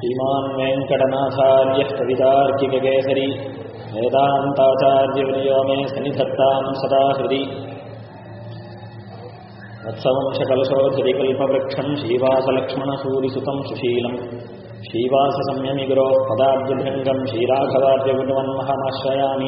श्रीमान् वेङ्कटनाथार्यः कवितार्किककेसरी वेदान्ताचार्यवर्यो मे सन्निधत्तां सदा हृदि वत्सवंशकलशोधरिकल्पवृक्षं श्रीवासलक्ष्मणसूरिसुतं सुशीलं श्रीवाससंयमिगुरोः पदाब्जभृङ्गं श्रीराघवाद्यगुणवन्महमाश्रयामि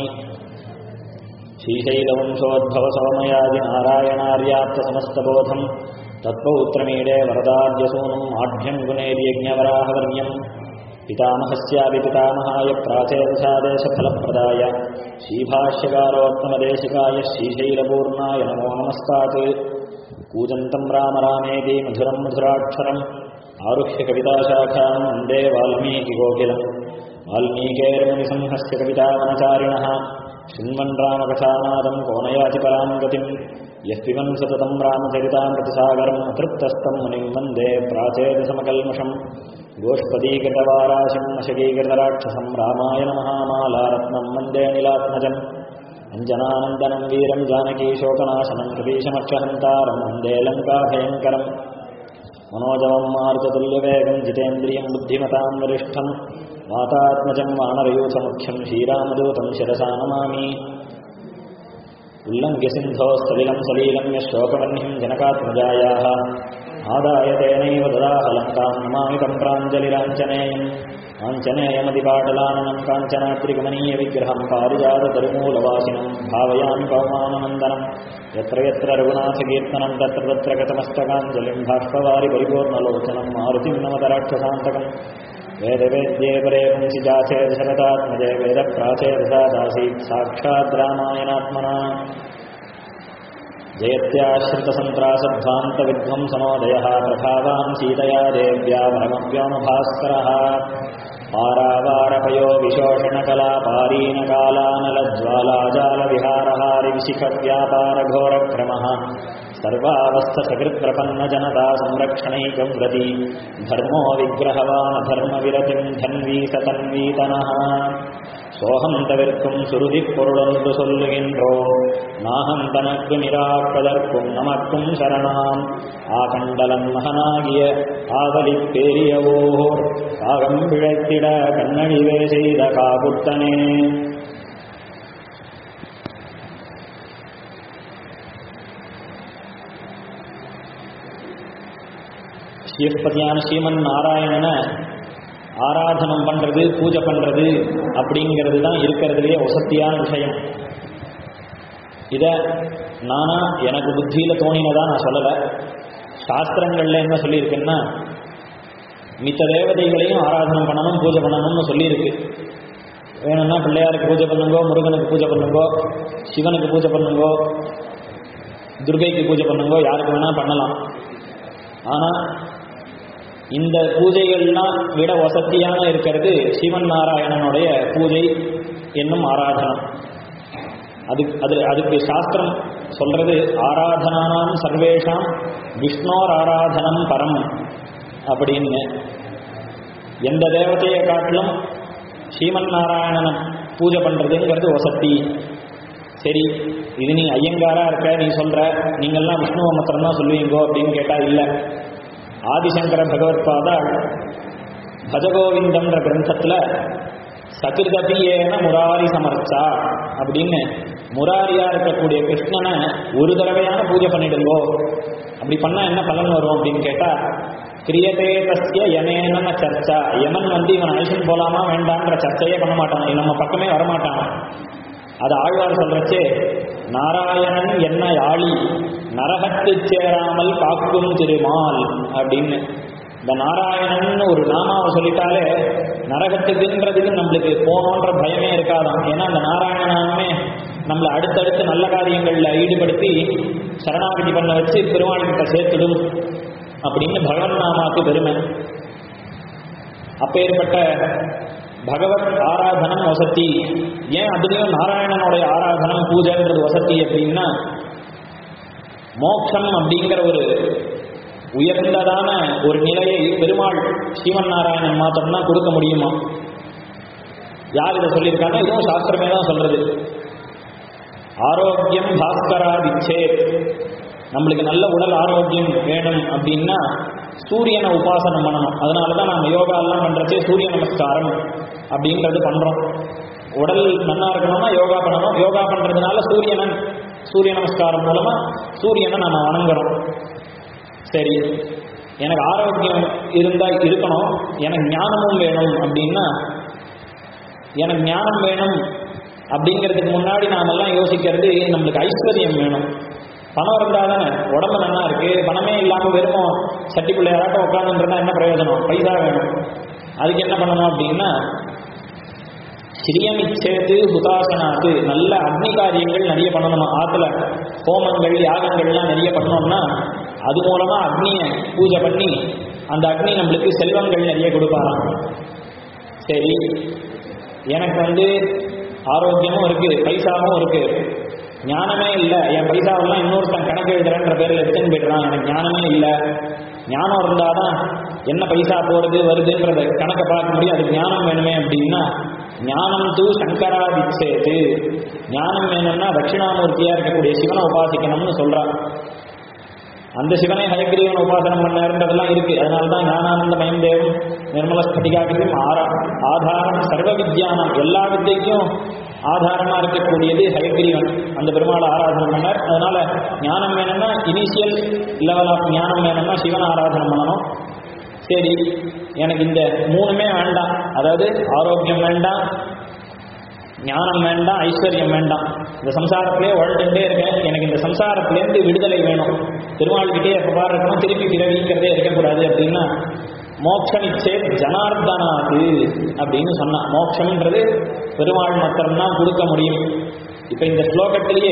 श्रीशैलवंशोद्भवसोमयादिनारायणार्याप्तसमस्तबोधम् तत्पौत्रमीडे वरदाद्यसूनम् आढ्यम् गुणेर्यज्ञवराहवर्यम् पितामहस्यापि पितामहाय प्राचेदशादेशफलप्रदाय श्रीभाष्यकारोत्तमदेशिकाय श्रीशैलपूर्णाय नमो नमस्तात् कूजन्तम् राम रामेति मधुरम् मधुराक्षरम् आरुह्य कविताशाखाम् वन्दे वाल्मीकिकोकिलम् वाल्मीकेर्मुनिसंहस्य कवितावनचारिणः शृण्वन् रामकथानादम् कोनयाति पराम् गतिम् यः पिबन् सततम् रामचरितामृतसागरम् अतृप्तस्तम् मुनिम् वन्दे प्राचेदसमकल्मषम् गोष्पदीकृतवाराशिम् अशकीकृतराक्षसम् रामायणमहामालारत्नम् वन्दे निलात्मजम् अञ्जनानन्दनम् वीरम् जानकीशोकनाशनम् कृतीशमक्षहन्तारम् वन्दे लङ्काभयङ्करम् मनोजवम् मारुततुल्यवेगम् जितेन्द्रियम् बुद्धिमताम् वरिष्ठम् वातात्मजम् वानरयूथमुख्यम् श्रीरामदूतम् शिरसा नमामि उल्लङ्घ्य सिन्धोः सलिलम् सलीलम् यशोकवह्निम् जनकात्मजायाः आदाय तेनैव ददाह लङ्काम् नमामि तम् प्राञ्जलिराञ्जनेयम् आञ्जनेयमतिपाटलाननम् काञ्चनात्रिकमनीयविग्रहम् पारिजाततरुमूलवासिनम् भावयामि पवमाननन्दनम् यत्र यत्र रघुनाथकीर्तनम् तत्र तत्र गतमस्तकाञ्जलिम् भाष्पवारि परिपूर्णलोचनम् मारुतिम् नमतराक्षसान्तकम् वेदवेद्ये परे पुंसि जाथे दशरथात्मजे वेदप्राचेदसादासीत् साक्षात् रामायणात्मना जयत्याश्रितसन्त्रासध्वान्तविध्वंसनोदयः प्रभावान् सीतया देव्या परमव्योमभास्करः पारावारपयो विशोषणकलापारीनकालानलज्वालाजालविहारहारिविशिखव्यापारघोरक्रमः सर्वावस्थसकृत्प्रपन्नजनता संरक्षणैकं व्रति धर्मो विग्रहवान् धर्मविरतिम् धन्वी सतन्वीतनः சோகம் தவிர்க்கும் சுருதி பொருளொன்று சொல்லுகின்றோம் நாகம் தனக்கு நிராப்பதற்கும் நமக்கும் சரணாம் ஆகண்டலன் மகனாகிய ஆவலி பேரியவோர் காகம் பிழைத்திட கண்ணழிவே செய்த காகுத்தனே ஸ்ரீபதியான ஸ்ரீமன் நாராயணனை ஆராதனம் பண்றது பூஜை பண்றது அப்படிங்கிறது தான் இருக்கிறதுலேயே வசத்தியான விஷயம் இதை நானா எனக்கு புத்தியில தோணினதா நான் சொல்லலை சாஸ்திரங்கள்ல என்ன சொல்லியிருக்குன்னா மித்த தேவதைகளையும் ஆராதனம் பண்ணணும் பூஜை பண்ணணும்னு சொல்லியிருக்கு வேணும்னா பிள்ளையாருக்கு பூஜை பண்ணுங்கோ முருகனுக்கு பூஜை பண்ணுங்கோ சிவனுக்கு பூஜை பண்ணுங்கோ துர்கைக்கு பூஜை பண்ணுங்கோ யாருக்கு வேணா பண்ணலாம் ஆனால் இந்த பூஜைகள்லாம் விட வசதியான இருக்கிறது சிவன் நாராயணனுடைய பூஜை என்னும் ஆராதனம் அது அது அதுக்கு சாஸ்திரம் சொல்றது ஆராதனானாம் சர்வேஷாம் விஷ்ணோர் ஆராதனம் பரம் அப்படின்னு எந்த தேவதையை காட்டிலும் ஸ்ரீமன் நாராயணனை பூஜை பண்றதுங்கிறது வசதி சரி இது நீ ஐயங்காரா இருக்க நீ சொல்ற நீங்கள்லாம் விஷ்ணுவை மாத்திரம் தான் சொல்லுவீங்கோ அப்படின்னு கேட்டா இல்லை ஆதிசங்கர பகவத்பாதாள் பஜகோவிந்தம்ன்ற கிரந்தத்தில் சகிருதபியேன முராரி சமர்த்தா அப்படின்னு முராரியா இருக்கக்கூடிய கிருஷ்ணனை ஒரு தடவையான பூஜை பண்ணிடுங்கோ அப்படி பண்ணா என்ன பலன் வரும் அப்படின்னு கேட்டா கிரியதே தஸ்ய யமேன சர்ச்சா யமன் வந்து இவன் அழிச்சுன்னு போலாமா வேண்டான்ற சர்ச்சையே பண்ண மாட்டான் நம்ம பக்கமே வரமாட்டான் அது ஆழ்வார் சொல்றச்சே நாராயணன் என்ன யாழி நரகத்து சேராமல் காக்கும் திருமால் அப்படின்னு இந்த நாராயணன் ஒரு நாமாவை சொல்லிட்டாலே நரகத்துக்குன்றதுக்கு நம்மளுக்கு போனோன்ற பயமே இருக்காதான் ஏன்னா அந்த நாராயணனாமே நம்மளை அடுத்தடுத்து நல்ல காரியங்களில் ஈடுபடுத்தி சரணாகதி பண்ண வச்சு பெருமாள்கிட்ட சேர்த்துடும் அப்படின்னு பகவன் நாமாக்கு பெருமை அப்பேற்பட்ட பகவத் ஆராதனம் வசதி ஏன் அதுலேயும் நாராயணனுடைய ஆராதனம் பூஜைன்றது வசதி அப்படின்னா மோட்சம் அப்படிங்கிற ஒரு உயர்ந்ததான ஒரு நிலையை பெருமாள் ஸ்ரீமன் நாராயணன் மாத்திரம்தான் கொடுக்க முடியுமா யார் இதை சொல்லியிருக்காங்க இதுவும் சாஸ்திரமே தான் சொல்றது ஆரோக்கியம் பாஸ்கரா விச்சே நம்மளுக்கு நல்ல உடல் ஆரோக்கியம் வேணும் அப்படின்னா சூரியனை உபாசனம் பண்ணணும் அதனால தான் நம்ம யோகா எல்லாம் பண்றதே சூரிய நமஸ்காரம் அப்படின்றது பண்றோம் உடல் நன்னா இருக்கணும்னா யோகா பண்ணணும் யோகா பண்றதுனால சூரியனன் சூரிய நமஸ்காரம் மூலமா சூரியனை நம்ம வணங்குறோம் சரி எனக்கு ஆரோக்கியம் இருந்தா இருக்கணும் எனக்கு ஞானமும் வேணும் அப்படின்னா எனக்கு ஞானம் வேணும் அப்படிங்கிறதுக்கு முன்னாடி நாமெல்லாம் யோசிக்கிறது நம்மளுக்கு ஐஸ்வர்யம் வேணும் பணம் இருந்தால் தானே உடம்பு நல்லா இருக்கு பணமே இல்லாமல் வெறும் சட்டி பிள்ளையாராட்டம் உட்காந்துன்றதா என்ன பிரயோஜனம் பைசா வேணும் அதுக்கு என்ன பண்ணணும் அப்படின்னா ஸ்ரீயமிச்சேத்து ஹுதாசனாத்து நல்ல அக்னி காரியங்கள் நிறைய பண்ணணுமா ஆத்துல ஹோமங்கள் யாகங்கள்லாம் நிறைய பண்ணோம்னா அது மூலமா அக்னியை பூஜை பண்ணி அந்த அக்னி நம்மளுக்கு செல்வங்கள் நிறைய கொடுப்பாராம் சரி எனக்கு வந்து ஆரோக்கியமும் இருக்கு பைசாவும் இருக்கு ஞானமே இல்லை என் பைசாவெல்லாம் இன்னொருத்தன் கணக்கு எழுதுறேன்ற பேரில் எடுத்துன்னு போயிடுறான் எனக்கு ஞானமே இல்லை ஞானம் இருந்தாதான் என்ன பைசா போறது வருதுன்றத கணக்கை பார்க்க முடியும் அதுக்கு ஞானம் வேணுமே அப்படின்னா ஞானம் தூ சங்கராதிச்சேது ஞானம் வேணும்னா தட்சிணாமூர்த்தியா இருக்கக்கூடிய சிவனை உபாசிக்கணும்னு சொல்றான் அந்த சிவனை ஹயக்கிரீவன் உபாசனம் பண்ணாருன்றதெல்லாம் இருக்கு அதனால தான் ஞானானந்த மயம் தேவம் நிர்மல ஸ்படிகாகிரியும் ஆரா ஆதாரம் சர்வ வித்யானம் எல்லா வித்தைக்கும் ஆதாரமா இருக்கக்கூடியது ஹயக்கிரீவன் அந்த பெருமாளை ஆராதனை பண்ணார் அதனால ஞானம் வேணும்னா இனிஷியல் லெவல் ஆஃப் ஞானம் வேணும்னா சிவனை ஆராதனை பண்ணணும் சரி எனக்கு இந்த மூணுமே வேண்டாம் அதாவது ஆரோக்கியம் வேண்டாம் ஞானம் வேண்டாம் ஐஸ்வர்யம் வேண்டாம் இந்த சம்சாரத்திலே உழண்டுட்டே இருக்கேன் எனக்கு இந்த சம்சாரத்திலேருந்து விடுதலை வேணும் திருமால்கிட்டே எப்போ பாரு இருக்கணும் திருப்பி பிறவிக்கிறதே இருக்கக்கூடாது அப்படின்னா மோட்சமிச்சே ஜனார்தனாது அப்படின்னு சொன்னான் மோட்சம்ன்றது பெருமாள் மாத்திரம்தான் கொடுக்க முடியும் இப்போ இந்த ஸ்லோகத்திலேயே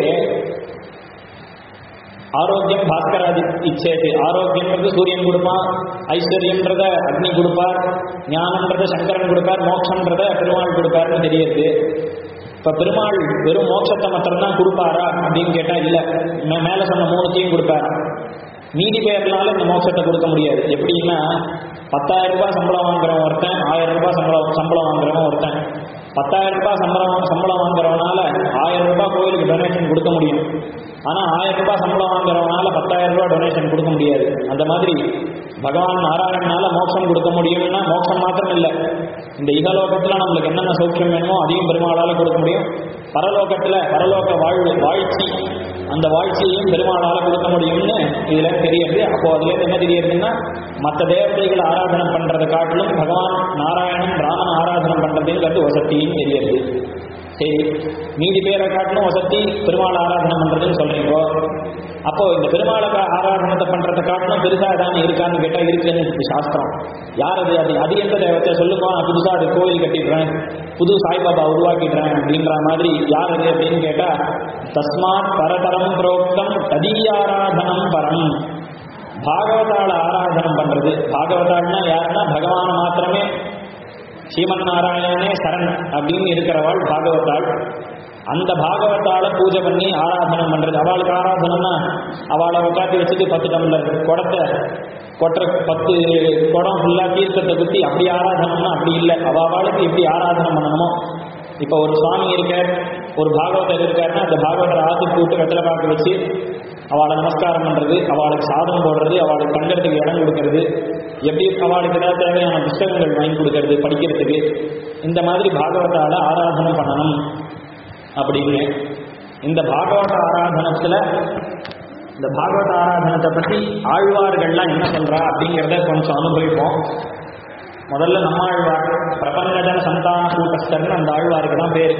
ஆரோக்கியம் பாஸ்கராதி இச்சேது ஆரோக்கியன்றது சூரியன் கொடுப்பான் ஐஸ்வர்யன்றத அக்னி கொடுப்பார் ஞானன்றத சங்கரன் கொடுப்பார் மோட்சன்றத பெருமாள் கொடுப்பார்னு தெரியுது இப்ப பெருமாள் வெறும் மோட்சத்தை மாத்திரம்தான் கொடுப்பாரா அப்படின்னு கேட்டா இல்ல மே- மேல சொன்ன மூணுத்தையும் கொடுப்பாரா மீதி பேர்னால இந்த மோட்சத்தை கொடுக்க முடியாது எப்படின்னா பத்தாயிரம் ரூபாய் சம்பளம் வாங்குறவன் ஒருத்தன் ஆயிரம் ரூபாய் சம்பளம் சம்பளம் வாங்குறவன் ஒருத்தன் பத்தாயிரம் ரூபாய் சம்பளம் சம்பளம் வாங்குறவனால ஆயிரம் ரூபாய் கோயிலுக்கு டொனேஷன் கொடுக்க முடியும் ஆனா ஆயிரம் ரூபாய் சம்பளம் வாங்குறவனால பத்தாயிரம் ரூபாய் டொனேஷன் கொடுக்க முடியாது அந்த மாதிரி பகவான் நாராயணனால மோட்சம் கொடுக்க முடியும்னா மோட்சம் மாத்திரம் இல்லை இந்த இகலோகத்துல நம்மளுக்கு என்னென்ன சௌக்கியம் வேணுமோ அதையும் பெருமாளால கொடுக்க முடியும் பரலோகத்துல பரலோக வாழ்வு வாழ்ச்சி அந்த வாழ்ச்சியையும் பெருமாளால கொடுக்க முடியும்னு இதுல தெரியுது அப்போ அதுல இருந்து என்ன தெரியுதுன்னா மற்ற தேவதைகளை ஆராதனை பண்றதை காட்டிலும் பகவான் நாராயணன் ராமன் ஆராதனை பண்றதுங்கிறது வசத்தியும் தெரியுது சரி மீதி பேரை காட்டிலும் வசதி பெருமாள் ஆராதனை பண்றதுன்னு சொல்றீங்க அப்போ இந்த பெருமாளை கா- ஆராதனத்தை பண்றதை காட்டிலும் பெருசா ஏதாவது இருக்கான்னு கேட்டா இருக்குன்னு இருக்கு சாஸ்திரம் யார் அது அது அது எந்த தேவத்தை சொல்லுமா நான் புதுசா அது கோயில் கட்டிடுறேன் புது சாய்பாபா உருவாக்கிடுறேன் அப்படின்ற மாதிரி யார் அது அப்படின்னு கேட்டா தஸ்மாத் பரதரம் புரோக்தம் ததீயாராதனம் பரம் பாகவதால ஆராதனம் பண்றது பாகவதாள்னா யாருன்னா பகவானை மாத்திரமே ஸ்ரீமன் நாராயணனே சரண் அப்படின்னு இருக்கிறவாள் பாகவதாள் அந்த பாகவத்தால பூஜை பண்ணி ஆராதனம் பண்றது அவளுக்கு ஆராதனம்னா அவளை உட்காந்து வச்சுட்டு பத்து டம்ளர் குடத்தை கொட்டுற பத்து குடம் ஃபுல்லா தீர்த்தத்தை குத்தி அப்படி ஆராதனம்னா அப்படி இல்லை அவ அவளுக்கு எப்படி ஆராதனம் பண்ணணுமோ இப்போ ஒரு சுவாமி இருக்கார் ஒரு பாகவதர் இருக்காருன்னா அந்த பாகவதர் ஆத்து கூட்டு வெத்தலை பார்க்க வச்சு அவளை நமஸ்காரம் பண்றது அவளுக்கு சாதம் போடுறது அவளுக்கு தங்கறதுக்கு இடம் கொடுக்கறது எப்படி அவளுக்கு ஏதாவது தேவையான புஸ்தகங்கள் வாங்கி கொடுக்கறது படிக்கிறதுக்கு இந்த மாதிரி பாகவதால ஆராதனை பண்ணணும் அப்படின்னு இந்த பாகவத ஆராதனத்துல இந்த பாகவத ஆராதனத்தை பற்றி ஆழ்வார்கள்லாம் என்ன சொல்றா அப்படிங்கிறத கொஞ்சம் அனுபவிப்போம் முதல்ல நம்மாழ்வார் பிரபஞ்சன சந்தான கூட்டஸ்தர்னு அந்த ஆழ்வாருக்கு தான் பேரு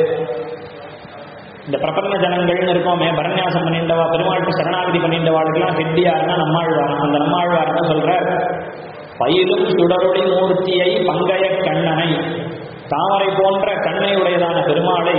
இந்த பிரபஞ்ச ஜனங்கள்னு இருக்கோமே பரநியாசம் பண்ணிண்டவா பெருமாளுக்கு சரணாகதி பண்ணிண்டவாளுக்கெல்லாம் ஹெட்டியாருன்னா நம்மாழ்வார் அந்த நம்மாழ்வார் என்ன சொல்றார் பயிலும் சுடரொளி மூர்த்தியை பங்கைய கண்ணனை தாமரை போன்ற கண்ணை உடையதான பெருமாளை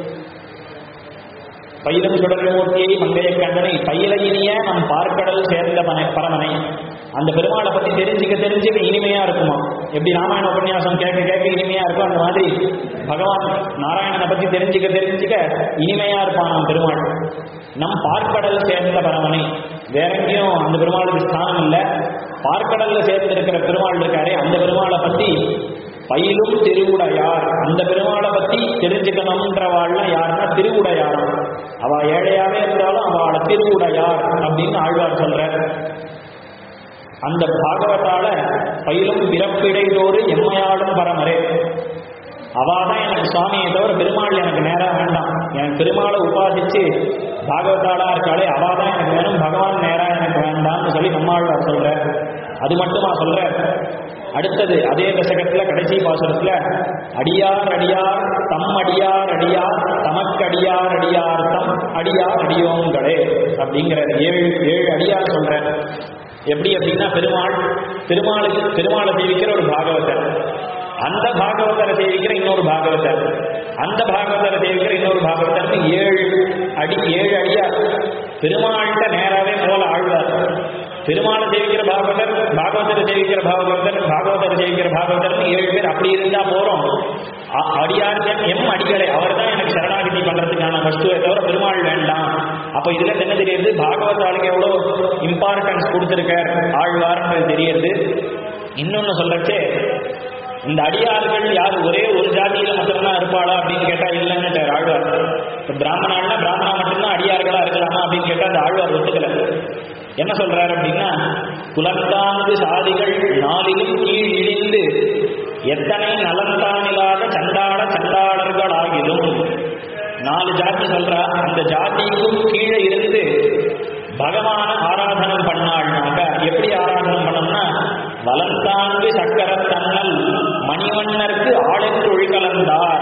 பயிலும் சுடரொளி மூர்த்தியை மங்கைய கண்ணனை பயிலையினிய நம் பார்க்கடல் சேர்ந்த பன- பரமனை அந்த பெருமாளை பத்தி தெரிஞ்சுக்க தெரிஞ்சுக்க இனிமையா இருக்குமா எப்படி ராமாயண உபன்யாசம் கேட்க கேட்க இனிமையா இருக்கும் அந்த மாதிரி பகவான் நாராயணனை பத்தி தெரிஞ்சுக்க தெரிஞ்சுக்க இனிமையா இருப்பான் நம் பெருமாள் நம் பார்க்கடல் சேர்ந்த பரமனை வேற எங்கேயும் அந்த பெருமாளுக்கு ஸ்தானம் இல்லை பார்க்கடல்ல சேர்ந்து இருக்கிற பெருமாள் இருக்காரே அந்த பெருமாளை பத்தி பயிலும் திருவுடையார் அந்த பெருமாளை பத்தி தெரிஞ்சுக்கணும்ன்றவாள்லாம் யாருன்னா திருவுடையாரம் அவ ஏழையாவே இருந்தாலும் அவளை திருவுடையார் அப்படின்னு ஆழ்வார் சொல்ற அந்த பாகவதால பயிலும் பிறப்பிடைதோடு எம்மையாடும் பரமரே அவாதான் எனக்கு சுவாமியை தவிர பெருமாள் எனக்கு நேரா வேண்டாம் எனக்கு பெருமாளை உபாசிச்சு பாகவதாளா இருக்காளே அவாதான் எனக்கு வேணும் பகவான் நேரா எனக்கு வேண்டாம்னு சொல்லி நம்மாழ்வார் சொல்ற அது மட்டுமா சொல்ற அடுத்தது அதே தசகத்துல கடைசி பாசுரத்துல அடியார் அடியார் தம் அடியார் அடியார் தமக்கடியார் அடியார் தம் அடியார் அடியோங்களே அப்படிங்கிற ஏழு ஏழு அடியார் சொல்ற எப்படி அப்படின்னா பெருமாள் பெருமாளுக்கு பெருமாளை சேவிக்கிற ஒரு பாகவதர் அந்த பாகவதரை சேவிக்கிற இன்னொரு பாகவதர் அந்த பாகவதரை சேவிக்கிற இன்னொரு பாகவதர்னு ஏழு அடி ஏழு அடியார் பெருமாள்கிட்ட நேராவே போல ஆழ்வார் பெருமாளை சேவிக்கிற பாகவதர் பாகவதரை சேவிக்கிற பாகவதர் பாகவதரை சேவிக்கிற பாகவதர்னு ஏழு பேர் அப்படி இருந்தா போறோம் அ- அடியார் எம் அடிகளை அவர் தான் எனக்கு சரணாகதி பண்றதுக்கான வஸ்துவை தவிர பெருமாள் வேண்டாம் அப்ப இதுல இருந்து என்ன தெரியுது பாகவதாளுக்கு எவ்வளவு இம்பார்ட்டன்ஸ் கொடுத்திருக்கார் ஆழ்வார்ன்றது தெரியுது இன்னொன்னு சொல்லச்சே இந்த அடியார்கள் யார் ஒரே ஒரு ஜாதியில மட்டும்தான் இருப்பாளா அப்படின்னு கேட்டா இல்லைன்னு ஆழ்வார் இப்ப பிராமணான்னா பிராமணா மட்டும்தான் அடியார்களா இருக்கலாமா அப்படின்னு கேட்டா அந்த ஆழ்வார் ஒத்துக்கல என்ன சொல்றாரு அப்படின்னா குலந்தாந்து சாதிகள் நாளிலும் கீழ் இழிந்து எத்தனை நலந்தானில்லாத சண்டாள சண்டாளர்கள் ஆகிலும் நாலு ஜாதி சொல்றா அந்த ஜாதிக்கும் கீழே இருந்து பகவான ஆராதனம் பண்ணாள்னாக்க எப்படி ஆராதனம் பண்ணோம்னா வலந்தாண்டு சக்கர தன்னல் மணிவண்ணருக்கு ஆளுக்கு ஒழிகலந்தார்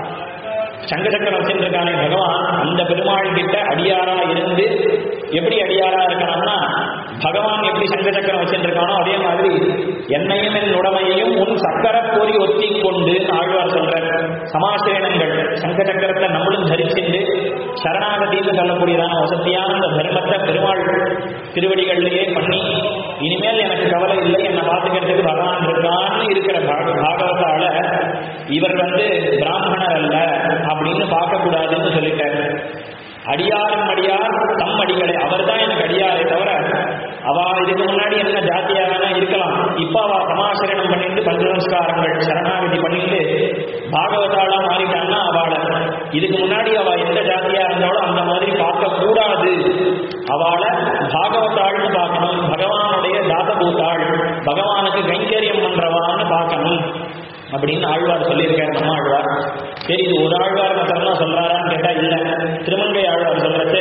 சங்க சக்கரம் வச்சிருக்கானே பகவான் அந்த பெருமாள் கிட்ட அடியாரா இருந்து எப்படி அடியாரா இருக்கணும்னா பகவான் எப்படி சங்க சக்கரம் வச்சிருக்கானோ அதே மாதிரி என்னையும் என் உடமையையும் உன் சக்கர கோரி ஒத்தி கொண்டு ஆழ்வார் சொல்ற சமாசேனங்கள் சங்க சக்கரத்தை நம்மளும் தரிச்சுண்டு சரணாகதின்னு சொல்லக்கூடியதான வசதியான அந்த தர்மத்தை பெருமாள் திருவடிகளிலேயே பண்ணி இனிமேல் எனக்கு கவலை இல்லை என்னை பார்த்துக்கிறதுக்கு பகவான் இருக்கான்னு இருக்கிற பாக- பாகவதால இவர் வந்து பிராமணர் அல்ல அப்படின்னு பார்க்கக்கூடாதுன்னு சொல்லிட்டார் அடியாரும் அடியார் தம் அடிகளை அவர் தான் எனக்கு அடியாரே தவிர அவ இதுக்கு முன்னாடி என்ன ஜாத்தியா வேணா இருக்கலாம் இப்ப அவ சமாசரணம் பண்ணிட்டு பஞ்சசம்ஸ்காரங்கள் சரணாகதி பண்ணிட்டு பாகவதாளா மாறிட்டான்னா அவளை இதுக்கு முன்னாடி அவ எந்த ஜாத்தியா இருந்தாலும் அந்த மாதிரி பார்க்க கூடாது அவளை பாகவதாள்னு பார்க்கணும் பகவானுடைய தாசபூத்தாள் பகவானுக்கு கைங்கரியம் பண்றவான்னு பார்க்கணும் அப்படின்னு ஆழ்வார் சொல்லியிருக்காரு நம்ம ஆழ்வார் சரி இது ஒரு ஆழ்வார் மாத்திரம் சொல்றாரான்னு கேட்டா இல்ல திருமங்கை ஆழ்வார் சொல்றது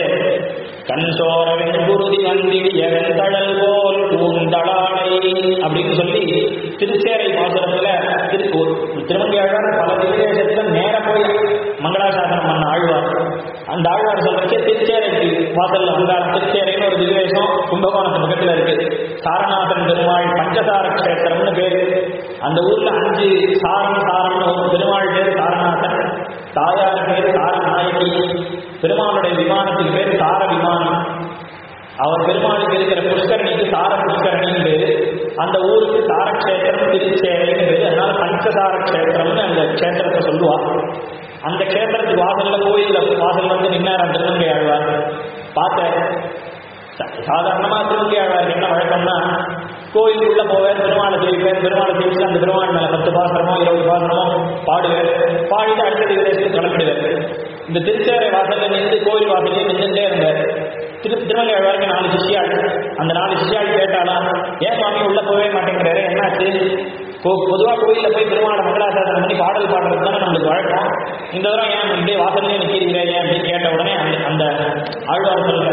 கண்சோர வெண்குருதி வந்திடிய வெண்தழல் போல் பூந்தளாளை அப்படின்னு சொல்லி திருச்சேரை பாசுரத்துல திரு ஒரு- திருமங்கை ஆழ்வார் பல விசேஷத்துல நேர போய் மங்களாசாசனம் பண்ண ஆழ்வார் அந்த ஆழ்வார் சொல்றச்சு திருச்சேரைக்கு வாசல்ல வந்தார் திருச்சேரைன்னு ஒரு திவ்வேஷம் கும்பகோணத்து பக்கத்துல இருக்கு சாரநாதன் பெருமாள் பஞ்சசார கஷேத்திரம்னு பேரு அந்த ஊர்ல அஞ்சு சாரம் சாரம்னு ஒரு பெருமாள் பேர் சாரநாதன் தாயார் பேர் சாரநாயகி பெருமாளுடைய விமானத்துக்கு பேர் சார விமானம் அவர் பெருமாளுக்கு இருக்கிற புஷ்கரணிக்கு சார புஷ்கரணின்னு பேரு அந்த ஊருக்கு சாரக்ஷேத்திரம் திருச்சேரைன்னு பேரு அதனால பஞ்சசார கஷேத்திரம்னு அந்த கஷேத்திரத்தை சொல்லுவா அந்த கஷேத்திரத்துக்கு வாசல்ல கோயில்ல வாசல்ல வந்து நின்னார் அந்த திருமங்கை ஆழ்வார் பார்த்தேன் சா- சாதாரணமா திருமங்கை ஆழ்வார் என்ன வழக்கம்னா கோயிலுக்குள்ள போவேன் பெருமாளை சேவிப்பேன் பெருமாளை சேவிச்சு அந்த பெருமாள் மேல பத்து பாசனமோ இருபது பாசனமோ பாடுவேன் பாடிட்டு அடுத்த விதேசத்துக்கு கிளம்பிடுவேன் இந்த திருச்சேரை வாசல்ல நின்று கோயில் வாசலே நின்றுட்டே இருந்தேன் திரு திருமலை ஆழ்வாருக்கு நாலு சிஷியாள் அந்த நாலு சிஷியாள் கேட்டாலாம் ஏன் சுவாமி உள்ள போகவே மாட்டேங்கிறாரு என்னாச்சு கோ- பொதுவா கோயில்ல போய் பெருமாளை மங்களாசாசனம் பண்ணி பாடல் பாடுறது தானே நம்மளுக்கு வழக்கம் இந்த தடவை ஏன் இப்படியே வாசல்லே நிற்கிறீங்க ஏன் அப்படின்னு கேட்ட உடனே அந்த அந்த ஆழ்வார் சொல்ற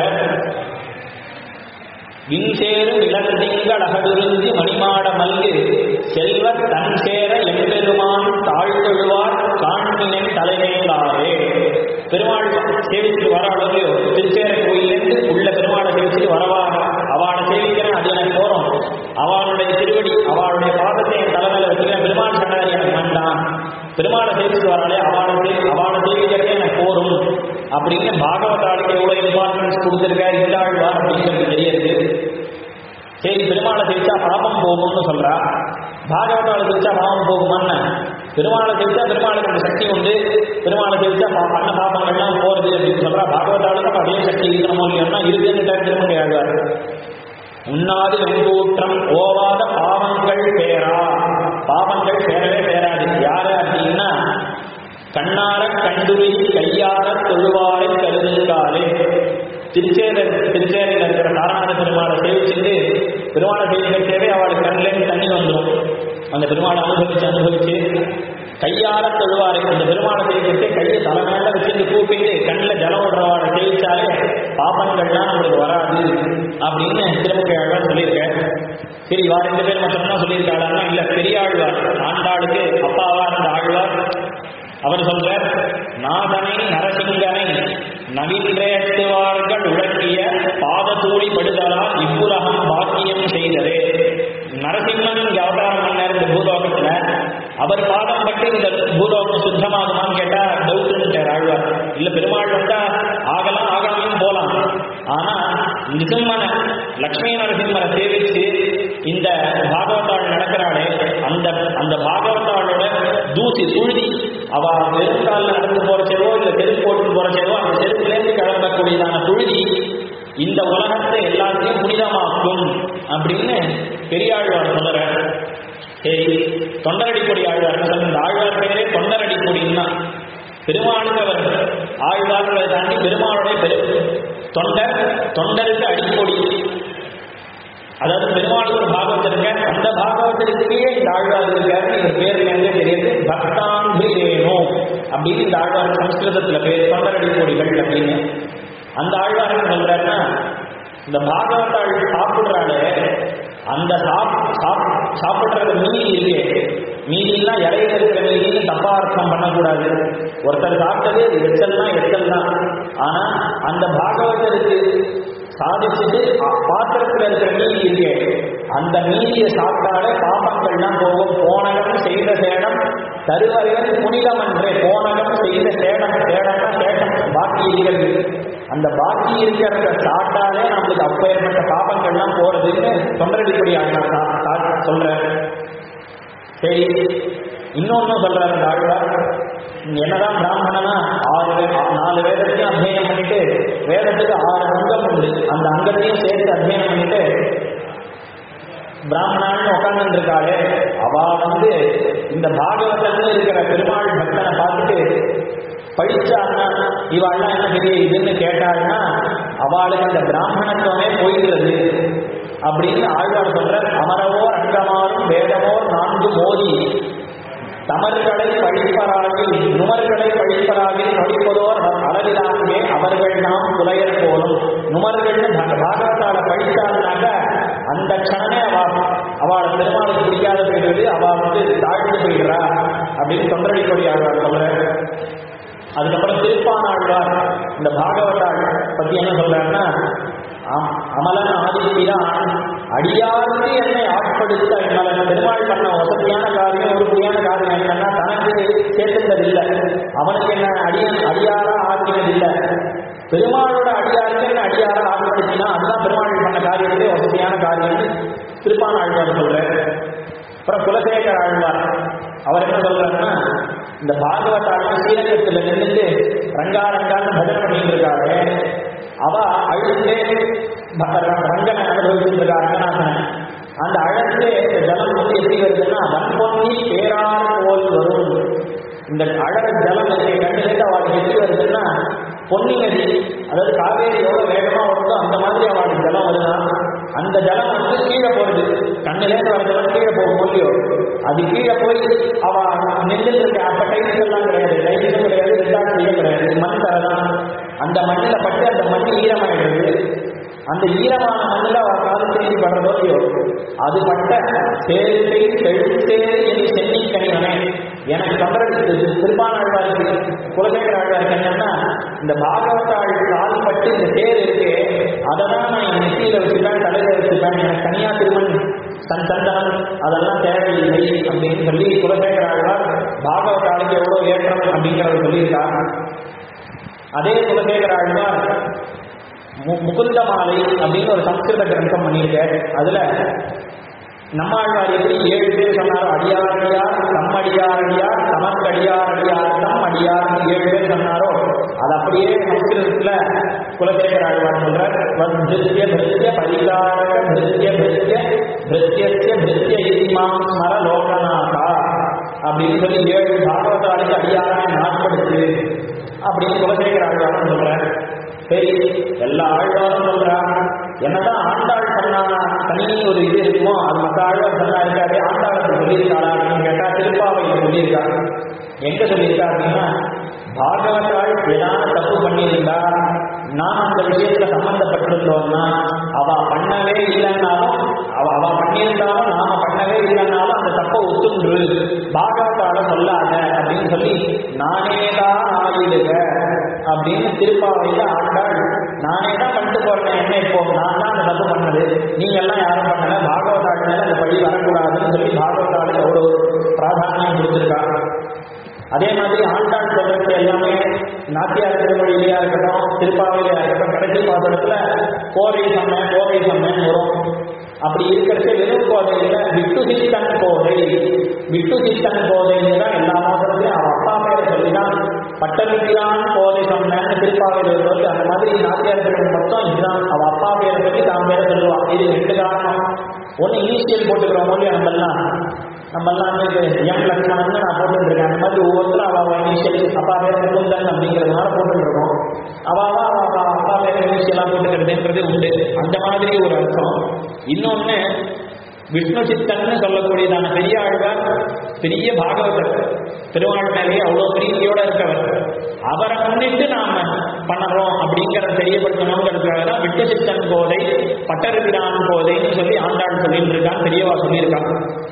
விண்சேரும் இளந்திங்கள் அகதுருந்தி மணிமாட மல்கு செல்வ தன் சேர எம்பெருமான் தாழ்த்தொழுவார் காண்பினன் தலைமையிலாரே பெருமாள் சேவிச்சுட்டு வர அளவு திருச்சேர கோயிலேருந்து உள்ள பெருமாளை சேவிச்சுட்டு வரவா அவளை சேவிக்கிறேன் அது எனக்கு போறோம் அவளுடைய திருவடி அவளுடைய பாதத்தை என் தலைமையில வச்சுக்கிறேன் பெருமாள் சொன்னார் எனக்கு வேண்டாம் பெருமாளை சேவிச்சுட்டு வராளே அவளை சே- அவளை சேவிக்கிறதே எனக்கு போரும் அப்படின்னு பாகவதாளுக்கு எவ்வளவு இம்பார்ட்டன்ஸ் கொடுத்திருக்காரு இல்லாழ்வார் அப்படிங்கிறது தெரியுது சரி பெருமாளை தெரிச்சா பாபம் போகும்னு சொல்றா பாகவதாளை தெரிச்சா பாவம் போகுமான்னு பெருமாளை தெரிச்சா பெருமாளுக்கு அந்த சக்தி உண்டு பெருமாளை தெரிச்சா பா- பண்ண பாபங்கள்லாம் போறது அப்படின்னு சொல்றா பாகவதாளுக்கு அப்ப அதே சக்தி இருக்கணுமோ இல்லையோன்னா இருக்குன்னு திருமங்கை ஆழ்வார் உண்ணாது வெங்கூற்றம் ஓவாத பாவங்கள் பேரா பாவங்கள் சேரவே சேராது யாரு அப்படின்னா கண்ணார கண்டுருகி கையார தொழுவாரை கருதுகாலே திருச்சேர திருச்சேரையில் இருக்கிற நாராயண பெருமாளை சேவிச்சுட்டு பெருமாளை சேவிக்கிறதே அவளுக்கு கண்ணிலேருந்து தண்ணி வந்துடும் அந்த பெருமாளை அனுபவிச்சு அனுபவிச்சு கையால தொழுவாரு அந்த பெருமாளை சேவிக்கிறதே கையை தலை மேல வச்சுட்டு கூப்பிட்டு கண்ணில் ஜலம் விடுறவாட சேவிச்சாலே பாப்பங்கள்லாம் நம்மளுக்கு வராது அப்படின்னு திருமுகையாழ்வார் சொல்லியிருக்கேன் சரி இவா ரெண்டு பேர் மட்டும்தான் சொல்லியிருக்காளான்னா இல்ல பெரிய ஆழ்வார் ஆண்டாளுக்கு அப்பாவா இருந்த ஆழ்வார் அவர் சொல்றார் நாதனை நரசிங்கனை நவீன்றேத்துவார்கள் உழக்கிய பாததூளி படுதலால் இவ்வுலகம் பாக்கியம் செய்ததே நரசிம்மன் இங்க அவதாரம் பண்ணார் இந்த பூலோகத்துல அவர் பாதம் பட்டு இந்த பூலோகம் சுத்தமாகுமான்னு கேட்டா டவுட்டுன்னு ஆழ்வார் இல்ல பெருமாள் வந்தா ஆகலாம் ஆகாமையும் போலாம் ஆனா நிசிம்மனை லக்ஷ்மி நரசிம்மரை சேவிச்சு இந்த பாகவதாள் நடக்கிறாளே அந்த அந்த பாகவதாளோட தூசி சுழுதி அவ வெறுங்காலில் நடந்து போறச்சேவோ இல்ல செருப்பு போட்டு போறச்சேவோ அந்த செருப்புலேருந்து கிளம்பக்கூடியதான புழுதி இந்த உலகத்தை எல்லாத்தையும் புனிதமாக்கும் அப்படின்னு பெரியாழ்வார் சொல்லுறார் சரி தொண்டரடிப்பொடி ஆழ்வார் இந்த ஆழ்வார் பெயரே தொண்டரடிப்பொடின்னா பெருமாளுக்கு அவர் ஆழ்வார்களை தாண்டி பெருமாளுடைய பெரு தொண்டர் தொண்டருக்கு அடிப்பொடி அதாவது பெருமாளுக்கு ஒரு பாகவத் இருக்க அந்த பாகவத்திற்கே இந்த ஆழ்வார் இருக்காரு இவர் பேர் எங்க தெரியுது பக்தாம்பிரேனோ அப்படின்னு இந்த ஆழ்வார் சம்ஸ்கிருதத்துல பேர் தொண்டரடி கொடிகள் அப்படின்னு அந்த ஆழ்வார் என்ன சொல்றாருன்னா இந்த பாகவத்தாள் சாப்பிடுறாளே அந்த சாப் சாப் சாப்பிடுறது மீதி இருக்கு மீதிலாம் இலையில இருக்கிற மீதின்னு தப்பா அர்த்தம் பண்ணக்கூடாது ஒருத்தர் சாப்பிட்டது எச்சல்னா எச்சல் தான் ஆனா அந்த பாகவதருக்கு சாதிச்சுட்டு அ- பாத்திரத்துல இருக்கிற மீதி இருக்கே அந்த மீதியை சாப்பிட்டாலே பாபங்கள்லாம் போகும் போனகம் செய்த சேடம் தருவரையன் புனிதம் என்றே போனகம் செய்த சேடம் சேடம்னா சேஷம் பாக்கி இருக்கிறது அந்த பாக்கி இருக்கிறத சாப்பிட்டாலே நம்மளுக்கு அப்பேற்பட்ட பாபங்கள்லாம் போறதுன்னு தொண்டரடிப்படி ஆழ்வார் சொல்ற சரி இன்னொன்னு சொல்றாரு இந்த ஆழ்வார் என்னதான் பிராமணனா ஆறு வே- நாலு வேதத்தையும் அத்தியனம் பண்ணிட்டு வேதத்துக்கு ஆறு அங்கம் உண்டு அந்த அங்கத்தையும் சேர்த்து அத்தியனம் பண்ணிட்டு பிராமணான்னு உட்கார்ந்து இருக்காளே அவ வந்து இந்த பாகவதத்துல இருக்கிற பெருமாள் பக்தனை பார்த்துட்டு படிச்சான்னா இவாள்லாம் என்ன பெரிய இதுன்னு கேட்டாள்னா அவளுக்கு இந்த பிராமணத்துவமே போயிடுறது அப்படின்னு ஆழ்வார் சொல்ற அமரவோர் அங்கமாறும் வேதமோர் நான்கு மோதி தமர்களை பழிப்பராகில் நுமர்களை பழிப்பராகில் படிப்பதோர் அளவிலாங்கே அவர்கள் நாம் புலையர் போலும் நுமர்கள்னு பக- பாகவதால பழித்தாள்னாக்க அந்த க்ஷணமே அவ அவளை பெருமாளுக்கு பிடிக்காத போயிடுது அவ வந்து தாழ்ந்து போயிடுறா அப்படின்னு தொண்டரடி கொடி ஆழ்வார் சொல்ற அதுக்கப்புறம் திருப்பான் ஆழ்வார் இந்த பாகவதாள் பத்தி என்ன சொல்றாருன்னா அம்- அமலன் ஆதிப்பிரான் அடியாருக்கு என்னை ஆட்படுத்த அம்மலன் பெருமாள் பண்ண வசதியான காரியம் உறுதியான காரியம் என்னன்னா தனக்கு சேர்த்துட்டது இல்லை அவனுக்கு என்ன அடியன் அடியாரா ஆக்கினது இல்லை பெருமாளோட அடியாருக்கு என்ன அடியாரா ஆட்படுத்தினா அதுதான் பெருமாள் பண்ண காரியத்திலே வசதியான காரியம்னு திருப்பான் ஆழ்வார் சொல்றாரு அப்புறம் குலசேகர ஆழ்வார் அவர் என்ன சொல்றாருன்னா இந்த பாகவதாளும் ஸ்ரீரங்கத்துல நின்றுட்டு ரங்கா ரங்கான்னு பஜனை பண்ணிட்டு இருக்காரு அவ அழுத்தே ரங்கனை அனுபவிச்சுட்டு இருக்கா ரங்கநாதனை அந்த அழகு ஜலம் வந்து எப்படி வருதுன்னா வன்பொன்னி பேரார் போல் வரும் இந்த அழகு ஜலம் இருக்கே கண்ணிலேருந்து அவளுக்கு எப்படி வருதுன்னா பொன்னி நதி அதாவது காவேரி எவ்வளவு வேகமா வருதோ அந்த மாதிரி அவளுக்கு ஜலம் வருதா அந்த ஜலம் வந்து கீழே போறது கண்ணிலேருந்து வர ஜலம் கீழே போகும் இல்லையோ அது கீழே போய் அவ நெல்லில் இருக்க அப்ப டைல்ஸ் எல்லாம் கிடையாது டைல்ஸும் கிடையாது ரெண்டாட்சியும் கிடையாது மண் தரதான் அந்த மண்ணில் பட்டு அந்த மண் ஈரமாயிடுது அந்த ஈரமான மண்ணில் அவ கால் செய்தி படுறதோ இல்லையோ அது பட்ட சேர்த்தை செழுத்தேறு என்று சென்னி கனிவனே எனக்கு சொல்றது திருப்பானாழ்வாருக்கு குலசேகர ஆழ்வாருக்கு என்னன்னா இந்த பாகவதாள் கால் பட்டு இந்த தேர் இருக்கு அதை தான் நான் என் நெத்தியில வச்சுப்பேன் தலையில வச்சுப்பேன் எனக்கு தனியா திருமண் தன் சந்தனம் அதெல்லாம் தேவையில்லை அப்படின்னு சொல்லி குலசேகர ஆழ்வார் பாகவதாளுக்கு எவ்வளவு ஏற்றம் அப்படிங்கிறத சொல்லியிருக்கார் அதே குலசேகர ஆழ்வார் மு- முகுந்த மாலை அப்படின்னு ஒரு சம்ஸ்கிருத கிரந்தம் பண்ணியிருக்காரு அதுல நம்மாழ்வார் எப்படி ஏழு பேர் சொன்னாரோ அடியாரடியார் தம்மடியாரடியார் தமக்கடியாரடியார் தம் அடியார் ஏழு பேர் சொன்னாரோ அது அப்படியே சம்ஸ்கிருதத்துல குலசேகர ஆழ்வார் சொல்றார் வத்ருத்ய பிருத்ய பரிகாரக பிருத்ய பிருத்ய பிருத்யஸ்ய பிருத்ய இதிமாம் ஸ்மர லோகநாதா அப்படின்னு சொல்லி ஏழு பாகவதாளுக்கு அடியாரான நாட்படுத்து அப்படின்னு குலசேகர ஆழ்வார் சொல்றார் சரி எல்லா ஆழ்வாரும் சொல்றா என்னதான் ஆண்டாள் சொன்னா தனி ஒரு இது இருக்குமோ அது மற்ற ஆழ்வார் சொன்னா இருக்காரு ஆண்டாளத்தை சொல்லியிருக்காளா அப்படின்னு கேட்டா திருப்பாவையில சொல்லியிருக்கா எங்க சொல்லியிருக்கா அப்படின்னா பாகவதாள் ஏதாவது தப்பு பண்ணியிருந்தா நாம் அந்த விஷயத்துல சம்பந்தப்பட்டிருந்தோம்னா அவ பண்ணவே இல்லைன்னாலும் அவ அவ பண்ணியிருந்தாலும் நாம பண்ணவே இல்லைன்னாலும் அந்த தப்பை ஒத்துன்று பாகவதால சொல்லாத அப்படின்னு சொல்லி நானே தான் ஆயிடுக அப்படின்னு திருப்பாவையில ஆண்டாள் நானே தான் பண்ணிட்டு போறேன் என்ன இப்போ நான் தான் அந்த தப்பு பண்ணது நீங்க எல்லாம் யாரும் பண்ணல பாகவதாள் மேல அந்த பழி வரக்கூடாதுன்னு சொல்லி பாகவதாளுக்கு அவ்வளோ பிராதானியம் கொடுத்துருக்காங்க அதே மாதிரி ஆண்டாள் சொல்றது எல்லாமே நாட்டியார் திருமொழியிலையா இருக்கட்டும் திருப்பாவையிலையா இருக்கட்டும் கடைசி பாத்திரத்துல கோவை சம்மை கோவை சம்மைன்னு வரும் அப்படி இருக்கிறச்ச வெறும் கோதையில விட்டு சித்தன் கோதை விட்டு சித்தன் கோதைன்னு தான் எல்லா மாதத்துலையும் அவன் அப்பா பேரை சொல்லிதான் பட்டமிக்கிறான் கோதை சொன்னேன்னு திருப்பாவையில் வருவது அந்த மாதிரி நாட்டியார் திருமணம் மொத்தம் இதுதான் அவன் அப்பா பேரை சொல்லி தான் பேரை சொல்லுவான் இது ரெண்டு காரணம் ஒன்று இனிஷியல் போட்டுக்கிறோம் மொழி நம்மெல்லாம் நம்மெல்லாம் வந்து எம் லக்ஷ்மணன் நான் போட்டுட்டு இருக்கேன் அந்த மாதிரி ஒவ்வொருத்தரும் அவ அவ இனிஷியல் அப்பா பேர் முகுந்தன் அப்படிங்கிறதுனால போட்டுட்டு இருக்கோம் அவ அவ அவ அவ அப்பா பேர் இனிஷியலா போட்டுக்கிறதுன்றது உண்டு அந்த மாதிரி ஒரு அர்த்தம் இன்னொன்னு விஷ்ணு சித்தன்னு சொல்லக்கூடியதான பெரிய ஆழ்வார் பெரிய பாகவதர் திருவாழ் மேலேயே அவ்வளோ பிரீதியோட இருக்கவர் அவரை முன்னிட்டு நாம பண்ணறோம் அப்படிங்கிறத தெரியப்படுத்தணுங்கிறதுக்காக தான் விட்டு சித்தன் கோதை பட்டருகிறான் கோதைன்னு சொல்லி ஆண்டாள் சொல்லிட்டு இருக்கான் பெரியவா சொல்லியிருக்கான்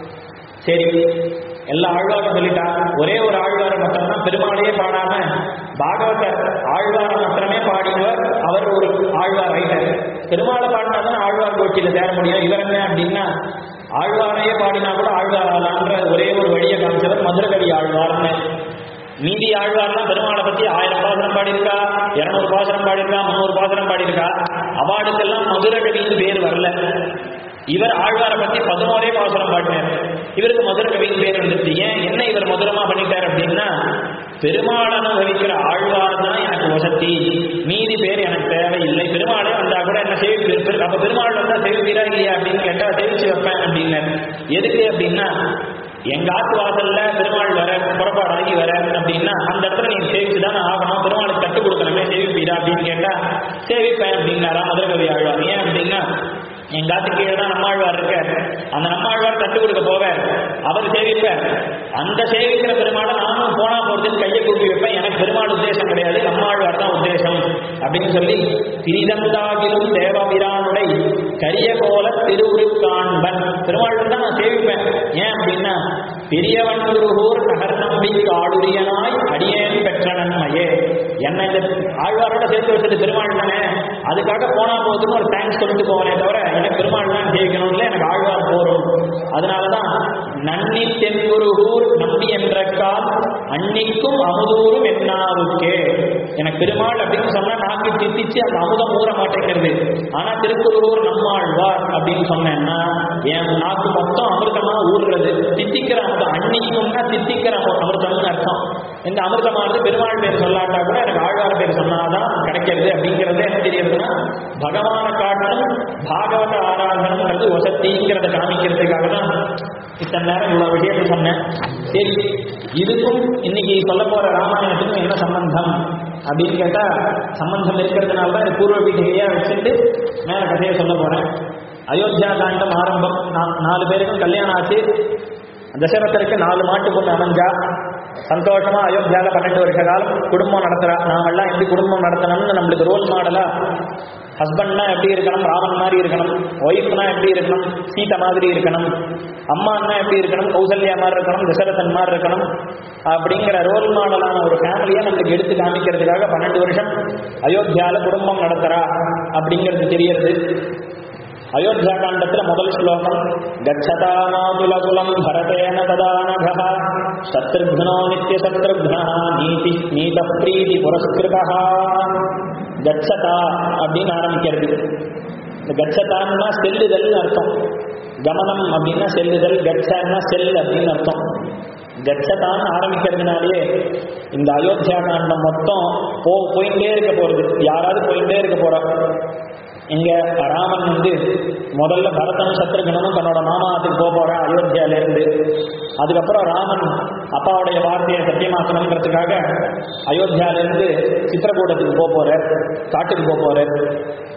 சரி எல்லா ஆழ்வாரும் சொல்லிட்டா ஒரே ஒரு ஆழ்வாரை மட்டும்தான் பெருமாளையே பாடாம பாகவதர் ஆழ்வாரை மாத்திரமே பாடினவர் அவர் ஒரு ஆழ்வார் ஆயிட்டார் பெருமாளை பாடினாதான் ஆழ்வார் கோச்சியில சேர முடியும் இவர் என்ன அப்படின்னா ஆழ்வாரையே பாடினா கூட ஆழ்வார் ஆகலான்ற ஒரே ஒரு வழியை காமிச்சவர் மதுரகவி ஆழ்வார்னு மீதி ஆழ்வார்லாம் பெருமாளை பத்தி ஆயிரம் பாசனம் பாடியிருக்கா இருநூறு பாசனம் பாடியிருக்கா முந்நூறு பாசனம் பாடியிருக்கா அவார்டுக்கெல்லாம் மதுரகவின்னு பேர் வரல இவர் ஆழ்வாரை பத்தி பதினோரே பாசுரம் பாடினார் இவருக்கு மதுர கவியின் பேர் வந்துருச்சு ஏன் என்ன இவர் மதுரமா பண்ணிட்டார் அப்படின்னா பெருமாள் அனுபவிக்கிற ஆழ்வார் தான் எனக்கு வசதி மீதி பேர் எனக்கு தேவையில்லை பெருமாளே வந்தா கூட என்ன சேவி அப்ப பெருமாள் வந்தா சேவிக்கிறா இல்லையா அப்படின்னு கேட்டா சேவிச்சு வைப்பேன் அப்படின்னார் எதுக்கு அப்படின்னா எங்க ஆத்து வாசல்ல பெருமாள் வர புறப்பாடாகி வர அப்படின்னா அந்த இடத்துல நீங்க சேவிச்சு தானே ஆகணும் பெருமாளுக்கு கட்டு கொடுக்கணுமே சேவிப்பீரா அப்படின்னு கேட்டா சேவிப்பேன் அப்படின்னாரா மதுரகவி ஆழ்வார் ஏன் அப்படின்னா எங்க ஆத்து கீழே தான் நம்மாழ்வார் இருக்கார் அந்த நம்மாழ்வார் தட்டு கொடுக்க போவார் அவர் சேவிப்பார் அந்த சேவிக்கிற பெருமாளை நானும் போனா போறதுக்கு கையை கூப்பி வைப்பேன் எனக்கு பெருமாள் உத்தேசம் கிடையாது நம்மாழ்வார் தான் உத்தேசம் அப்படின்னு சொல்லி திரிதந்தாகிலும் தேவபிரானுடை கரிய போல திருவுருக்காண்பன் பெருமாள் தான் நான் சேவிப்பேன் ஏன் அப்படின்னா பெரியவன் குருகூர் நகர் நம்பி காடுரியனாய் அடியேன் பெற்ற நன்மையே என்ன இந்த ஆழ்வாரோட சேர்த்து வச்சது பெருமாள் தானே அதுக்காக போனா போதுன்னு ஒரு தேங்க்ஸ் சொல்லிட்டு போவனே தவிர எனக்கு பெருமாள் தான் ஜெயிக்கணும்ல எனக்கு ஆழ்வார் போறோம் அதனாலதான் நன்னி தென்குருகூர் நம்பி என்ற கால் அன்னிக்கும் அமுதூரும் என்னாவுக்கே எனக்கு பெருமாள் அப்படின்னு சொன்னா நாக்கு தித்திச்சு அந்த அமுதம் ஊற மாட்டேங்கிறது ஆனா திருக்குருகூர் நம்மாழ்வார் அப்படின்னு சொன்னேன்னா என் நாக்கு மொத்தம் அமிர்தமா ஊறுறது தித்திக்கிற அமுதம் அன்னிக்கும்னா தித்திக்கிற அமிர்தம்னு அர்த்தம் இந்த அமிர்தமானது பெருமாள் பேர் சொல்லாட்டா கூட எனக்கு ஆழ்வார் பேர் சொன்னாதான் கிடைக்கிறது அப்படிங்கிறது என்ன தெரியுதுன்னா பகவான காட்டிலும் பாகவத ஆராதனங்கிறது வசதிங்கிறத காமிக்கிறதுக்காக தான் இத்தனை நேரம் இவ்வளவு விஷயத்தை சொன்னேன் சரி இதுக்கும் இன்னைக்கு சொல்ல போற ராமாயணத்துக்கும் என்ன சம்பந்தம் அப்படின்னு கேட்டா சம்பந்தம் இருக்கிறதுனால தான் இந்த பூர்வ பீடிகையா வச்சுட்டு மேல கதையை சொல்ல போறேன் அயோத்தியா காண்டம் ஆரம்பம் நா- நாலு பேருக்கும் கல்யாணம் ஆச்சு தசரதருக்கு நாலு மாட்டு பொண்ணு அமைஞ்சா சந்தோஷமா அயோத்தியால பன்னெண்டு வருஷ காலம் குடும்பம் நடத்துறா நாமெல்லாம் எப்படி குடும்பம் நடத்தணும்னு நம்மளுக்கு ரோல் மாடலா ஹஸ்பண்ட்னா எப்படி இருக்கணும் ராமன் மாதிரி இருக்கணும் ஒய்ஃப்னா எப்படி இருக்கணும் சீதை மாதிரி இருக்கணும் அம்மான்னா எப்படி இருக்கணும் கௌசல்யா மாதிரி இருக்கணும் தசரதன் மாதிரி இருக்கணும் அப்படிங்கிற ரோல் மாடலான ஒரு ஃபேமிலியை நம்மளுக்கு எடுத்து காமிக்கிறதுக்காக பன்னெண்டு வருஷம் அயோத்தியால குடும்பம் நடத்துறா அப்படிங்கிறது தெரியறது அயோத்தியா காண்டத்துல முதல் ஸ்லோகம் கச்சதா மாதுலகுலம் பரதேன ததானகா சத்ருக்னோ நித்திய சத்ருக்னா நீதி நீத பிரீதி புரஸ்கிருதா கச்சதா அப்படின்னு ஆரம்பிக்கிறது இந்த கச்சதான்னா செல்லுதல் அர்த்தம் கமனம் அப்படின்னா செல்லுதல் கச்சன்னா செல் அப்படின்னு அர்த்தம் கச்சதான் ஆரம்பிக்கிறதுனாலே இந்த அயோத்தியா காண்டம் மொத்தம் போ போயிட்டே இருக்க போறது யாராவது போயிட்டே இருக்க போறா இங்க ராமன் வந்து முதல்ல பரதனும் சத்ருகனும் தன்னோட மாமாத்துக்கு போக போறான் அயோத்தியால இருந்து அதுக்கப்புறம் ராமன் அப்பாவுடைய வார்த்தையை சத்தியமாக்கணுங்கிறதுக்காக அயோத்தியால இருந்து சித்திரக்கூடத்துக்கு போக போறார் காட்டுக்கு போக போறார்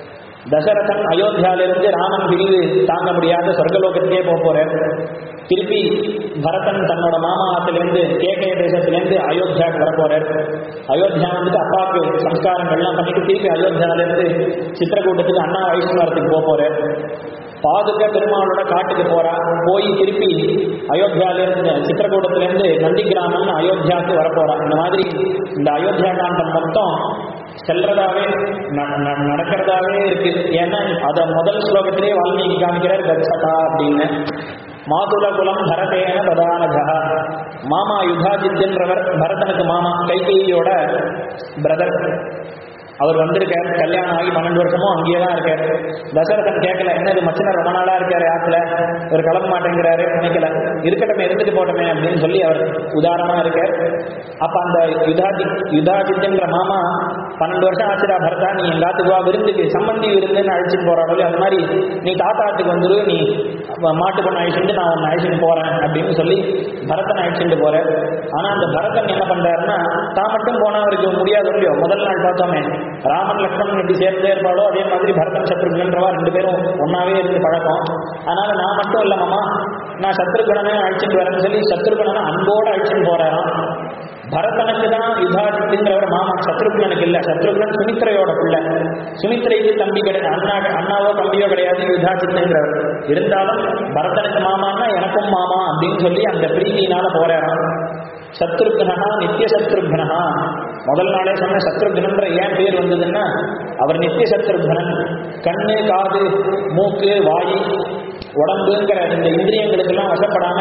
தசரதன் அயோத்தியாவிலிருந்து ராமன் பிரிவு தாங்க முடியாத சொர்க்கலோகத்துக்கே போக போறார் திருப்பி பரதன் தன்னோட மாமா ஆத்திலேருந்து கேகய தேசத்திலேருந்து அயோத்தியாவுக்கு வர போறார் அயோத்தியா வந்துட்டு அப்பாவுக்கு சம்ஸ்காரங்கள்லாம் பண்ணிட்டு திருப்பி அயோத்தியாவிலேருந்து சித்திரக்கூட்டத்துக்கு அண்ணா வைஷ்ணவரத்துக்கு போக போறார் பாதுக பெருமாளோட காட்டுக்கு போறா போய் திருப்பி அயோத்தியாவிலிருந்து சித்திரக்கூட்டத்திலேருந்து நந்தி கிராமம்னு அயோத்தியாவுக்கு வரப்போறா இந்த மாதிரி இந்த அயோத்தியா காண்டம் மொத்தம் செல்றதாவே ந- ந- நடக்கிறதாவே இருக்கு ஏன்னா அத முதல் ஸ்லோகத்திலேயே வால்மீகி காமிக்கிறார் கச்சதா அப்படின்னு மாதுல குலம் பரதேன பிரதானஜா மாமா யுதாஜித்ன்றவர் பரதனுக்கு மாமா கைகேயியோட பிரதர் அவர் வந்திருக்கார் கல்யாணம் ஆகி பன்னெண்டு வருஷமும் அங்கேயே தான் இருக்கார் தசரதன் கேட்கல என்னது மச்சனர் ரொம்ப நாளா இருக்காரு ஆத்துல இவர் கிளம்ப மாட்டேங்கிறாரு நினைக்கல இருக்கட்டுமே இருந்துட்டு போட்டோமே அப்படின்னு சொல்லி அவர் உதாரணமா இருக்கார் அப்ப அந்த யுதாஜி யுதாஜித்ன்ற மாமா பன்னெண்டு வருஷம் ஆச்சுடா பரதா நீ எங்க ஆத்துக்கு வா விருந்துக்கு சம்பந்தி விருந்துன்னு அழைச்சிட்டு போறாடோ அது மாதிரி நீ தாத்தாத்துக்கு வந்துரு நீ மாட்டு பொண்ணு அழிச்சுட்டு நான் உன்னை அழிச்சுட்டு போறேன் அப்படின்னு சொல்லி பரதன் அழிச்சுட்டு போறேன் ஆனா அந்த பரதன் என்ன பண்றாருன்னா தான் மட்டும் போனா அவருக்கு முடியாது இல்லையோ முதல் நாள் பார்த்தோமே ராமன் லக்ஷ்மணன் எப்படி சேர்ந்தே இருப்பாளோ அதே மாதிரி பரதன் சத்ருகன்றவா ரெண்டு பேரும் ஒன்னாவே இருந்து பழக்கம் அதனால நான் மட்டும் இல்லமாமா நான் சத்ருகுணனை அழிச்சுட்டு வரேன்னு சொல்லி சத்ருகுணனை அன்போடு அழிச்சுட்டு போறாராம் பரதனுக்கு தான் யுதாஜித்துங்கிறவர் மாமா சத்ருகுணனுக்கு இல்ல சத்ருகுணன் சுமித்ரையோட பிள்ளை சுமித்ரைக்கு தம்பி கிடையாது அண்ணா அண்ணாவோ தம்பியோ கிடையாது யுதாஜித்துங்கிறவர் இருந்தாலும் பரதனுக்கு மாமான்னா எனக்கும் மாமா அப்படின்னு சொல்லி அந்த பிரீதியினால போறாராம் சத்ருக்னா நித்திய சத்ருக்னா முதல் நாளே சொன்ன சத்ருக்னன்ற ஏன் பேர் வந்ததுன்னா அவர் நித்திய சத்ருக்னன் கண்ணு காது மூக்கு வாய் உடம்புங்கிற இந்த இந்திரியங்களுக்கெல்லாம் வசப்படாம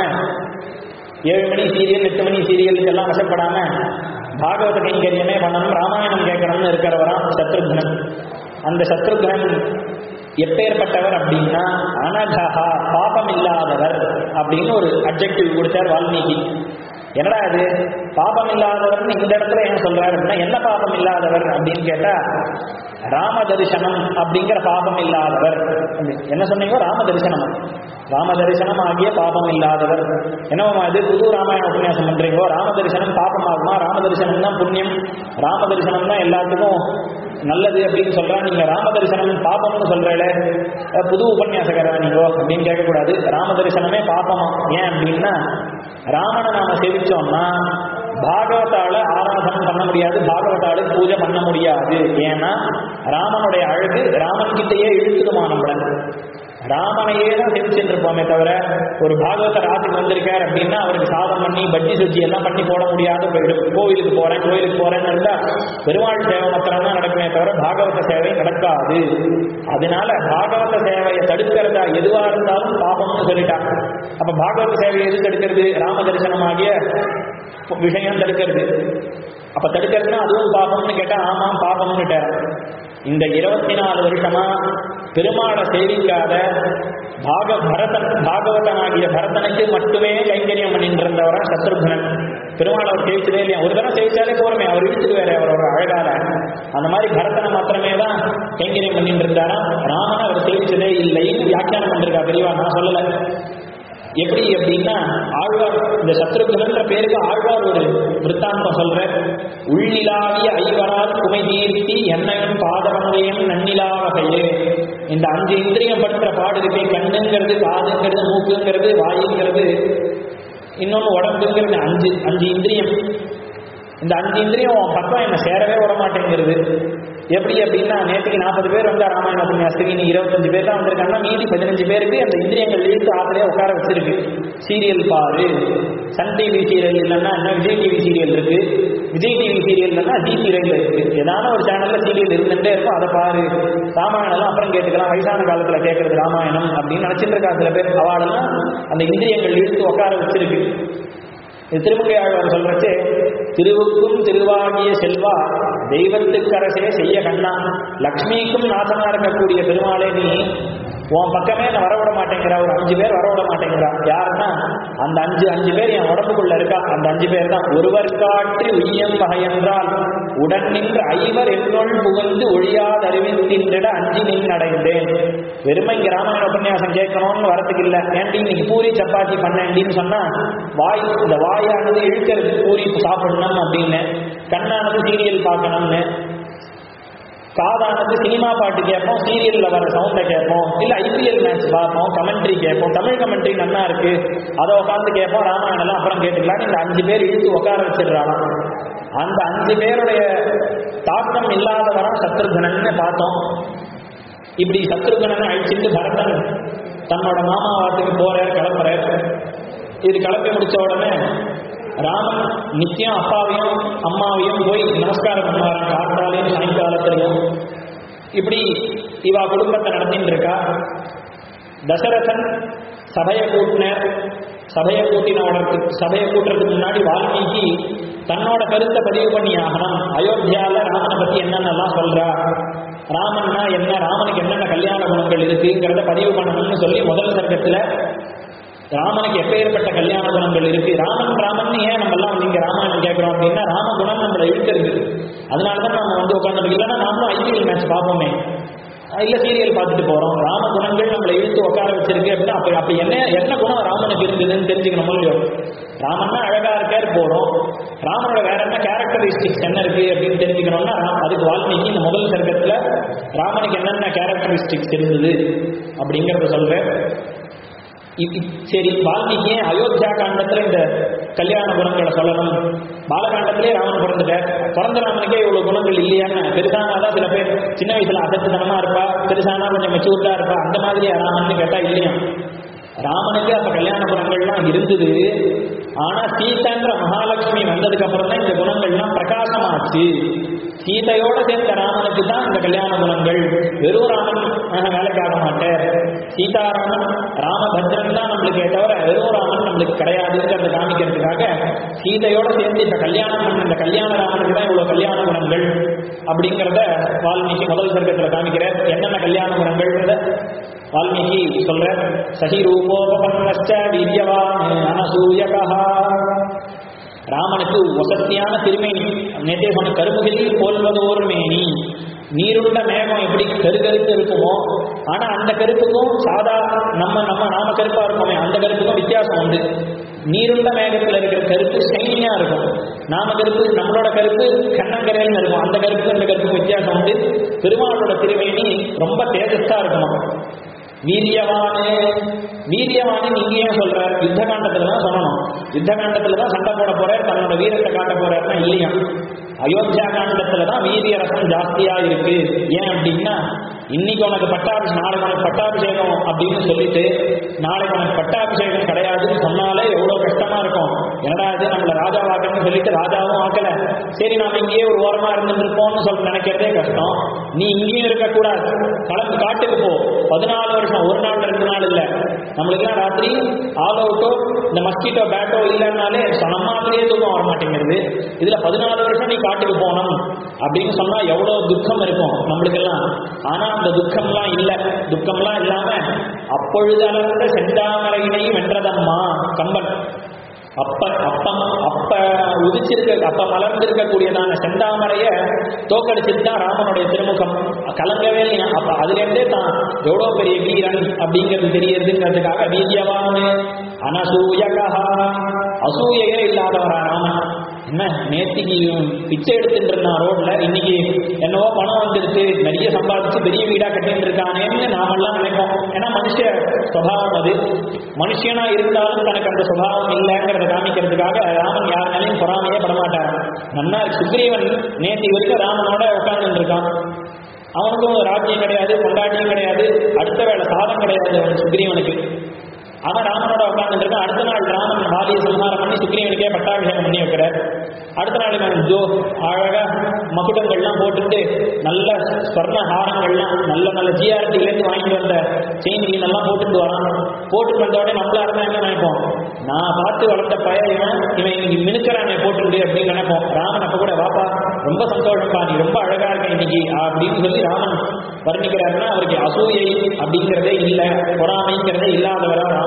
ஏழு மணி சீரியல் எட்டு மணி சீரியலுக்கெல்லாம் வசப்படாம பாகவத கைங்கரியமே பண்ணணும் ராமாயணம் கேட்கணும்னு இருக்கிறவராம் சத்ருக்னன் அந்த சத்ருக்னன் எப்பேற்பட்டவர் அப்படின்னா அனகா பாபம் இல்லாதவர் அப்படின்னு ஒரு அப்ஜெக்டிவ் கொடுத்தார் வால்மீகி என்னடா இது பாபம் இல்லாதவர்னு இந்த இடத்துல ஏன் சொல்றாரு அப்படின்னா என்ன பாபம் இல்லாதவர் அப்படின்னு கேட்டா ராம தரிசனம் அப்படிங்கிற பாபம் இல்லாதவர் அப்படி. என்ன சொன்னீங்க ராம தரிசனம் ராம தரிசனம் ஆகிய பாபம் இல்லாதவர் என்னவா இது புது ராமாயண உபன்யாசம் பண்றீங்களோ ராம தரிசனம் பாபம் ஆகுமா ராம தரிசனம் தான் புண்ணியம் ராம தரிசனம் தான் எல்லாத்துக்கும் நல்லது அப்படின்னு சொல்றா நீங்க ராம தரிசனம் பாபம்னு சொல்றேல அஹ் புது உபன்யாசகரா நீங்க அப்படின்னு கேட்கக்கூடாது ராம தரிசனமே பாபமா ஏன் அப்படின்னா ராமனை நாம சேவிச்சோம்னா பாகவதால ஆராதனம் பண்ண முடியாது பாகவதாளுக்கு பூஜை பண்ண முடியாது ஏன்னா ராமனுடைய அழகு ராமன் கிட்டேயே இழுத்துடுமா நம்மள ராமனையே தான் சேவிச்சுட்டு இருப்போமே தவிர ஒரு பாகவதர் ஆத்துக்கு வந்திருக்கார் அப்படின்னா அவருக்கு சாதம் பண்ணி பஜ்ஜி சுஜ்ஜி எல்லாம் பண்ணி போட முடியாத போயிடும் கோவிலுக்கு போறேன் கோவிலுக்கு போறேன்னு இருந்தா பெருமாள் சேவை மாத்திரம் தான் நடக்குமே தவிர பாகவத சேவை நடக்காது அதனால பாகவத சேவையை தடுக்கிறதா எதுவா இருந்தாலும் பாபம்னு சொல்லிட்டாங்க அப்ப பாகவத சேவையை எது தடுக்கிறது ராம தரிசனமாகிய விஷயம் தடுக்கிறது அப்ப தடுக்கிறதுனா அதுவும் பாபம்னு கேட்டா ஆமாம் பாபம்னுட்டார் இந்த இருபத்தி நாலு வருஷமா பெருமாளை சேவிக்காத பாக பரதன் பாகவதனாகிய பரதனுக்கு மட்டுமே கைங்கரியம் பண்ணிட்டு இருந்தவரா சத்ருகுணன் பெருமாள் அவர் சேவிச்சதே இல்லையா ஒரு தடவை சேவிச்சாலே போறமே அவர் இழுத்துட்டு வேற அவரோட அழகால அந்த மாதிரி பரதனை மாத்திரமே தான் கைங்கரியம் பண்ணிட்டு இருந்தாரா ராமன் அவர் சேவிச்சதே இல்லைன்னு வியாக்கியானம் பண்ணிருக்கா பெரியவா நான் சொல்லல எப்படி அப்படின்னா ஆழ்வார் இந்த சத்ருகுணன்ற பேருக்கு ஆழ்வார் ஒரு விற்த்தாந்தம் சொல்ற உள்ளிலாவிய ஐவரால் குமை தீர்த்தி என்னையும் பாதவன்மையும் நன்னிலா வகையே இந்த அஞ்சு இந்திரியம் படுத்துற பாடு இருக்கே கண்ணுங்கிறது காதுங்கிறது மூக்குங்கிறது வாயுங்கிறது இன்னொன்னு உடம்புங்கிறது அஞ்சு அஞ்சு இந்திரியம் இந்த அஞ்சு இந்திரியம் உன் பக்கம் என்ன சேரவே விட மாட்டேங்கிறது எப்படி அப்படின்னா நேற்றுக்கு நாற்பது பேர் வந்தா ராமாயண உபன்யாசத்துக்கு நீ இருபத்தஞ்சு பேர் தான் வந்திருக்காங்கன்னா மீதி பதினஞ்சு பேருக்கு அந்த இந்திரியங்கள் இழுத்து ஆத்திலே உட்கார வச்சிருக்கு சீரியல் பாரு சன் டிவி சீரியல் இல்லைன்னா என்ன விஜய் டிவி சீரியல் இருக்கு விஜய் டிவி சீரியல் இல்லைன்னா ஜி சீரியல் இருக்கு ஏதான ஒரு சேனல்ல சீரியல் இருந்துட்டே இருக்கும் அதை பாரு ராமாயணம் அப்புறம் கேட்டுக்கலாம் வயசான காலத்துல கேட்கறது ராமாயணம் அப்படின்னு நினைச்சிட்டு இருக்கா சில பேர் அவாளெல்லாம் அந்த இந்திரியங்கள் இழுத்து உட்கார வச்சிருக்கு இது திருமங்கை ஆழ்வார் சொல்றச்சு திருவுக்கும் திருவாகிய செல்வா தெய்வத்துக்கரசே செய்ய கண்ணா லக்ஷ்மிக்கும் நாசமா இருக்கக்கூடிய பெருமாளே நீ உன் பக்கமே நான் வரவிட மாட்டேங்கிறா ஒரு அஞ்சு பேர் வரவிட மாட்டேங்கிறா யாருன்னா அந்த அஞ்சு அஞ்சு பேர் என் உடம்புக்குள்ள இருக்கா அந்த அஞ்சு பேர் தான் ஒருவர் காற்றி உய்யம் வகையென்றால் உடன் நின்று ஐவர் என்னுள் புகுந்து ஒழியாத அறிவித்தின்றிட அஞ்சு நின் அடைந்தேன் வெறுமை இங்க ராமாயண உபன்யாசம் கேட்கணும்னு வரத்துக்கு இல்ல ஏன்டி இன்னைக்கு பூரி சப்பாத்தி பண்ணேன்டின்னு சொன்னா வாய் இந்த வாயானது இழுக்கிறது பூரி சாப்பிடணும் அப்படின்னு கண்ணானது சீரியல் பார்க்கணும்னு காதானது சினிமா பாட்டு கேட்போம் சீரியல்ல வர சவுண்டை கேட்போம் இல்ல ஐபிஎல் மேட்ச் பார்ப்போம் கமெண்ட்ரி கேட்போம் தமிழ் கமெண்ட்ரி நல்லா இருக்கு அதை உட்காந்து கேட்போம் ராமாயணம் எல்லாம் அப்புறம் கேட்டுக்கலாம் இந்த அஞ்சு பேர் இழுத்து உட்கார வச்சிடுறாங்க அந்த அஞ்சு பேருடைய தாக்கம் இல்லாதவரம் சத்ருகனன்னு பார்த்தோம் இப்படி சத்ருகனனை அழிச்சிட்டு பரதன் தன்னோட மாமா வாட்டுக்கு போறார் கிளம்புறார் இது கிளம்பி முடிச்ச உடனே ராமன் நித்தியம் அப்பாவையும் அம்மாவையும் போய் நமஸ்காரம் பண்ணுவாராம் காத்தாலையும் சாயங்காலத்திலையும் இப்படி இவா குடும்பத்தை நடத்திட்டு இருக்கா தசரதன் சபையை கூட்டினார் சபையை கூட்டின உடனே சபையை கூட்டுறதுக்கு முன்னாடி வால்மீகி தன்னோட கருத்தை பதிவு பண்ணி ஆகணும் அயோத்தியால ராமனை பத்தி என்னென்னலாம் சொல்றா ராமன்னா என்ன ராமனுக்கு என்னென்ன கல்யாண குணங்கள் இருக்குங்கிறத பதிவு பண்ணணும்னு சொல்லி முதல் சர்க்கத்துல ராமனுக்கு எப்பேற்பட்ட கல்யாண குணங்கள் இருக்கு ராமன் ராமன் ஏன் நம்ம எல்லாம் நீங்க ராமாயணம் கேட்கிறோம் அப்படின்னா ராம குணம் நம்மளை இழுக்கிறது அதனாலதான் நம்ம வந்து உட்காந்து இல்லைன்னா நாமளும் ஐபிஎல் மேட்ச் பார்ப்போமே இல்ல சீரியல் பார்த்துட்டு போறோம் ராம குணங்கள் நம்மளை இழுத்து உட்கார வச்சிருக்கு அப்படின்னா அப்ப அப்ப என்ன என்ன குணம் ராமனுக்கு இருந்ததுன்னு தெரிஞ்சுக்கணும் இல்லையோ ராமன்னா அழகா இருக்கார் போறோம் ராமனோட வேற என்ன கேரக்டரிஸ்டிக்ஸ் என்ன இருக்கு அப்படின்னு தெரிஞ்சுக்கணும்னா ராம் அதுக்கு வால்மீகி இந்த முதல் சர்க்கத்துல ராமனுக்கு என்னென்ன கேரக்டரிஸ்டிக்ஸ் இருந்தது அப்படிங்கறத சொல்றேன் இ- இ- சரி வால்மீகி ஏன் அயோத்தியா காண்டத்துல இந்த கல்யாண குணங்களை சொல்லணும் பாலகாண்டத்திலே ராமன் பிறந்துட்டார் பிறந்த ராமனுக்கே இவ்வளவு குணங்கள் இல்லையான்னு பெருசானாதான் சில பேர் சின்ன வயசுல அசத்துத்தனமா இருப்பா பெருசானா கொஞ்சம் மெச்சூர்டா இருப்பா அந்த மாதிரி ராமன் கேட்டா இல்லையா ராமனுக்கு அப்ப கல்யாண குணங்கள்லாம் இருந்தது ஆனா சீதான்ற மகாலட்சுமி வந்ததுக்கு அப்புறம் தான் இந்த குணங்கள்லாம் பிரகாசமாச்சு சீதையோட சேர்ந்த ராமனுக்கு தான் இந்த கல்யாண குணங்கள் வெறும் ராமன் ஆஹ், வேலைக்கு ஆக மாட்டார் சீதாராமன் ராமபத்ரன் தான் நம்மளுக்கே தவிர வெறும் ராமன் நம்மளுக்கு கிடையாதுங்கிறத காமிக்கிறதுக்காக சீதையோட சேர்ந்து இந்த கல்யாணம் பண்ண இந்த கல்யாண ராமனுக்கு தான் இவ்வளவு கல்யாண குணங்கள் அப்படிங்கிறத வால்மீகி முதல் சர்க்கத்துல காமிக்கிறார் என்னென்ன கல்யாண குணங்கள்ன்றத வால்மீகி சொல்ற சகி ரூபோபன்ன வீரியவான் அனசூயகா ராமனுக்கு வசத்தியான திருமேனி நேற்றே சொன்ன கருமுகில் போல்வதோர் மேனி நீருள்ள மேகம் எப்படி கருகருத்து இருக்குமோ ஆனா அந்த கருப்புக்கும் சாதா நம்ம நம்ம நாம கருப்பா இருக்கோமே அந்த கருப்புக்கும் வித்தியாசம் உண்டு நீருள்ள மேகத்துல இருக்கிற கருப்பு ஷைனியா இருக்கும் நாம கருப்பு நம்மளோட கருப்பு கண்ணங்கரையில் இருக்கும் அந்த கருப்புக்கும் இந்த கருப்புக்கும் வித்தியாசம் உண்டு பெருமாளோட திருமேனி ரொம்ப தேஜஸ்தா இருக்குமா வீரியவானு வீரியவானு நீங்க ஏன் சொல்றாரு யுத்த காண்டத்துல தான் சொல்லணும் யுத்த காண்டத்துல தான் சண்டை போட போறாரு தன்னோட வீரத்தை காட்ட போறாருன்னா இல்லையா அயோத்தியா காண்டத்துல தான் வீரிய ரசம் ஜாஸ்தியா இருக்கு ஏன் அப்படின்னா இன்னைக்கு உனக்கு பட்டாபிஷேகம் நாளைக்கு உனக்கு பட்டாபிஷேகம் அப்படின்னு சொல்லிட்டு நாளைக்கு உனக்கு பட்டாபிஷேகம் கிடையாதுன்னு சொன்னாலே எவ்வளவு கஷ்டமா இருக்கும் என்னடா இது நம்மள ராஜாவாக்கணும்னு சொல்லிட்டு ராஜாவும் ஆக்கல சரி நாம இங்கேயே ஒரு ஓரமா இருந்துருப்போம்னு சொல்லி நினைக்கிறதே கஷ்டம் நீ இங்கேயும் இருக்கக்கூடாது கிளம்பி காட்டுக்கு போ பதினாலு வருஷம் ஒரு நாள் ரெண்டு நாள் இல்ல நம்மளுக்குலாம் ராத்திரி ஆல் அவுட்டோ இந்த மஸ்கிட்டோ பேட்டோ இல்லைன்னாலே நம்மாத்திலேயே தூக்கம் வர மாட்டேங்கிறது இதுல பதினாலு வருஷம் நீ காட்டுக்கு போகணும் அப்படின்னு சொன்னா எவ்வளவு துக்கம் இருக்கும் நம்மளுக்கெல்லாம் ஆனா அந்த துக்கம்லாம் இல்ல துக்கம்லாம் இல்லாம அப்பொழுது அளந்த செந்தாமரையினை வென்றதம்மா கம்பன் அப்ப அப்பம் அப்ப உதிச்சிருக்க அப்ப மலர்ந்திருக்கக்கூடியதான செந்தாமரைய தோக்கடிச்சிட்டு தான் ராமனுடைய திருமுகம் கலங்கவே இல்லையா அப்ப அதுல இருந்தே தான் எவ்வளவு பெரிய வீரன் அப்படிங்கிறது தெரியறதுங்கிறதுக்காக வீரியவானு அனசூயகா அசூயையே இல்லாதவரா ராமன் என்ன நேத்திக்கு பிச்சை எடுத்துட்டு இருந்தான் ரோட்ல இன்னைக்கு என்னவோ பணம் வந்துருச்சு நிறைய சம்பாதிச்சு பெரிய வீடா கட்டிட்டு இருக்கானேன்னு நாமெல்லாம் நினைப்போம் ஏன்னா மனுஷ சுபாவம் அது மனுஷனா இருந்தாலும் தனக்கு அந்த சுபாவம் இல்லைங்கிறத காமிக்கிறதுக்காக ராமன் யார் மேலேயும் பொறாமையே படமாட்டார் நன்னா சுக்ரீவன் நேத்தி வரைக்கும் ராமனோட உட்கார்ந்து இருக்கான் அவனுக்கும் ராஜ்யம் கிடையாது கொண்டாட்டியும் கிடையாது அடுத்த வேளை சாதம் கிடையாது அவன் சுக்ரீவனுக்கு அவன் ராமனோட உட்கார்ந்து இருக்கான் அடுத்த நாள் ராமன் வாலியை சம்ஹாரம் பண்ணி சுக்ரீவனுக்கே பட்டாபிஷேகம் பண்ணி வைக்கிறார் அடுத்த நாள் இவன் ஜோ அழகா மகுடங்கள்லாம் போட்டுட்டு நல்ல ஸ்வர்ண ஹாரங்கள்லாம் நல்ல நல்ல ஜிஆர்டில இருந்து வாங்கிட்டு வந்த செயின் கீன் எல்லாம் போட்டுட்டு வரான் போட்டுட்டு வந்த உடனே நம்மளா இருந்தா என்ன நினைப்போம் நான் பார்த்து வளர்த்த பையன் இவன் இவன் இன்னைக்கு மினுக்கிறானே போட்டுண்டு அப்படின்னு நினைப்போம் ராமன் அப்ப கூட வாப்பா ரொம்ப சந்தோஷம்பா நீ ரொம்ப அழகா இருக்க இன்னைக்கு அப்படின்னு சொல்லி ராமன் வர்ணிக்கிறாருன்னா அவருக்கு அசூயை அப்படிங்கிறதே இல்லை பொறாமைங்கிறதே இல்லாதவரா ராமன்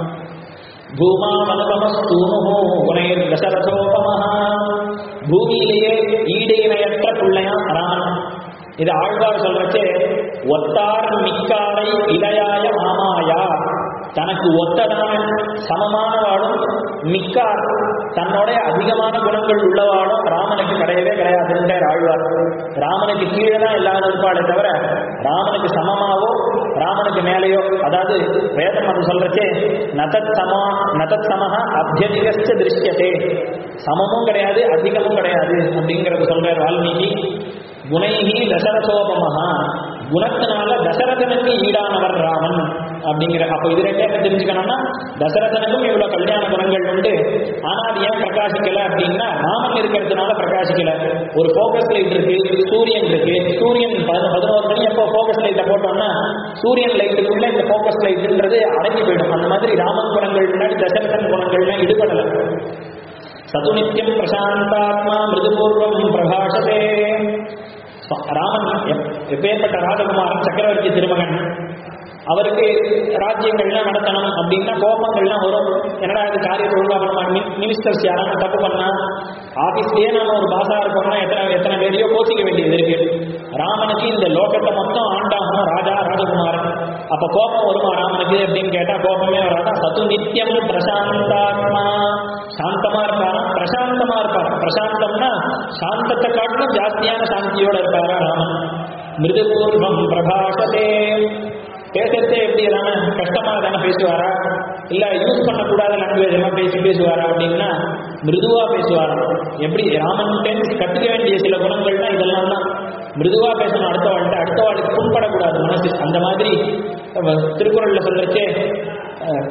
பூமாவனுபமஸ்தூனுஹோ உனைர் தசரசோபமஹா பூமியிலேயே ஈடு இணையற்ற பிள்ளையா ராமன் இது ஆழ்வார் சொல்றச்சே ஒத்தார் மிக்காரை இளையாய மாமாயா தனக்கு ஒத்ததான சமமானவாளும் மிக்கார் தன்னுடைய அதிகமான குணங்கள் உள்ளவாடும் ராமனுக்கு கிடையவே கிடையாதுன்ற ஆழ்வார் ராமனுக்கு கீழே தான் எல்லாரும் இருப்பாளே தவிர ராமனுக்கு சமமாவோ ராமனுக்கு மேலேயோ அதாவது வேதம் அது சொல்றச்சே நதத் சமா நதத் சமஹா அத்தியதிகச்ச திருஷ்யத்தே சமமும் கிடையாது அதிகமும் கிடையாது அப்படிங்கறது சொல்றார் வால்மீகி குணைஹி தசரசோபமஹா குணத்தினால தசரதனுக்கு ஈடானவர் ராமன் அப்படிங்கிற அப்போ இது ரெண்டே என்ன தெரிஞ்சுக்கணும்னா தசரதனுக்கும் இவ்வளவு கல்யாண குணங்கள் உண்டு ஆனா அது ஏன் பிரகாசிக்கல அப்படின்னா ராமன் இருக்கிறதுனால பிரகாசிக்கல ஒரு ஃபோக்கஸ் லைட் இருக்கு சூரியன் இருக்கு சூரியன் பதி- பதினோரு மணி அப்போ ஃபோக்கஸ் லைட்டை போட்டோம்னா சூரியன் லைட்டுக்குள்ள இந்த ஃபோக்கஸ் லைட்ன்றது அடங்கி போயிடும் அந்த மாதிரி ராமன் குணங்கள் முன்னாடி தசரதன் குணங்கள்லாம் ஈடுபடல சது நித்தியம் பிரசாந்தாத்மா மிருதுபூர்வம் பிரபாஷதே ராமன் எப்- எப்பேற்பட்ட ராஜகுமாரன் சக்கரவர்த்தி திருமகன் அவருக்கு ராஜ்யங்கள்லாம் நடத்தணும் அப்படின்னா கோபங்கள்லாம் வரும் என்னடா இது காரியத்தை ஒழுங்கா பண்ண மினிஸ்டர்ஸ் யாராவது தப்பு பண்ணா ஆபீஸ்லயே நாம ஒரு பாசா இருக்கோம்னா எத்தனை எத்தனை பேரையோ கோச்சிக்க வேண்டியது இருக்கு ராமனுக்கு இந்த லோகத்தை மொத்தம் ஆண்டாகணும் ராஜா ராஜகுமாரன் அப்ப கோபம் வருமா ராமனுக்கு அப்படின்னு கேட்டா கோபமே வராதா சத்து நித்தியம் பிரசாந்தாத்மா சாந்தமா இருப்பாரா பிரசாந்தமா இருப்பார் பிரசாந்தம்னா சாந்தத்தை காட்டிலும் ஜாஸ்தியான சாந்தியோட இருப்பாரா ராமன் மிருதுபூர்வம் பிரபாஷதே பேசுறதே எப்படி தானே கஷ்டமா தானே பேசுவாரா இல்ல யூஸ் பண்ணக்கூடாத லாங்குவேஜ் எல்லாம் பேசி பேசுவாரா அப்படின்னா மிருதுவா பேசுவாரா எப்படி ராமன் கத்துக்க வேண்டிய சில குணங்கள்னா இதெல்லாம் தான் மிருதுவா பேசணும் அடுத்தவாழ்கிட்ட அடுத்தவாளுக்கு புண்படக்கூடாது மனசு அந்த மாதிரி அஹ், திருக்குறள்ல சொல்றச்சே அஹ்,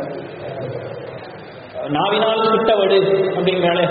நாவினால் சுட்டவடு அப்படிங்கிறாலே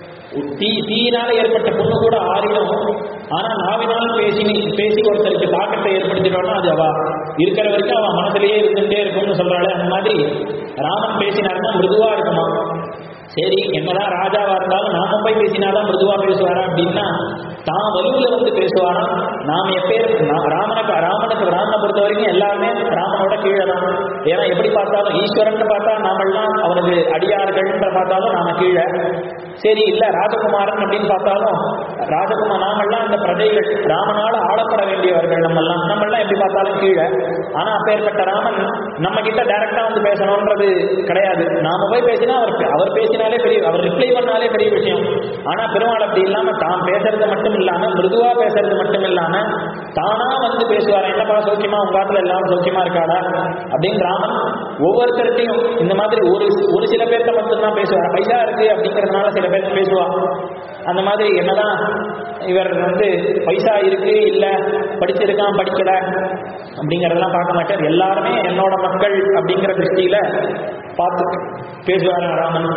தீ தீயினால ஏற்பட்ட புண்ணு கூட ஆறிடும் ஆனா நாவினால் பேசி பேசி ஒருத்தருக்கு தாக்கத்தை ஏற்படுத்திட்டோம்னா அது அவ இருக்கிற வரைக்கும் அவன் மனசுலயே இருந்துட்டே இருக்கும்னு சொல்றாளே அந்த மாதிரி ராமன் பேசினாருன்னா மிருதுவா இருக்குமா சரி என்னதான் ராஜாவா இருந்தாலும் நாம போய் பேசினாதான் மிருதுவா பேசுவாரா அப்படின்னா தான் வலுவுல வந்து பேசுவாரா நாம எப்பேர் நா- ராமனுக்கு ராமனுக்கு ராமனை பொறுத்த வரைக்கும் எல்லாருமே ராமனோட கீழே தான் ஏன்னா எப்படி பார்த்தாலும் ஈஸ்வரன் பார்த்தா நாமெல்லாம் அவனுக்கு அடியார்கள்ன்ற பார்த்தாலும் நாம கீழே சரி இல்ல ராஜகுமாரன் அப்படின்னு பார்த்தாலும் ராஜகுமார் நாமெல்லாம் இந்த பிரஜைகள் ராமனால ஆளப்பட வேண்டியவர்கள் நம்மெல்லாம் நம்மெல்லாம் எப்படி பார்த்தாலும் கீழே ஆனா அப்பேற்பட்ட ராமன் நம்ம கிட்ட டைரக்டா வந்து பேசணும்ன்றது கிடையாது நாம போய் பேசினா அவர் அவர் பேசினாலே பெரிய அவர் ரிப்ளை பண்ணாலே பெரிய விஷயம் ஆனா பெருமாள் அப்படி இல்லாம தான் பேசுறது மட்டும் இல்லாம மிருதுவா பேசுறது மட்டும் இல்லாம தானா வந்து பேசுவார் என்னப்பா சௌக்கியமா உங்க காட்டுல எல்லாரும் சௌக்கியமா இருக்காடா அப்படின்னு ராமன் ஒவ்வொருத்தர்கிட்டையும் இந்த மாதிரி ஒரு ஒரு சில பேர்த்த மட்டும்தான் பேசுவார் பைசா இருக்கு அப்படிங்கறதுனால சில பேர் பேசுவா அந்த மாதிரி என்னதான் இவர் வந்து பைசா இருக்கு இல்ல படிச்சிருக்கான் படிக்கல அப்படிங்கறதெல்லாம் பார்க்க மாட்டார் எல்லாருமே என்னோட மக்கள் அப்படிங்கிற திருஷ்டியில பார்த்து பேசுவார் ராமன்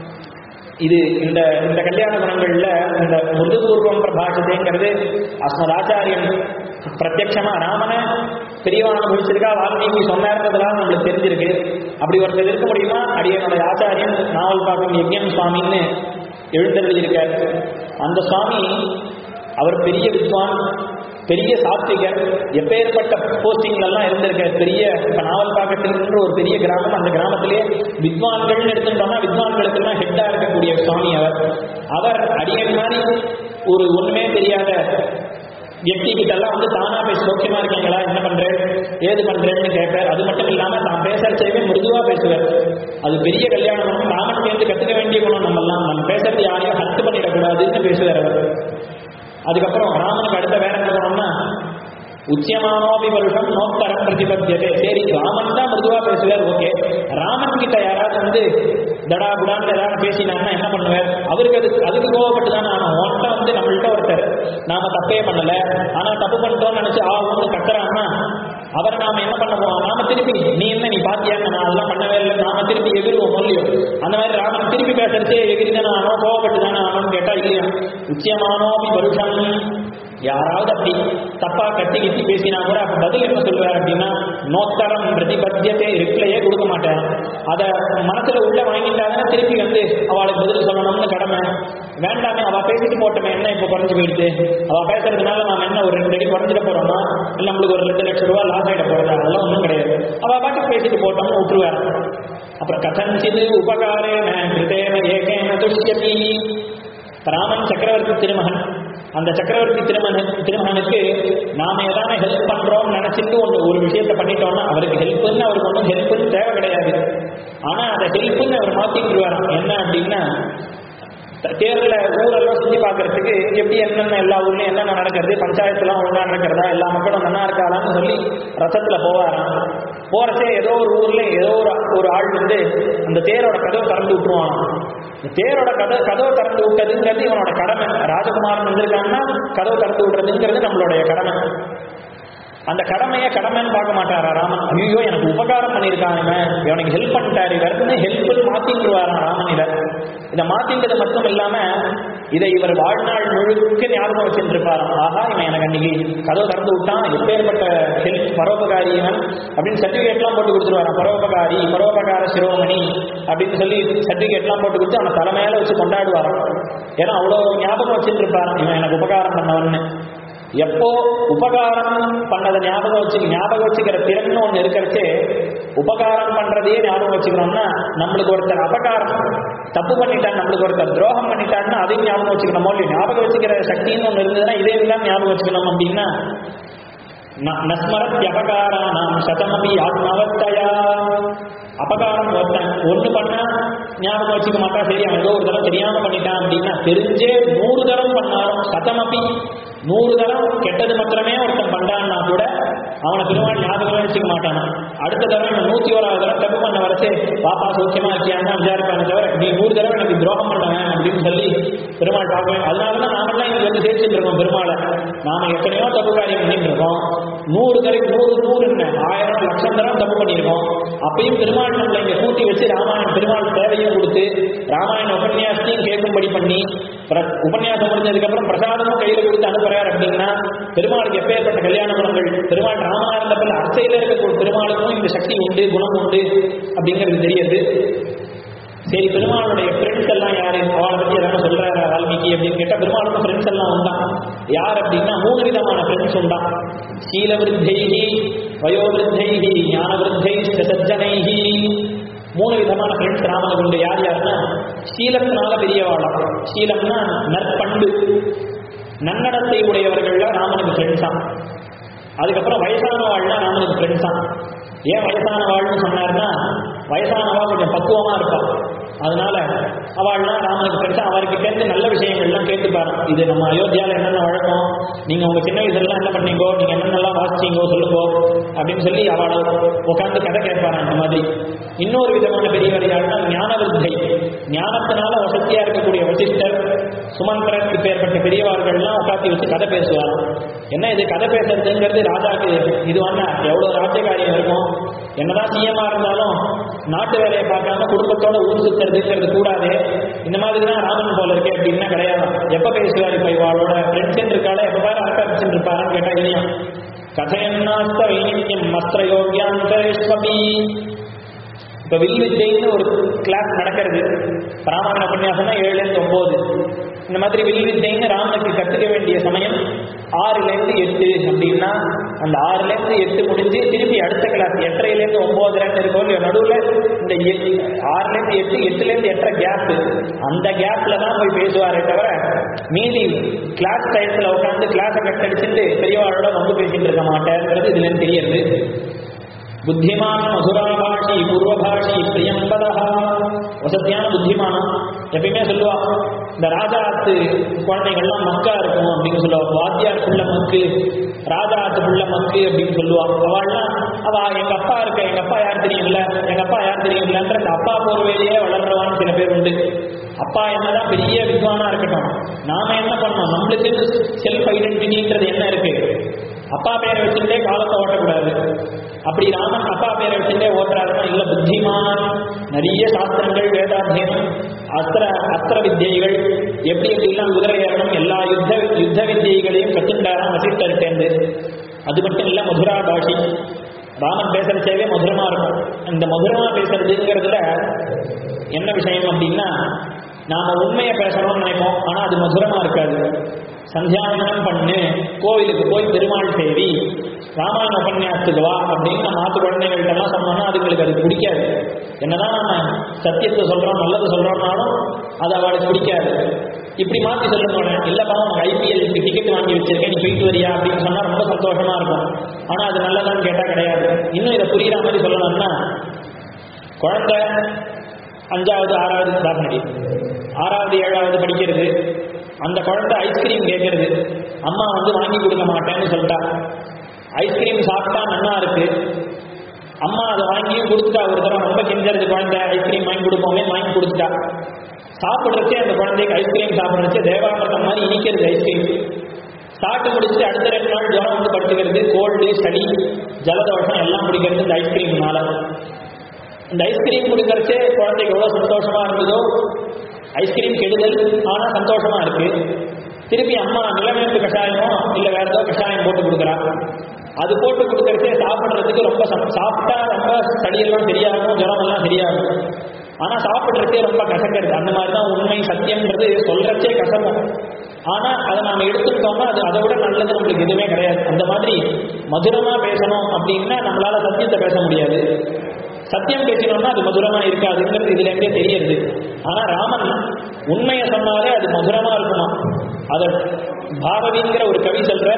இது இந்த இந்த கல்யாண குணங்கள்ல இந்த மிருதுபூர்வம் பிரபாஷதேங்கிறது அஸ்மத் ஆச்சாரியன் பிரத்யட்சமா ராமனை பெரியவன் அனுபவிச்சிருக்கா வால்மீகி சொன்னார்ன்றதுலாம் நம்மளுக்கு தெரிஞ்சிருக்கு அப்படி ஒருத்தர் இருக்க முடியுமா அடியனுடைய ஆச்சாரியன் நாவல் பாக்கம் யஜ்யம் சுவாமின்னு எழுந்தருளியிருக்கார் அந்த சுவாமி அவர் பெரிய வித்வான் பெரிய சாத்விகர் எப்பேற்பட்ட போஸ்டிங்ல எல்லாம் இருந்திருக்கார் பெரிய இப்ப நாவல் பாக்கத்தின்ற ஒரு பெரிய கிராமம் அந்த கிராமத்திலேயே வித்வான்கள்னு எடுத்துட்டோம்னா வித்வான்களுக்கெல்லாம் ஹெட்டா இருக்கக்கூடிய சுவாமி அவர் அவர் அடியன் மாதிரி ஒரு ஒண்ணுமே தெரியாத வியக்தி கிட்ட எல்லாம் வந்து தானா பேசி சௌக்கியமா இருக்கீங்களா என்ன பண்றேன் ஏது பண்றேன்னு கேட்பார் அது மட்டும் இல்லாம தான் பேசுறச்சேவே மிருதுவா பேசுவார் அது பெரிய கல்யாணம் ராமன் சேர்ந்து கத்துக்க வேண்டிய குணம் நம்ம எல்லாம் நம்ம பேசுறது யாரையும் ஹர்ட் பண்ணிடக்கூடாதுன்னு பேசுவார் அவர் அதுக்கப்புறம் ராமனுக்கு அடுத்த வேற என்ன குணம்னா உச்சியமானோபி வருஷம் நோக்கரம் பிரதிபத்தியதே சரி ராமன் தான் மிருதுவா பேசுவார் ஓகே ராமன் கிட்ட யாராவது வந்து தடா குடான்னு ஏதாவது பேசினாங்கன்னா என்ன பண்ணுவார் அவருக்கு அது அதுக்கு கோவப்பட்டு தான் நான் உன்கிட்ட வந்து நம்மள்ட்ட ஒருத்தர் நாம தப்பே பண்ணல ஆனா தப்பு பண்ணிட்டோம்னு நினைச்சு ஆ ஒன்று கத்துறான்னா அவர் நாம என்ன பண்ண போறோம் நாம திருப்பி நீ என்ன நீ பாத்தியா நான் அதெல்லாம் பண்ணவே இல்லை நாம திருப்பி எகிருவோம் மொழியோ அந்த மாதிரி ராமன் திருப்பி பேசுறதே எகிரி தானே ஆனோ கோவப்பட்டு தானே ஆனோன்னு கேட்டா இல்லையா உச்சியமானோபி வருஷம் யாராவது அப்படி தப்பா கட்டி கிட்டி பேசினா கூட அப்ப பதில் என்ன சொல்லுவார் அப்படின்னா நோத்தரம் பிரதிபத்தியத்தை ரிப்ளையே கொடுக்க மாட்டேன் அதை மனசுல உள்ள வாங்கிட்டாங்கன்னா திருப்பி வந்து அவளுக்கு பதில் சொல்லணும்னு கடமை வேண்டாமே அவ பேசிட்டு போட்டோமே என்ன இப்ப குறைஞ்சு போயிடுது அவ பேசுறதுனால நாம என்ன ஒரு ரெண்டு அடி குறைஞ்சிட போறோமா இல்ல நம்மளுக்கு ஒரு ரெண்டு லட்சம் ரூபாய் லாஸ் ஆயிட போறதா அதெல்லாம் ஒண்ணும் கிடையாது அவ பாட்டுக்கு பேசிட்டு போட்டோம்னு விட்டுருவார் அப்புறம் கதஞ்சிது உபகாரேன கிருதேன ஏகேன துஷ்யதி ராமன் சக்கரவர்த்தி திருமகன் அந்த சக்கரவர்த்தி திருமகன் திருமகனுக்கு நாம ஏதாவது ஹெல்ப் பண்றோம்னு நினைச்சிட்டு ஒன்று ஒரு விஷயத்த பண்ணிட்டோம்னா அவருக்கு ஹெல்ப்னு அவருக்கு ஒன்றும் ஹெல்ப்னு தேவை கிடையாது ஆனா அந்த ஹெல்ப்னு அவர் மாத்திக்கிடுவாராம் என்ன அப்படின்னா த- தேர்ல ஊரெல்லாம் சுத்தி பார்க்கறதுக்கு எப்படி என்னென்ன எல்லா ஊர்லயும் என்னென்ன நடக்கிறது பஞ்சாயத்துலாம் ஒழுங்கா நடக்கிறதா எல்லா மக்களும் நல்லா இருக்காளான்னு சொல்லி ரசத்துல போவாராம் போறச்சே ஏதோ ஒரு ஊர்ல ஏதோ ஒரு ஒரு ஆள் வந்து அந்த தேரோட கதவை திறந்து விட்டுருவான் இந்த தேரோட கதவை கதவை திறந்து விட்டதுங்கிறது இவனோட கடமை ராஜகுமாரன் வந்திருக்காங்கன்னா கதவை திறந்து விடுறதுங்கிறது நம்மளுடைய கடமை அந்த கடமையை கடமைன்னு பார்க்க மாட்டாரா ராமன் ஐயோ எனக்கு உபகாரம் பண்ணியிருக்கான் இவன் இவனுக்கு ஹெல்ப் பண்ணிட்டாரு இவர்னு ஹெல்ப்னு மாத்திட்டுருவாராம் ராமன் இதை இதை மாத்தின்றது மட்டும் இல்லாம இதை இவர் வாழ்நாள் முழுக்க ஞாபகம் வச்சுட்டு இருப்பாராம் ஆஹா இவன் எனக்கு அன்னைக்கு கதவை திறந்து விட்டான் எப்பேற்பட்ட ஹெல்ப் பரோபகாரி இவன் அப்படின்னு சர்டிஃபிகேட்லாம் போட்டு கொடுத்துருவாராம் பரோபகாரி பரோபகார சிரோமணி அப்படின்னு சொல்லி சர்டிஃபிகேட்லாம் போட்டு கொடுத்து அவனை தலைமையில வச்சு கொண்டாடுவாராம் ஏன்னா அவ்வளோ ஞாபகம் வச்சுட்டு இருப்பாராம் இவன் எனக்கு உபகாரம் பண்ணவன்னு எப்போ உபகாரம் பண்ணதை ஞாபகம் வச்சு ஞாபகம் வச்சுக்கிற திறன் ஒன்று இருக்கிறச்சே உபகாரம் பண்றதையே ஞாபகம் வச்சுக்கணும்னா நம்மளுக்கு ஒருத்தர் அபகாரம் தப்பு பண்ணிட்டான் நம்மளுக்கு ஒருத்தர் துரோகம் பண்ணிட்டான்னா அதையும் ஞாபகம் வச்சுக்கணுமோ இல்லையோ ஞாபகம் வச்சுக்கிற சக்தின்னு ஒன்று இருந்ததுன்னா இதே எல்லாம் ஞாபகம் வச்சுக்கணும் அப்படின்னா ந- நஸ்மரத் அபகாரானாம் சதமபி ஆத்மவத்தையா அபகாரம் ஒருத்தன் ஒண்ணு பண்ணா ஞாபகம் வச்சுக்க மாட்டா சரி அவன் ஏதோ ஒரு தடவை தெரியாம பண்ணிட்டான் அப்படின்னா தெரிஞ்சே நூறு தரம் பண்ணாலும் சதமபி நூறு தரம் கெட்டது மாத்திரமே ஒருத்தன் பண்ணான்னா கூட அவனை பெருமாள் ஞாபகமே வச்சுக்க மாட்டானா அடுத்த தடவை இவன் நூத்தி ஓராவது தடவை தப்பு பண்ண வரச்சே பாப்பா சௌக்கியமா இருக்கியான்னு விசாரிப்பானே தவிர நீ நூறு தடவை எனக்கு துரோகம் பண்ணவன் அப்படின்னு சொல்லி பெருமாள் பார்க்கவே அதனாலதான் நாமெல்லாம் இங்க வந்து சேர்த்துட்டு இருக்கோம் பெருமாளை நாம எத்தனையோ தப்பு காரியம் பண்ணிட்டு இருக்கோம் நூறு தடவை நூறு நூறு என்ன ஆயிரம் லட்சம் தடவை தப்பு பண்ணியிருக்கோம் அப்பயும் பெருமாள் நம்மளை இங்க கூட்டி வச்சு ராமாயணம் பெருமாள் தேவையும் கொடுத்து ராமாயண உபன்யாசத்தையும் கேட்கும்படி பண்ணி பிர- உபன்யாசம் முடிஞ்சதுக்கு அப்புறம் பிரசாதமும் கையில கொடுத்து அனுப்புறாரு அப்படின்னா பெருமாளுக்கு எப்பேற்பட்ட கல்யாண குணங்கள் பெருமாள் ராமனா இருந்தப்பல அர்ச்சையில இருக்கக்கூடிய பெருமாளுக்கும் இந்த சக்தி உண்டு குணம் உண்டு அப்படிங்கிறது தெரியுது சரி பெருமாளுடைய ஃப்ரெண்ட்ஸ் எல்லாம் யாரு அவளை பத்தி எதாவது சொல்றாரு வால்மீகி அப்படின்னு கேட்டா பெருமாளுக்கு ஃப்ரெண்ட்ஸ் எல்லாம் உண்டான் யார் அப்படின்னா மூணு விதமான ஃப்ரெண்ட்ஸ் உண்டான் சீல விருத்தைகி வயோவிருத்தைகி ஞான விருத்தை சஜ்ஜனைகி மூணு விதமான ஃப்ரெண்ட்ஸ் ராமனுக்கு உண்டு யார் யாருன்னா சீலத்தினால பெரியவாளா சீலம்னா நற்பண்பு நன்னடத்தை உடையவர்கள்லாம் ராமனுக்கு ஃப்ரெண்ட்ஸா அதுக்கப்புறம் வயசானவாள்னா ராமனுக்கு ஃப்ரெண்ட்ஸ் தான் ஏன் வயசானவாள்னு சொன்னார்னா வயசானவா கொஞ்சம் பக்குவமா இருப்பா அதனால அவள்னா ராமனுக்கு ஃப்ரெண்ட்ஸா அவர்கிட்ட இருந்து நல்ல விஷயங்கள்லாம் கேட்டுப்பாரு இது நம்ம அயோத்தியால என்னென்ன வழக்கம் நீங்க உங்க சின்ன வயசுல என்ன பண்ணீங்கோ நீங்க என்னென்னலாம் வாசிச்சீங்கோ சொல்லுங்கோ அப்படின்னு சொல்லி அவளை உட்காந்து கதை கேட்பாரு அந்த மாதிரி இன்னொரு விதமான பெரியவர் யாருன்னா ஞான விருத்தை ஞானத்தினால வசதியா இருக்கக்கூடிய வசிஷ்டர் சுமந்திரன் இப்பேற்பட்ட பெரியவார்கள்லாம் உட்காந்து வச்சு கதை பேசுவார் என்ன இது கதை பேசுறதுங்கிறது ராஜாக்கு இது வேணா எவ்வளவு ராஜ்ய காரியம் இருக்கும் என்னதான் சிஎம்மா இருந்தாலும் நாட்டு வேலையை பார்க்காம குடும்பத்தோட ஊர் சுத்துறதுங்கிறது கூடாது இந்த மாதிரி தான் ராமன் போல இருக்கே அப்படின்னா கிடையாது எப்ப பேசுவார் இப்ப இவாளோட ஃப்ரெண்ட்ஸ் இருக்காளே எப்ப பாரு அரட்டடிச்சுட்டு இருப்பாருன்னு கேட்டா இல்லையா கதையன்னாஸ்த வைநித்யம் மஸ்திர யோகியாந்தரேஸ்வபி இப்ப வில்வித்தைன்னு ஒரு கிளாஸ் நடக்கிறது ராமாயண உபன்யாசம்னா ஏழுல இருந்து ஒன்பது இந்த மாதிரி வில்வித்தைன்னு ராமனுக்கு கத்துக்க வேண்டிய சமயம் ஆறுல இருந்து எட்டு அப்படின்னா அந்த ஆறுல இருந்து எட்டு முடிஞ்சு திருப்பி அடுத்த கிளாஸ் எட்டரைல இருந்து ஒன்பது ரெண்டு இருக்கும் இல்லையா நடுவுல இந்த எட்டு ஆறுல இருந்து எட்டு எட்டுல இருந்து எட்டரை கேப் அந்த கேப்ல தான் போய் பேசுவாரே தவிர மீதி கிளாஸ் டயத்துல உட்காந்து கிளாஸை கட் அடிச்சுட்டு பெரியவாளோட வந்து பேசிட்டு இருக்க மாட்டேங்கிறது இதுல இருந்து தெரியுது புத்திமான் மதுராபாஷி பூர்வபாஷி பிரியம்பதா வசதியான புத்திமானம் எப்பயுமே சொல்லுவா இந்த ராஜாத்து குழந்தைகள்லாம் மக்கா இருக்கும் அப்படின்னு சொல்லுவா வாத்தியார் புள்ள மக்கு ராஜாத்து புள்ள மக்கு அப்படின்னு சொல்லுவா அவள்லாம் அவ எங்க அப்பா இருக்க எங்க அப்பா யார் தெரியும்ல எங்க அப்பா யார் தெரியும்லன்ற அந்த அப்பா போர்வையிலேயே வளர்றவான்னு சில பேர் உண்டு அப்பா என்னதான் பெரிய வித்வானா இருக்கட்டும் நாம என்ன பண்ணோம் நம்மளுக்கு செல்ஃப் ஐடென்டிட்டின்றது என்ன இருக்கு அப்பா பேரை வச்சுட்டே காலத்தை ஓட்டக்கூடாது அப்படி ராமன் அப்பா பேரை வச்சுட்டே ஓட்டுறாருன்னா இல்ல புத்திமான் நிறைய சாஸ்திரங்கள் வேதாத்தியனம் அஸ்திர அஸ்திர வித்தியைகள் எப்படி எப்படிலாம் குதிரை ஏறணும் எல்லா யுத்த யுத்த வித்தியைகளையும் கத்துண்டாராம் வசிஷ்டர்கிட்டேருந்து அது மட்டும் இல்ல மதுரா பாஷி ராமன் பேசுறச்சேவே மதுரமா இருக்கும் இந்த மதுரமா பேசுறதுங்கிறதுல என்ன விஷயம் அப்படின்னா நாம உண்மையை பேசணும்னு நினைப்போம் ஆனா அது மதுரமா இருக்காது சந்தியாவனம் பண்ணு கோவிலுக்கு போய் பெருமாள் சேவி ராமாயண உபன்யாசத்துக்கு வா அப்படின்னு நம்ம மாத்து குழந்தைகள்ட்ட எல்லாம் சொன்னோம்னா அதுங்களுக்கு அது பிடிக்காது என்னதான் நம்ம சத்தியத்தை சொல்றோம் நல்லது சொல்றோம்னாலும் அது அவளுக்கு பிடிக்காது இப்படி மாத்தி சொல்லுங்க இல்லப்பா உனக்கு ஐபிஎல் டிக்கெட் வாங்கி வச்சிருக்கேன் நீ போயிட்டு வரியா அப்படின்னு சொன்னா ரொம்ப சந்தோஷமா இருக்கும் ஆனா அது நல்லதான்னு கேட்டா கிடையாது இன்னும் இதை புரியுற மாதிரி சொல்லணும்னா குழந்தை அஞ்சாவது ஆறாவது தாரணடி ஆறாவது ஏழாவது படிக்கிறது அந்த குழந்தை ஐஸ்கிரீம் கேட்கறது அம்மா வந்து வாங்கி கொடுக்க மாட்டேன்னு சொல்லிட்டா ஐஸ்கிரீம் சாப்பிட்டா நல்லா இருக்கு அம்மா அதை வாங்கியும் கொடுத்துட்டா ஒரு தடவை ரொம்ப கெஞ்சறது குழந்தை ஐஸ்கிரீம் வாங்கி கொடுப்போமே வாங்கி கொடுத்துட்டா சாப்பிட்றச்சே அந்த குழந்தைக்கு ஐஸ்கிரீம் சாப்பிட்றச்சே தேவாமிரதம் மாதிரி இனிக்கிறது ஐஸ்கிரீம் சாப்பிட்டு முடிச்சுட்டு அடுத்த ரெண்டு நாள் ஜுரம் வந்து படுத்துக்கிறது கோல்டு சளி ஜலதோஷம் எல்லாம் பிடிக்கிறது இந்த ஐஸ்கிரீம்னால இந்த ஐஸ்கிரீம் குடிக்கிறச்சே குழந்தைக்கு எவ்வளோ சந்தோஷமா இருந்ததோ ஐஸ்கிரீம் கெடுதல் ஆனால் சந்தோஷமா இருக்கு திருப்பி அம்மா நிலவேம்பு கஷாயமோ இல்லை வேற ஏதோ கஷாயம் போட்டு கொடுக்குறா அது போட்டு கொடுக்கறச்சே சாப்பிட்றதுக்கு ரொம்ப சம்- சாப்பிட்டா ரொம்ப சளியெல்லாம் சரியாகும் ஜுரம் எல்லாம் சரியாகும் ஆனா சாப்பிட்றதே ரொம்ப கசக்கிறது அந்த மாதிரி தான் உண்மை சத்தியம்ன்றது சொல்றச்சே கசக்கும் ஆனா அதை நாம எடுத்துக்கிட்டோம்னா அது அதை விட நல்லது நம்மளுக்கு எதுவுமே கிடையாது அந்த மாதிரி மதுரமா பேசணும் அப்படின்னா நம்மளால சத்தியத்தை பேச முடியாது சத்தியம் பேசினோம்னா அது மதுரமா இருக்காதுங்கிறது இதுல இருந்தே தெரியுது ஆனா ராமன் உண்மையை சொன்னாலே அது மதுரமா இருக்குமா அத பாரதிங்கிற ஒரு கவி சொல்ற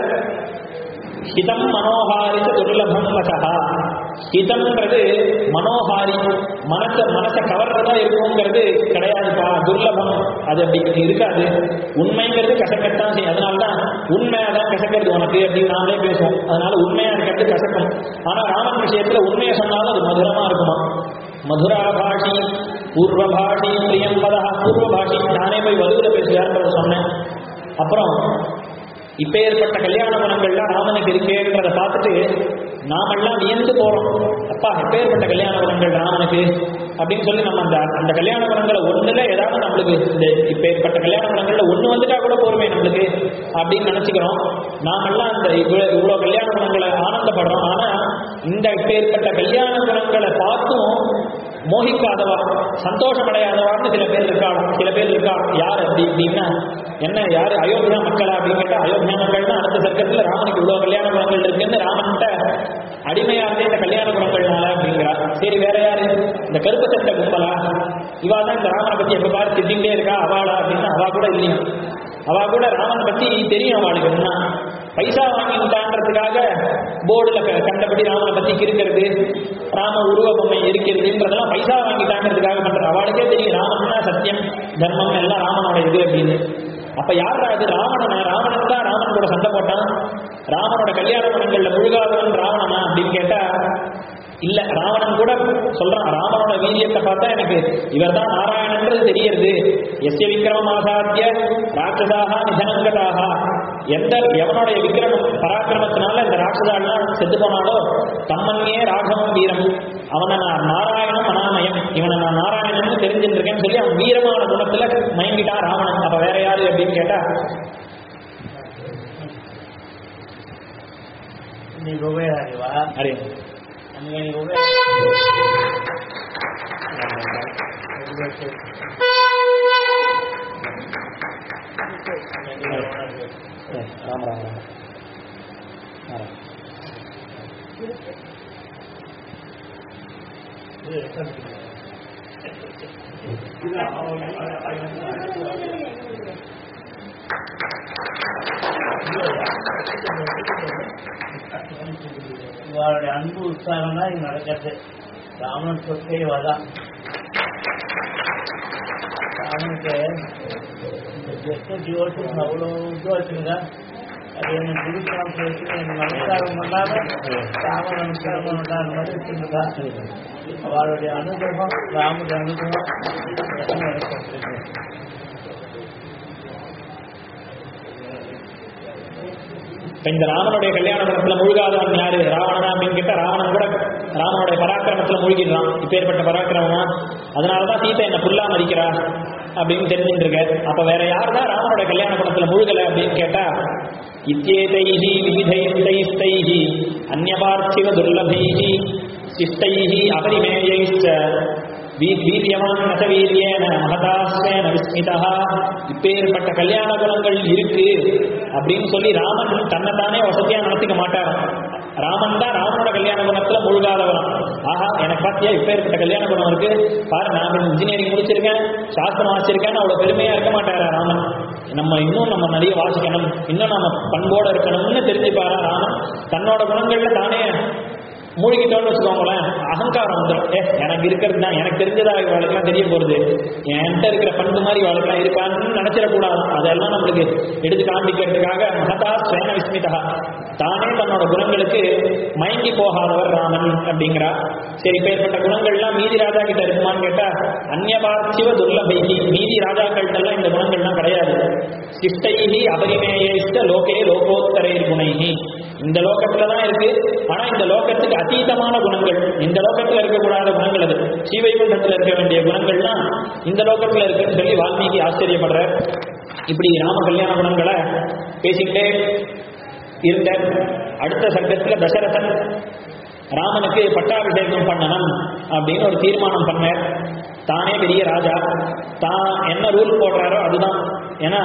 ஹிதம் மனோஹாரிச்ச துர்லபம் வசகா ஹிதம்ன்றது மனோஹாரி மனச மனசை கவர்றதா இருக்குங்கிறது கிடையாதுப்பா துர்லபம் அது அப்படி இருக்காது உண்மைங்கிறது கசக்கத்தான் செய்யும் அதனால்தான் உண்மை அதான் கசக்கிறது உனக்கு அப்படின்னு நாமளே பேசுவோம் அதனால உண்மையா இருக்கிறது கசக்கும் ஆனா ராமன் விஷயத்துல உண்மையை சொன்னாலும் அது மதுரமா இருக்குமா மதுராபாஷி பூர்வபாஷி பிரியம்பதா பூர்வபாஷி நானே போய் வலுவில பேசுவார்ன்றத சொன்னேன் அப்புறம் இப்ப ஏற்பட்ட கல்யாண குணங்கள்லாம் ராமனுக்கு இருக்கேன்றத பார்த்துட்டு நாமெல்லாம் வியந்து போறோம் அப்பா எப்பேற்பட்ட கல்யாண குணங்கள் ராமனுக்கு அப்படின்னு சொல்லி நம்ம அந்த அந்த கல்யாண குணங்களை ஒண்ணுல ஏதாவது நம்மளுக்கு இந்த இப்ப ஏற்பட்ட கல்யாண குணங்கள்ல ஒண்ணு வந்துட்டா கூட போருமே நம்மளுக்கு அப்படின்னு நினைச்சுக்கிறோம் நாமெல்லாம் அந்த இவ்வளவு இவ்வளவு கல்யாண குணங்களை ஆனந்தப்படுறோம் ஆனா இந்த இப்ப ஏற்பட்ட கல்யாண குணங்களை பார்த்தும் மோகிக்காதவா சந்தோஷம் அடையாதவான்னு சில பேர் இருக்காங்க சில பேர் இருக்கா யார் அப்படி அப்படின்னா என்ன யாரு அயோத்தியா மக்களா அப்படின்னு கேட்டா அயோத்தியா மக்கள்னா அடுத்த சர்க்கத்துல ராமனுக்கு இவ்வளவு கல்யாண குணங்கள் இருக்குன்னு ராமன்கிட்ட அடிமையா இருந்தே இந்த கல்யாண குணங்கள்னால அப்படிங்கிறா சரி வேற யாரு இந்த கருப்பு சட்டை கும்பலா இவா தான் இந்த ராமனை பத்தி எப்ப பாரு திட்டிகிட்டே இருக்கா அவாளா அப்படின்னா அவா கூட இல்லையா அவா கூட ராமனை பத்தி தெரியும் அவளுக்கு என்ன பைசா வாங்கிட்டான்றதுக்காக போர்டுல க- கண்டபடி ராமனை பத்தி கிறுக்கிறது ராம உருவ பொம்மை இருக்கிறதுன்றதெல்லாம் பைசா வாங்கிட்டாங்கிறதுக்காக பண்ற அவளுக்கே தெரியும் ராமன்னா சத்தியம் தர்மம் எல்லாம் ராமனோட இது அப்படின்னு அப்ப யாரா அது ராவணனா ராவணன் தான் ராமன் கூட சண்டை போட்டான் ராமனோட கல்யாண குணங்கள்ல முழுகாதவன் ராவணனா அப்படின்னு கேட்டா இல்ல ராவணன் கூட சொல்றான் ராமனோட வீரியத்தை பார்த்தா எனக்கு இவர்தான் நாராயணன்றது தெரியறது எஸ்ய விக்ரமமாசாத்திய ராட்சதாக நிதனங்கதாக எந்த எவனுடைய விக்ரமம் பராக்கிரமத்தினால இந்த ராட்சதாலாம் செத்து போனாலோ தம்மன்யே ராகவம் வீரம் அவனை நான் நாராயணம் அனாமயம் இவனை நான் நாராயணன் தெரிஞ்சுட்டு இருக்கேன்னு சொல்லி அவன் வீரமான குணத்துல மயங்கிட்டான் ராவணன் அப்ப வேற யாரு அப்படின்னு கேட்டா నీకు ఉపయోగాలివా அரே అందుకని నీకు ராம ராம ராம ராம వాడి అன்பு ఉత్సాహం தான் இது நடக்கிறது ராமன் சொற்கை வதான் ராமனுக்கு இந்த ஜெஸ்ட் டிவோஷன் அவ்வளோ இது வச்சுருந்தா அது எனக்கு குருக்கலாம் பேசி எனக்கு நமஸ்காரம் பண்ணாம ராம நமஸ்காரம் பண்ணா அந்த மாதிரி வச்சுருந்தா அவருடைய அனுகிரகம் ராமுடைய அனுகிரகம் இதெல்லாம் எனக்கு கிடைச்சிருக்கு. இப்ப இந்த ராமனுடைய கல்யாண குணத்துல முழுகாதவன் யாரு ராவணனா அப்படின்னு கேட்டா ராவணன் கூட ராமனுடைய பராக்கிரமத்துல மூழ்கிடுறான் இப்பேற்பட்ட பராக்கிரமமா அதனாலதான் சீதை என்ன புல்லா மதிக்கிறா அப்படின்னு தெரிஞ்சுட்டு இருக்க அப்ப வேற யார் தான் ராமனுடைய கல்யாண குணத்துல முழுகல அப்படின்னு கேட்டா இத்தியேதைஹி விவிதைஸ்தைஸ்தைஹி அந்நியபார்த்திவ துர்லபைஹி சிஷ்டைஹி அபரிமேயைச்ச வீ- வீரியவான் நச வீரியேன மகதாஸ்வேன விஸ்மிதா இப்பேற்பட்ட கல்யாண குணங்கள் இருக்கு அப்படின்னு சொல்லி ராமன் தன்னைத்தானே வசதியா நடத்திக்க மாட்டாராம் ராமன் தான் ராமனோட கல்யாண குணத்துல முழுகாதவராம் ஆஹா எனக்கு பார்த்தியா இப்பேற்பட்ட கல்யாண குணம் இருக்கு பாரு நான் இன்ஜினியரிங் முடிச்சிருக்கேன் சாஸ்திரம் வாசிச்சிருக்கேன்னு அவ்வளவு பெருமையா இருக்க மாட்டாரா ராமன் நம்ம இன்னும் நம்ம நிறைய வாசிக்கணும் இன்னும் நம்ம பண்போட இருக்கணும்னு தெரிஞ்சுப்பாரா ராமன் தன்னோட குணங்கள்ல தானே மூழ்கிட்டோம்னு வச்சுக்கோங்களேன் அகங்காரம் வந்துடும் ஏ எனக்கு இருக்கிறது தான் எனக்கு தெரிஞ்சதா இவளுக்கெல்லாம் தெரிய போகிறது என்கிட்ட இருக்கிற பண்பு மாதிரி இவளுக்கெல்லாம் இருக்கான்னு நினைச்சிடக்கூடாது அதெல்லாம் நம்மளுக்கு எடுத்து காண்பிக்கிறதுக்காக மகதா ஸ்வேன விஸ்மிதா தானே தன்னோட குணங்களுக்கு மயங்கி போகாதவர் ராமன் அப்படிங்கிறா சரி இப்பேற்பட்ட குணங்கள்லாம் மீதி ராஜா கிட்ட இருக்குமான்னு கேட்டா அந்நியபார்த்திவ துர்லபைகி மீதி ராஜாக்கள்கிட்டலாம் இந்த குணங்கள்லாம் கிடையாது சிஷ்டைகி அபரிமேயிஷ்ட லோகே லோகோத்தரை குணைகி இந்த லோகத்துல தான் இருக்கு ஆனா இந்த லோகத்துக்கு அதீதமான குணங்கள் இந்த லோகத்துல இருக்கக்கூடாத குணங்கள் அது ஸ்ரீவைகுண்டத்துல இருக்க வேண்டிய குணங்கள்லாம் இந்த லோகத்துல இருக்குன்னு சொல்லி வால்மீகி ஆச்சரியப்படுற இப்படி ராம கல்யாண குணங்களை பேசிக்கிட்டே இருந்த அடுத்த சர்க்கத்துல தசரதன் ராமனுக்கு பட்டாபிஷேகம் பண்ணணும் அப்படின்னு ஒரு தீர்மானம் பண்ணார் தானே பெரிய ராஜா தான் என்ன ரூல் போடுறாரோ அதுதான் ஏன்னா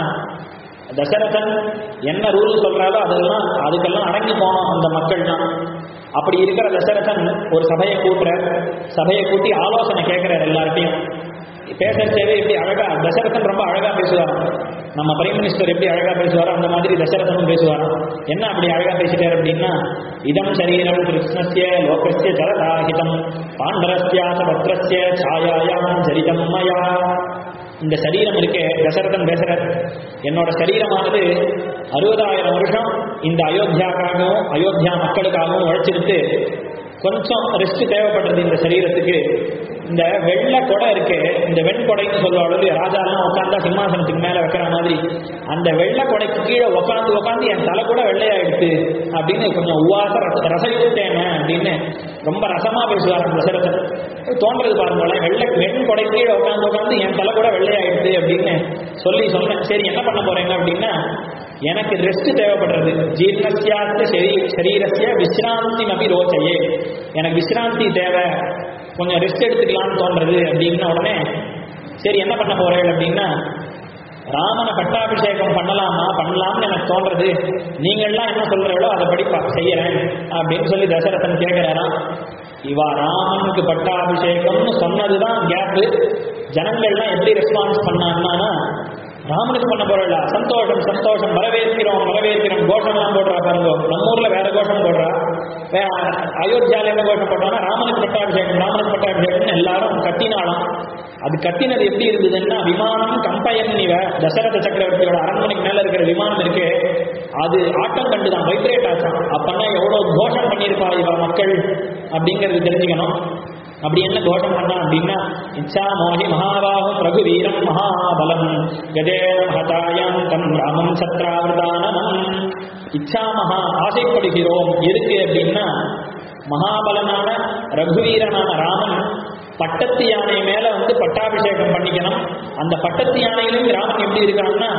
தசரதன் என்ன ரூல் சொல்றாரோ அதெல்லாம் அதுக்கெல்லாம் அடங்கி போனோம் அந்த மக்கள்லாம் அப்படி இருக்கிற தசரதன் ஒரு சபையை கூட்டுறார் சபையை கூட்டி ஆலோசனை கேட்கிறார் எல்லார்ட்டையும் பேசுறதே எப்படி அழகா தசரதன் ரொம்ப அழகா பேசுவார் நம்ம பிரைம் மினிஸ்டர் எப்படி அழகா பேசுவாரோ அந்த மாதிரி தசரதனும் பேசுவாராம் என்ன அப்படி அழகா பேசிட்டார் அப்படின்னா இதம் சரீரம் கிருஷ்ணஸ்ய லோகஸ்ய ஜலதாஹிதம் பாண்டரஸ்யாச பத்ரஸ்ய சாயாயாம் சரிதம் மயா இந்த சரீரம் இருக்கே தசரதன் பேசுறார் என்னோட சரீரமானது அறுபதாயிரம் வருஷம் இந்த அயோத்தியாக்காகவும் அயோத்தியா மக்களுக்காகவும் உழைச்சிருத்து கொஞ்சம் ரெஸ்ட் தேவைப்படுறது இந்த சரீரத்துக்கு இந்த வெள்ளை கொடை இருக்கே இந்த வெண்கொடைன்னு சொல்லுவாள் ராஜாலாம் உட்காந்தா சிம்மாசனத்துக்கு மேல வைக்கிற மாதிரி அந்த வெள்ளை கொடைக்கு கீழே உட்காந்து உட்காந்து என் தலை கூட வெள்ளையாயிடுச்சு அப்படின்னு கொஞ்சம் உவாச ரச ரசயுத்தேன அப்படின்னு ரொம்ப ரசமா பேசுவார் அந்த சிரத்தை தோன்றது பாருங்களேன் வெள்ளை வெண் கொடை கீழே உட்காந்து உட்காந்து என் தலை கூட வெள்ளையாயிடுச்சு அப்படின்னு சொல்லி சொன்னேன் சரி என்ன பண்ண போறேங்க அப்படின்னா எனக்கு ரெஸ்ட் தேவைப்படுறது ஜீர்ணசியாத்த சரி சரீரஸ்ய விசிராந்தி நபி ரோச்சையே எனக்கு விசிராந்தி தேவை கொஞ்சம் ரெஸ்ட் எடுத்துக்கலாம்னு தோன்றது அப்படின்ன உடனே சரி என்ன பண்ண போறேன் அப்படின்னா ராமனை பட்டாபிஷேகம் பண்ணலாமா பண்ணலாம்னு எனக்கு தோன்றது நீங்கள்லாம் என்ன சொல்றீங்களோ அதை படி பா- செய்யறேன் அப்படின்னு சொல்லி தசரதன் கேட்கிறாராம் இவா ராமனுக்கு பட்டாபிஷேகம்னு சொன்னதுதான் கேப்பு ஜனங்கள்லாம் எப்படி ரெஸ்பான்ஸ் பண்ணாங்கன்னா ராமனுக்கு பண்ண போறல சந்தோஷம் சந்தோஷம் வரவேற்கிறோம் வரவேற்கிறோம் கோஷம்லாம் போடுறா பாருங்க நம்ம ஊர்ல வேற கோஷம் போடுறா வே- அயோத்தியால என்ன கோஷம் போட்டானா ராமனுக்கு பட்டாபிஷேகம் ராமனுக்கு பட்டாபிஷேகம்னு எல்லாரும் கத்தினாலாம் அது கத்தினது எப்படி இருந்ததுன்னா விமானம் கம்பயன் இவ தசரத சக்கரவர்த்தியோட அரண்மனைக்கு மேல இருக்கிற விமானம் இருக்கு அது ஆட்டம் கண்டுதான் வைப்ரேட் ஆச்சான் அப்பன்னா எவ்வளவு கோஷம் பண்ணியிருப்பா இவ மக்கள் அப்படிங்கிறது தெரிஞ்சுக்கணும் அப்படி என்ன கோஷம் பண்ணா அப்படின்னா இச்சா மோகி மகாபாகும் ரகுவீரம் மகாபலம் கஜேன மகதாயம் தம் ராமம் சத்ராவிரதானனம் இச்சா மகா ஆசைப்படுகிறோம் எதுக்கு அப்படின்னா மகாபலனான ரகுவீரனான ராமன் பட்டத்து யானை மேல வந்து பட்டாபிஷேகம் பண்ணிக்கணும் அந்த பட்டத்து யானையிலும் ராமன் எப்படி இருக்கான்னா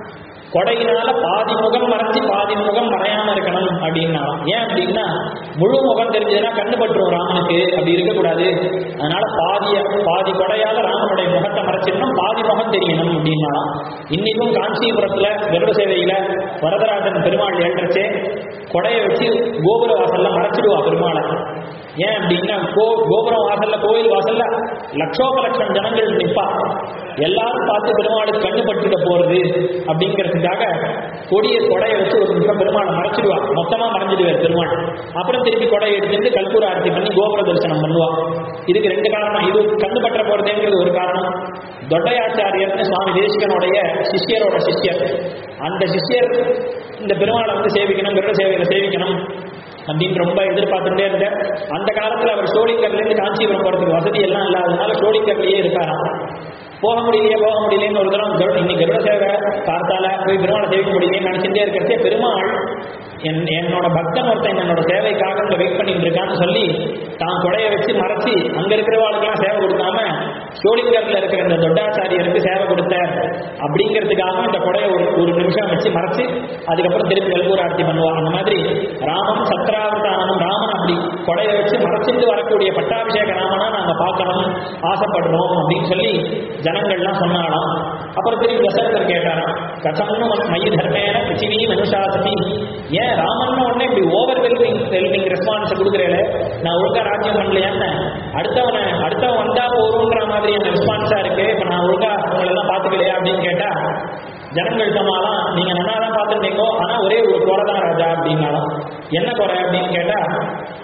கொடையினால பாதி முகம் மறைச்சு பாதி முகம் மறையாம இருக்கணும் அப்படின்னா ஏன் அப்படின்னா முழு முகம் தெரிஞ்சதுன்னா கண்ணு பட்டுரும் ராமனுக்கு அப்படி இருக்கக்கூடாது அதனால பாதிய பாதி கொடையால ராமனுடைய முகத்தை மறைச்சிடணும் பாதி முகம் தெரியணும் அப்படின்னா இன்னைக்கும் காஞ்சிபுரத்துல கருட சேவையில வரதராஜன் பெருமாள் ஏற்றச்சே கொடையை வச்சு கோபுர வாசல்ல மறைச்சிடுவா பெருமாளை ஏன் அப்படின்னா கோ கோபுரம் வாசல்ல கோயில் வாசல்ல லட்சோப லட்சம் ஜனங்கள் நிப்பா எல்லாரும் பார்த்து பெருமாளுக்கு கண்ணு பட்டுக்க போறது அப்படிங்கிறதுக்காக கொடிய கொடையை வச்சு ஒரு நிமிஷம் பெருமாளை மறைச்சிடுவா மொத்தமா மறைஞ்சிடுவார் பெருமாள் அப்புறம் திருப்பி கொடையை எடுத்துட்டு கல்பூர ஆரத்தி பண்ணி கோபுர தரிசனம் பண்ணுவா இதுக்கு ரெண்டு காரணம் இது கண்ணு பற்ற போறதுங்கிறது ஒரு காரணம் தொட்டையாச்சாரியர்னு சுவாமி தேசிகனுடைய சிஷ்யரோட சிஷ்யர் அந்த சிஷ்யர் இந்த பெருமாளை வந்து சேவிக்கணும் கருட சேவையில சேவிக்கணும் அப்படின்னு ரொம்ப எதிர்பார்த்துட்டே இருந்தேன் அந்த காலத்துல அவர் சோழிங்கர்ல இருந்து காஞ்சிபுரம் போறதுக்கு வசதி எல்லாம் இல்லாதனால சோழிங்கர்லயே இருக்காராம் போக முடியலையே போக முடியலையேன்னு ஒரு தரம் கருட இன்னைக்கு கருட சேவை பார்த்தால போய் பெருமாளை சேவிக்க முடியலையே நினைச்சுட்டே இருக்கிறதே பெருமாள் என் என்னோட பக்தன் ஒருத்தன் என்னோட சேவைக்காக இங்க வெயிட் பண்ணிட்டு இருக்கான்னு சொல்லி தான் கொடைய வச்சு மறைச்சு அங்க இருக்கிறவாளுக்கெல்லாம் சேவை கொடுக்காம சோழிங்கர்ல இருக்கிற இந்த தொட்டாச்சாரியருக்கு சேவை கொடுத்தார் அப்படிங்கிறதுக்காக இந்த கொடையை ஒரு ஒரு நிமிஷம் வச்சு மறைச்சு அதுக்கப்புறம் திருப்பி கல்பூர ஆர்த்தி பண்ணுவா அந்த மாதிரி ராமன் சத்ராவதானம் ராமன் அப்படி கொடையை வச்சு மறைச்சிட்டு வரக்கூடிய பட்டாபிஷேக ராமனா நாங்க பார்க்கணும் ஆசைப்படுறோம் அப்படின்னு சொல்லி ஜனங்கள்லாம் சொன்னாலாம் அப்புறம் திருப்பி தசரதர் கேட்டாராம் கசம்னு மைய தர்மேன பிருத்திவி மனுஷாசதி ஏன் ராமன் உடனே இப்படி ஓவர் வெல்மிங் வெல்மிங் ரெஸ்பான்ஸ் கொடுக்குறேன் நான் ஒழுங்கா ராஜ்யம் பண்ணலையான்னு அடுத்தவனை அடுத்தவன் வந்தா போறோங்கிற மாதிரி அந்த ரெஸ்பான்ஸா இருக்கு இப்ப நான் ஒழுங்கா உங்களை எல்லாம் பாத்துக்கலையா அப்படின்னு கேட்டா ஜனங்கள் சொன்னாலாம் நீங்க நல்லா தான் பார்த்துருந்தீங்கோ ஆனா ஒரே ஒரு குறை தான் ராஜா அப்படின்னாலும் என்ன குறை அப்படின்னு கேட்டா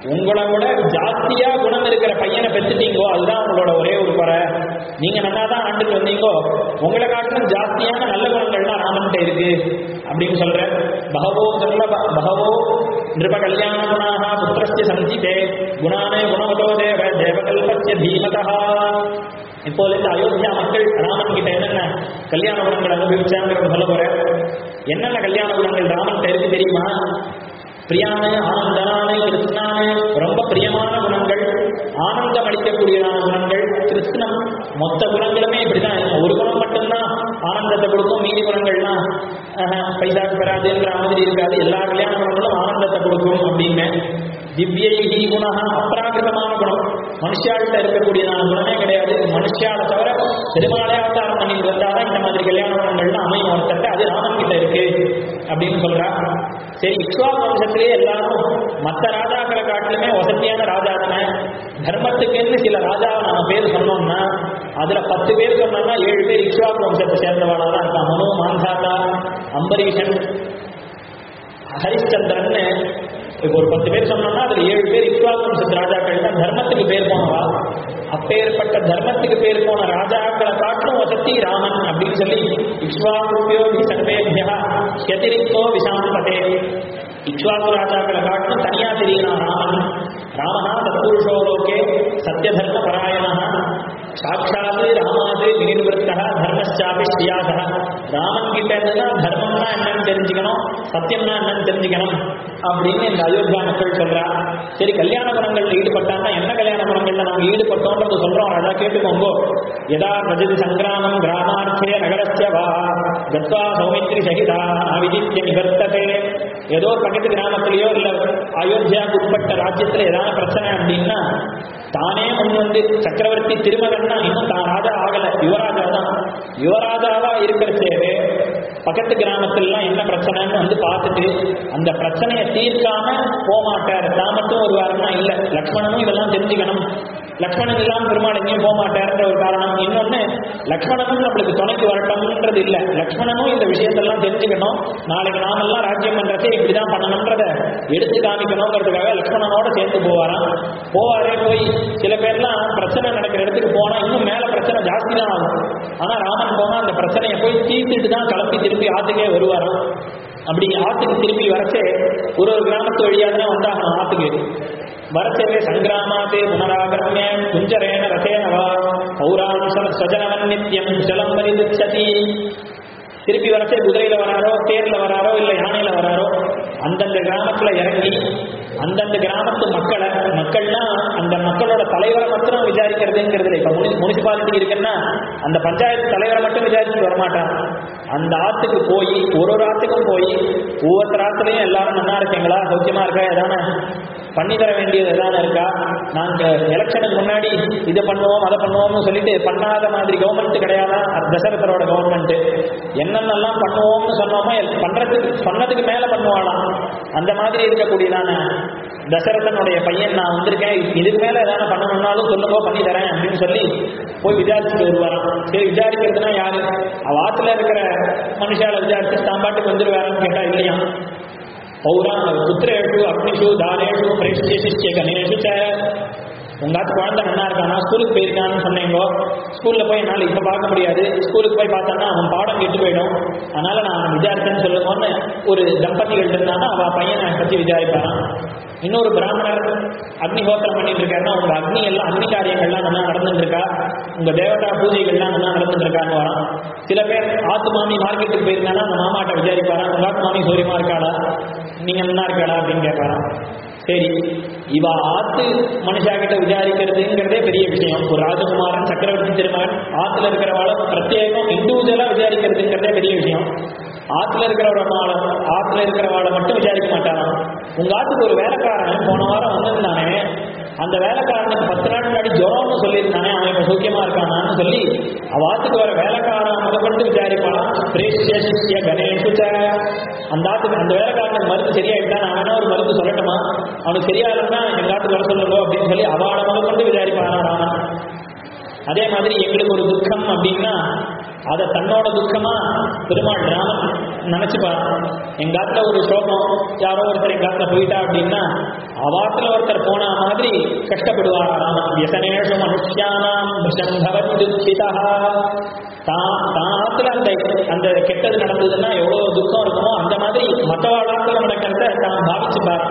உங்களை விட ஜாஸ்தியா குணம் இருக்கிற பையனை பெற்றுட்டீங்கோ அதுதான் உங்களோட ஒரே ஒரு குறை நீங்க நல்லா தான் ஆண்டுக்கு வந்தீங்கோ உங்களை காட்டிலும் ஜாஸ்தியான நல்ல குணங்கள்லாம் ராமன்கிட்ட இருக்கு அப்படின்னு சொல்ற பகவோ துர்லப பகவோ நிருப கல்யாண குணாக புத்திரஸ்ய சந்திதே குணானே குணவதோ தேவ தேவகல்பஸ்ய தீமதா இப்போது இந்த அயோத்தியா மக்கள் ராமன் கிட்ட என்னென்ன கல்யாண குணங்கள் அனுபவிச்சாங்கிறத சொல்ல போறேன் என்னென்ன கல்யாண குணங்கள் ராமன் இருக்கு தெரியுமா பிரியானு ஆனந்தனானு கிருஷ்ணானு ரொம்ப பிரியமான குணங்கள் ஆனந்தம் அளிக்கக்கூடியதான குணங்கள் கிருஷ்ணம் மொத்த குணங்களுமே இப்படிதான் இருக்கும். ஒரு குணம் மட்டும்தான் ஆனந்தத்தை கொடுக்கும் மீதி குணங்கள்லாம் ஆஹ், பைசாக்கு பெறாதுங்கிற மாதிரி இருக்காது எல்லா கல்யாண குணங்களும் ஆனந்தத்தை கொடுக்கும் அப்படின்னு திவ்யைகி குணம் அப்ராகிருதமான குணம் மனுஷாள்கிட்ட இருக்கக்கூடியதான குணமே கிடையாது மனுஷால தவிர பெருமாளே அவதாரம் பண்ணிட்டு வந்தாதான் இந்த மாதிரி கல்யாண குணங்கள்லாம் அமையும் ஒருத்தட்ட அது ராமன் கிட்ட இருக்கு அப்படின்னு சொல்றா சரி இக்ஷ்வாகு வம்சத்திலேயே எல்லாரும் மற்ற ராஜாக்களை காட்டிலுமே வசதியான ராஜா தானே தர்மத்துக்குன்னு சில ராஜாவை நம்ம பேர் சொன்னோம்னா அதுல பத்து பேர் சொன்னோம்னா ஏழு பேர் இக்ஷ்வாகு வம்சத்தை சேர்ந்தவாளா தான் இருக்கா மனு மாந்தாதா அம்பரீஷன் ஹரிச்சந்திரன் இப்போ ஒரு பத்து பேர் சொன்னோம்னா அதுல ஏழு பேர் இக்ஷ்வாகு வம்சத்து ராஜாக்கள் தான் தர்மத்துக்கு பேர் போனவா அப்பேற்பட்ட தர்மத்துக்கு பேர் போன ராஜாக்களை காட்டிலும் வசதி ராமன் அப்படின்னு சொல்லி இக்ஷ்வாகுப்பியோ சர்வேபியா ஹியதிரிக்தோ விஷாம்பதே இக்ஷ்வாகு ராஜாக்களை காட்டிலும் தனியா தெரிகிறான் ராமன் ராமனா தத்புருஷோ லோகே சத்யதர்ம பராயணா சாட்சாத் ராமாது நிர்வத்தா தர்மச்சாபி ஸ்ரீயாசா ராமன் கிட்ட இருந்து தான் தர்மம்னா என்னன்னு தெரிஞ்சுக்கணும் சத்தியம்னா என்னன்னு தெரிஞ்சுக்கணும் அப்படின்னு இந்த அயோத்தியா மக்கள் சொல்றா சரி கல்யாண குணங்கள்ல ஈடுபட்டாங்கன்னா என்ன கல்யாண குணங்கள்ல நாங்க ஈடுபட்டோம்ன்றது சொல்றோம் அதான் கேட்டுக்கோங்க யதா பிரஜதி சங்கிராமம் கிராமார்த்தே நகரஸ்ய வா கத்வா சௌமித்ரி சகிதா அவிதித்ய நிவர்த்ததே ஏதோ ஒரு பக்கத்து கிராமத்திலேயோ இல்ல அயோத்தியாவுக்கு உட்பட்ட ராஜ்யத்துல ஏதாவது பிரச்சனை அப்படின்னா தானே முன் வந்து சக்கரவர்த்தி திருமகன்னா இன்னும் தான் ராஜா ஆகல யுவராஜா தான் யுவராஜாவா இருக்கிறச்சேவே பக்கத்து கிராமத்திலாம் என்ன பிரச்சனைன்னு வந்து பார்த்துட்டு அந்த பிரச்சனையை தீர்க்காம போமாட்டார் தான் மட்டும் வருவாருன்னா இல்ல லக்ஷ்மணனும் இதெல்லாம் தெரிஞ்சுக்கணும் லக்ஷ்மணன் இல்லாம பெருமாள் எங்கேயும் போக மாட்டார்ன்ற ஒரு காரணம் இன்னொன்னு லக்ஷ்மணனும் நம்மளுக்கு துணைக்கு வரட்டும்ன்றது இல்ல லக்ஷ்மணனும் இந்த விஷயத்தெல்லாம் தெரிஞ்சுக்கணும் நாளைக்கு நாமெல்லாம் ராஜ்யம் பண்றதே இப்படிதான் பண்ணணும்ன்றத எடுத்து காமிக்கணுங்கிறதுக்காக லக்ஷ்மணனோட சேர்ந்து போவாராம் போவாரே போய் சில பேர்லாம் பிரச்சனை நடக்கிற இடத்துக்கு போனா இன்னும் மேல பிரச்சனை ஜாஸ்தி தான் ஆகும் ஆனா ராமன் போனா அந்த பிரச்சனையை போய் தீர்த்துட்டு தான் கிளம்பி திருப்பி ஆத்துக்கே வருவாராம் அப்படி ஆத்துக்கு திருப்பி வரச்சே ஒரு ஒரு கிராமத்து வழியாக தான் வந்தாகணும் ஆத்துக்கு வரச்சே சங்கிராமாதே புனராகரண்ய குஞ்சரேன ரசேனவா பௌராம்ச சஜனவன் நித்யம் ஜலம் பரிதிச்சதி திருப்பி வரச்சே குதிரையில வராரோ தேர்ல வராரோ இல்ல யானையில வராரோ அந்தந்த கிராமத்துல இறங்கி அந்தந்த கிராமத்து மக்களை மக்கள்னா அந்த மக்களோட தலைவரை மட்டும் விசாரிக்கிறதுங்கிறது இல்லை இப்ப முனிசிபாலிட்டி இருக்குன்னா அந்த பஞ்சாயத்து தலைவரை மட்டும் விசாரிச்சுட்டு வரமாட்டான் அந்த ஆத்துக்கு போய் ஒரு ஒரு ஆத்துக்கும் போய் ஒவ்வொருத்தர் ஆத்துலையும் எல்லாரும் நல்லா இருக்கீங்களா சௌக்கியமா இருக்கா ஏதான பண்ணி தர வேண்டியது ஏதான இருக்கா நாங்க எலெக்ஷனுக்கு முன்னாடி இதை பண்ணுவோம் அதை பண்ணுவோம்னு சொல்லிட்டு பண்ணாத மாதிரி கவர்மெண்ட் கிடையாதா அது தசரதரோட கவர்மெண்ட் என்னென்னலாம் பண்ணுவோம்னு சொன்னோமோ பண்றதுக்கு சொன்னதுக்கு மேல பண்ணுவாளாம் அந்த மாதிரி இருக்கக்கூடியதான தசரதனுடைய பையன் நான் வந்திருக்கேன் இதுக்கு மேல ஏதாவது பண்ணணும்னாலும் சொல்லுங்க பண்ணி தரேன் அப்படின்னு சொல்லி போய் விசாரிச்சுட்டு வருவாராம் சரி விசாரிக்கிறதுனா யாரு அவ ஆத்துல இருக்கிற மனுஷால விசாரிச்சு தான் பாட்டுக்கு வந்துருவாருன்னு கேட்டா இல்லையா பௌரா புத்திரேஷு அக்னிஷு தானேஷு பிரேஷ்ய சிஷ்ய கணேஷு ச உங்க ஆத்து குழந்தை நல்லா இருக்கானா ஸ்கூலுக்கு போயிருக்கான்னு சொன்னீங்க ஸ்கூல்ல போய் என்னால் இப்ப பார்க்க முடியாது ஸ்கூலுக்கு போய் பார்த்தோன்னா அவன் பாடம் கெட்டு போயிடும் அதனால நான் விசாரிச்சேன்னு சொல்லுங்கன்னு ஒரு தம்பதிகள் இருந்தாங்கன்னா அவ பையனை பத்தி விசாரிப்பாரான் இன்னொரு பிராமணர் அக்னிஹோத்திரம் பண்ணிட்டு இருக்காருன்னா உங்க அக்னி எல்லாம் அக்னி காரியங்கள்லாம் நல்லா நடந்துட்டு இருக்கா உங்க தேவதா பூஜைகள்லாம் நல்லா நடந்துட்டு இருக்கான்னு வரான் சில பேர் ஆத்து மாமி மார்க்கெட்டுக்கு போயிருந்தாங்கன்னா அந்த மாமாட்ட விசாரிப்பாரா உங்க ஆத்து மாமி சௌரியமா இருக்காளா நீங்க நல்லா இருக்காளா அப்படின்னு கேட்பாராம் சரி இவ ஆத்து மனுஷா கிட்ட விசாரிக்கிறதுங்கிறதே பெரிய விஷயம் ஒரு ராஜகுமாரன் சக்கரவர்த்தி திருமகன் ஆத்துல இருக்கிறவாள பிரத்யேகம் இண்டிவிஜுவலா விசாரிக்கிறதுங்கிறதே பெரிய விஷயம் ஆத்துல இருக்கிறவரை ஆத்துல இருக்கிறவாளை மட்டும் விசாரிக்க மாட்டாராம் உங்க ஆத்துக்கு ஒரு வேலைக்காரன் போன வாரம் வந்திருந்தானே அந்த வேலைக்காரனுக்கு பத்து நாள் முன்னாடி ஜுரம்னு சொல்லியிருந்தானே அவன் இப்ப சௌக்கியமா இருக்கானான்னு சொல்லி அவ ஆத்துக்கு வர வேலைக்காரன் முதற்கொண்டு விசாரிப்பாளாம் பிரேஷ்ய கணேஷு அந்த ஆத்துக்கு அந்த வேலைக்காரனுக்கு மருந்து சரியாயிட்டா நான் வேணா ஒரு மருந்து சொல்லட்டுமா அவனுக்கு சரியாகலன்னா எங்க ஆத்துக்கு வர சொல்லுங்க அப்படின்னு சொல்லி அவளை முதற்கொண்டு விசாரிப்பானா ராமன் அதே மாதிரி எங்களுக்கு ஒரு துக்கம் அப்படின்னா அதை தன்னோட துக்கமா பெருமாள் ராமன் நினைச்சுப்பா எங்க ஆத்துல ஒரு சோகம் யாரோ ஒருத்தர் எங்க ஆத்துல போயிட்டா அப்படின்னா அவாத்துல ஒருத்தர் போன மாதிரி கஷ்டப்படுவார் ராமன் வியசனேஷு மனுஷியானாம் விஷம் பவதி துச்சிதா தான் தான் ஆத்துல அந்த அந்த கெட்டது நடந்ததுன்னா எவ்வளவு துக்கம் இருக்குமோ அந்த மாதிரி மற்றவாழாத்துல நடக்கிறத தான் பாவிச்சுப்பார்